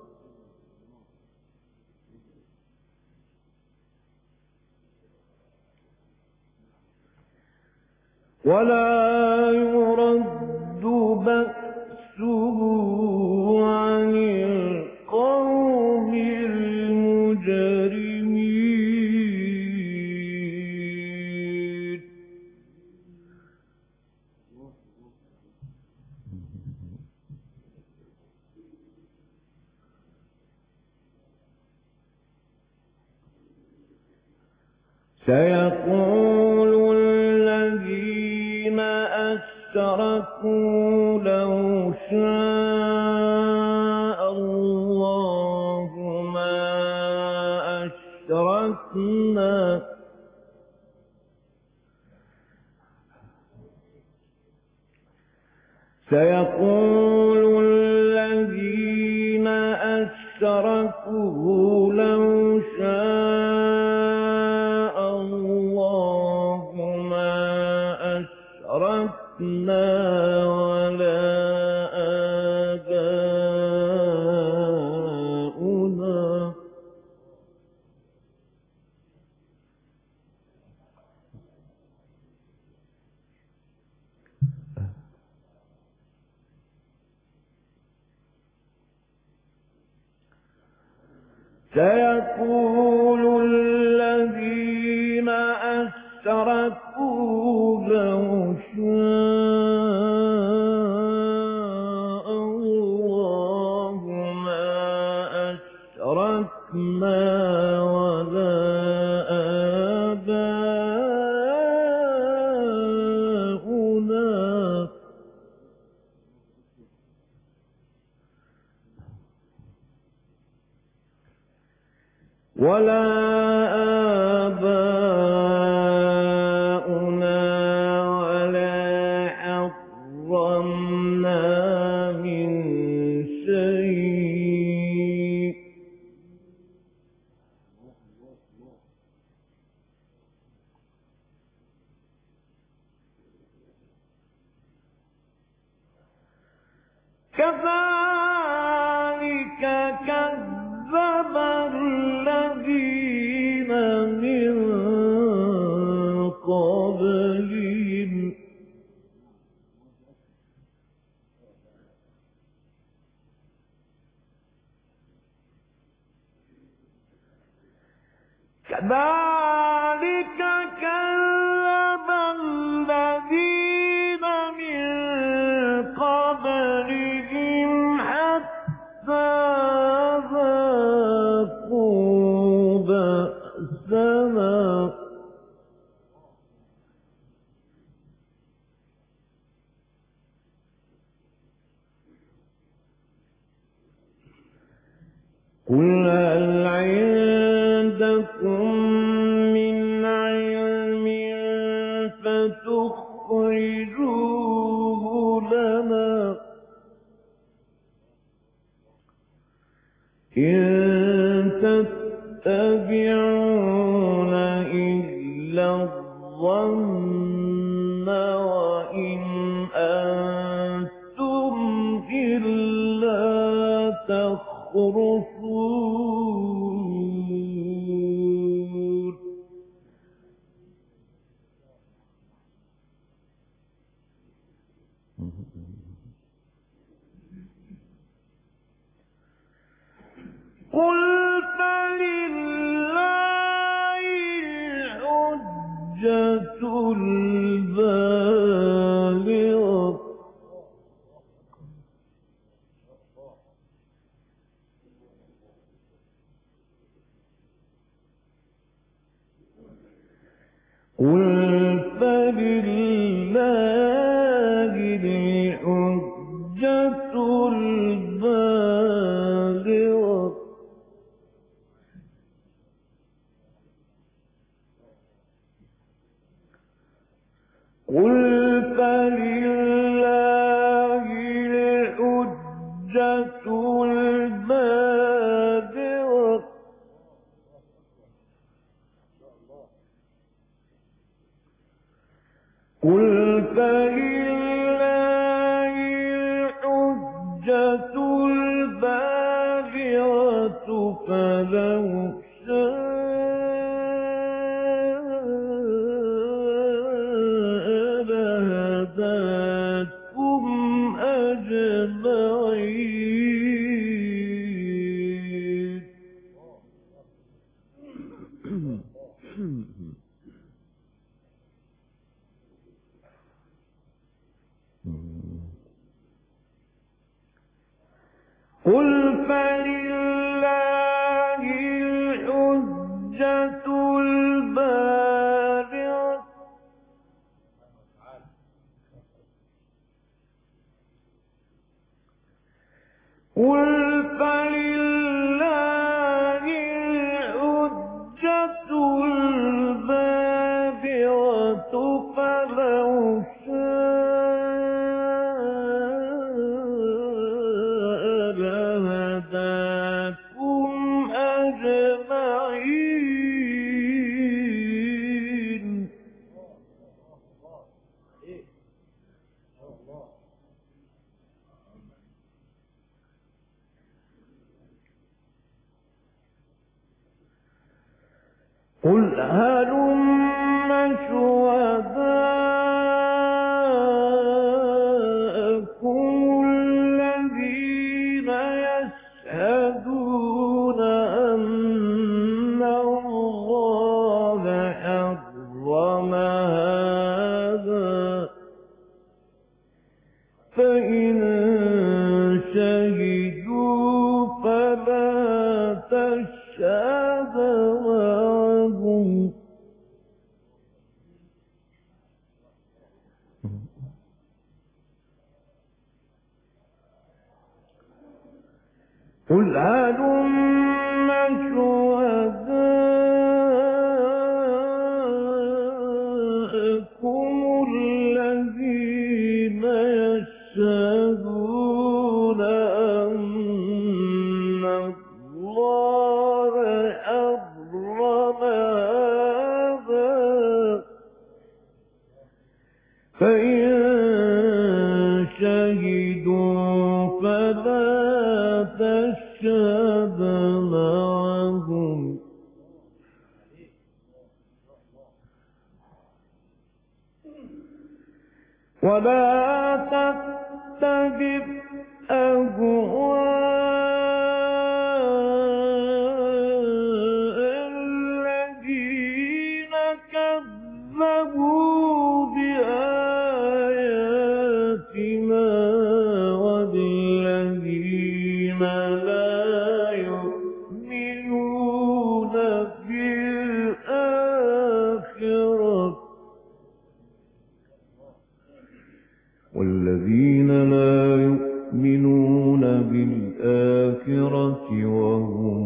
ولا يرد بأسه عن القوم المجرمين سيقول الذين أشركوا لو شاء الله ما أشركنا سيقول الذين أشركوا لو شاء الله ما أشركنا ولا آباؤنا سيقول الذين أشركوا لو شاء الله ما أشركنا ولا آباؤنا ولا آباؤنا ولا حرمنا من شيء كذلك كذب الذين من قبلهم قل هل عندكم من علم فتخرجوه لنا إن تتبعون إلا الظن وإن أنتم إلا تخرصون قل فلله الحجة البالغة قل فلله الحجة البالغة قل فلله الحجة البالغة قل فلله الحجة البالغة فلو شاء لهداكم أجمعين قل فلله الحجة البالغة قل فلله الحجة البالغة فلو شاء لهداكم أجمعين قل هلم شهداءكم الذين يشهدون أن الله حرم هذا فإن شهدوا فلا تشهد معهم قل هلم شهداءكم الذين يشهدون أن الله حرم هذا فإن شهدوا فلا تشهد معهم ولا تتبع أهواء الذين كذبوا بآياتنا والذين لا يؤمنون بالآخرة والذين لا يؤمنون بالآخرة وهم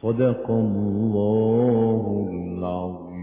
صدق الله العظيم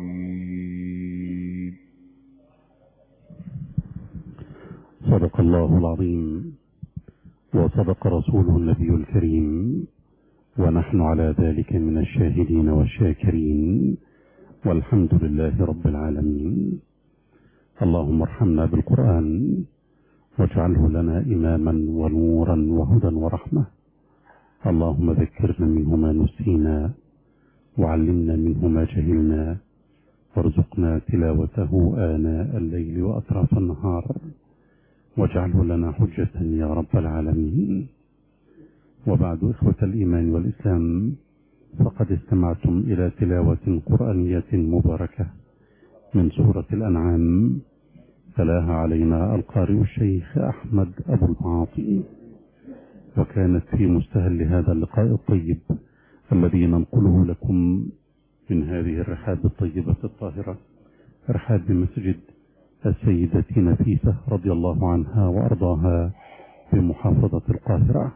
صدق الله العظيم وصدق رسوله النبي الكريم ونحن على ذلك من الشاهدين والشاكرين والحمد لله رب العالمين اللهم ارحمنا بالقرآن واجعله لنا إماما ونورا وهدى ورحمة اللهم ذكرنا منه ما نسينا وعلمنا منه ما جهلنا وارزقنا تلاوته آناء الليل وأطراف النهار واجعله لنا حجة يا رب العالمين وبعد إخوة الإيمان والإسلام فقد استمعتم إلى تلاوة قرآنية مباركة من سورة الأنعام تلاها علينا القارئ الشيخ أحمد أبو المعاطي وكانت في مستهل هذا اللقاء الطيب الذي ننقله لكم من هذه الرحاب الطيبة الطاهرة رحاب مسجد السيدة نفيسة رضي الله عنها وأرضاها بمحافظة القاهرة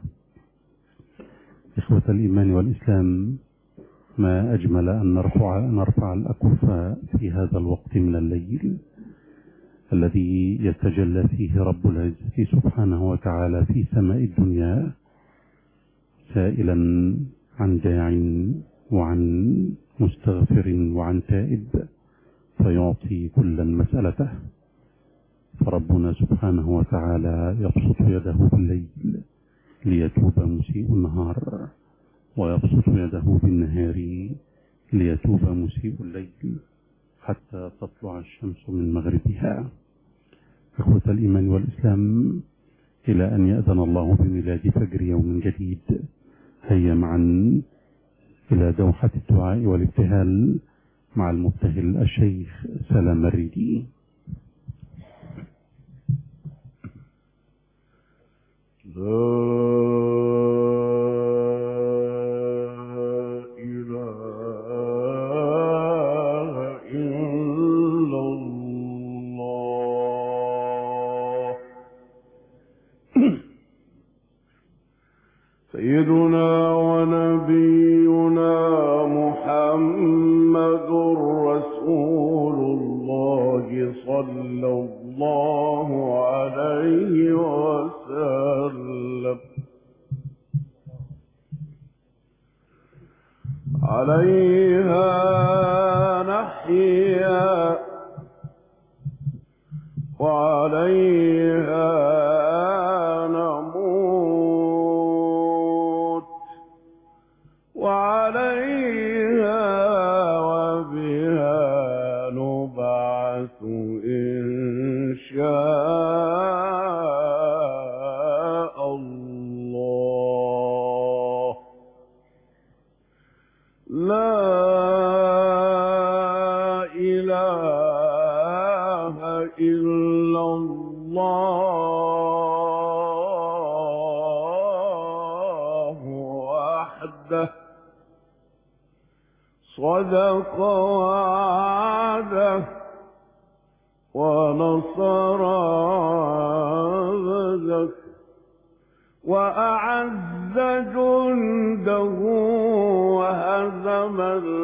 إخوة الإيمان والإسلام ما أجمل أن نرفع, نرفع الأكف في هذا الوقت من الليل الذي يتجلى فيه رب العزة سبحانه وتعالى في سماء الدنيا سائلا عن داع وعن مستغفر وعن تائب فيعطي كلا مسألته فربنا سبحانه وتعالى يبسط يده بالليل ليتوب مسيء النهار ويبسط يده بالنهار ليتوب مسيء الليل حتى تطلع الشمس من مغربها إخوة الإيمان والإسلام إلى أن يأذن الله بميلاد فجر يوم جديد هيا معا إلى دوحة الدعاء والابتهال مع المبتهل الشيخ سلام الريدي سيدنا ونبينا محمد رسول الله صلى الله عليه وسلم عليها نحيا وعليها نموت وعليها وبها نبعث إن شاء الله لا إله إلا الله وحده صدق وعده ونصر عبده وأعز جنده وهزم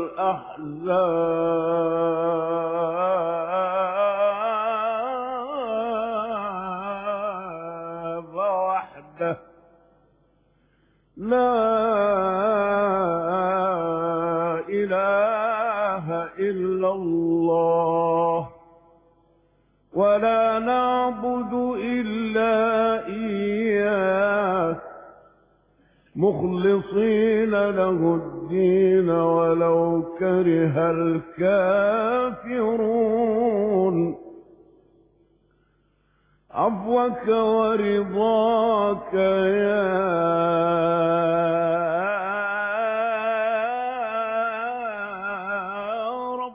الأحزاب وحده لا إله إلا الله ولا نعبد إلا إياه مخلصين له الدين ولو كره الكافرون عفوك ورضاك يا رب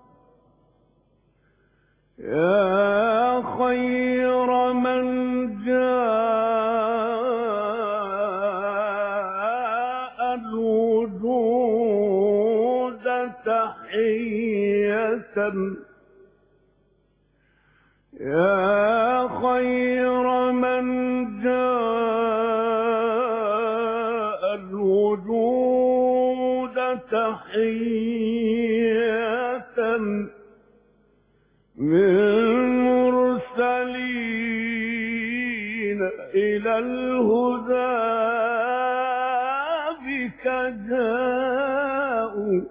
يا خير من جاء الوجود تحية يا خير من جاء الوجود تحية من مرسلين إلى الهدى بك جاءوا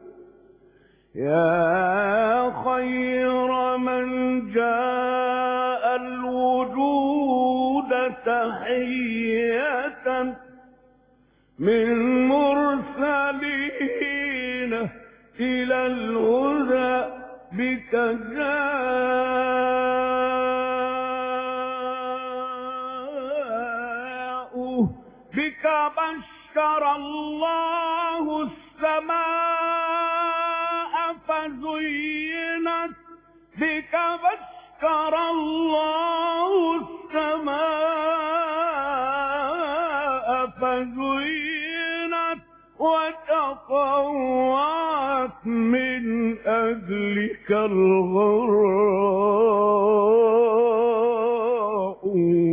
يا خير من جاء الوجود تحية من مرسلين إلى الهدى بك جاءوا بك بشر الله السماء فزينت بك بشر الله السماء فزينت وتقوعت من أجلك الغراء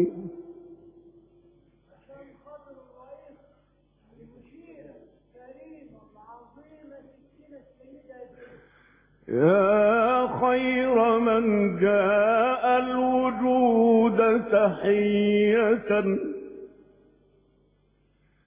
يا خير من جاء الوجود تحية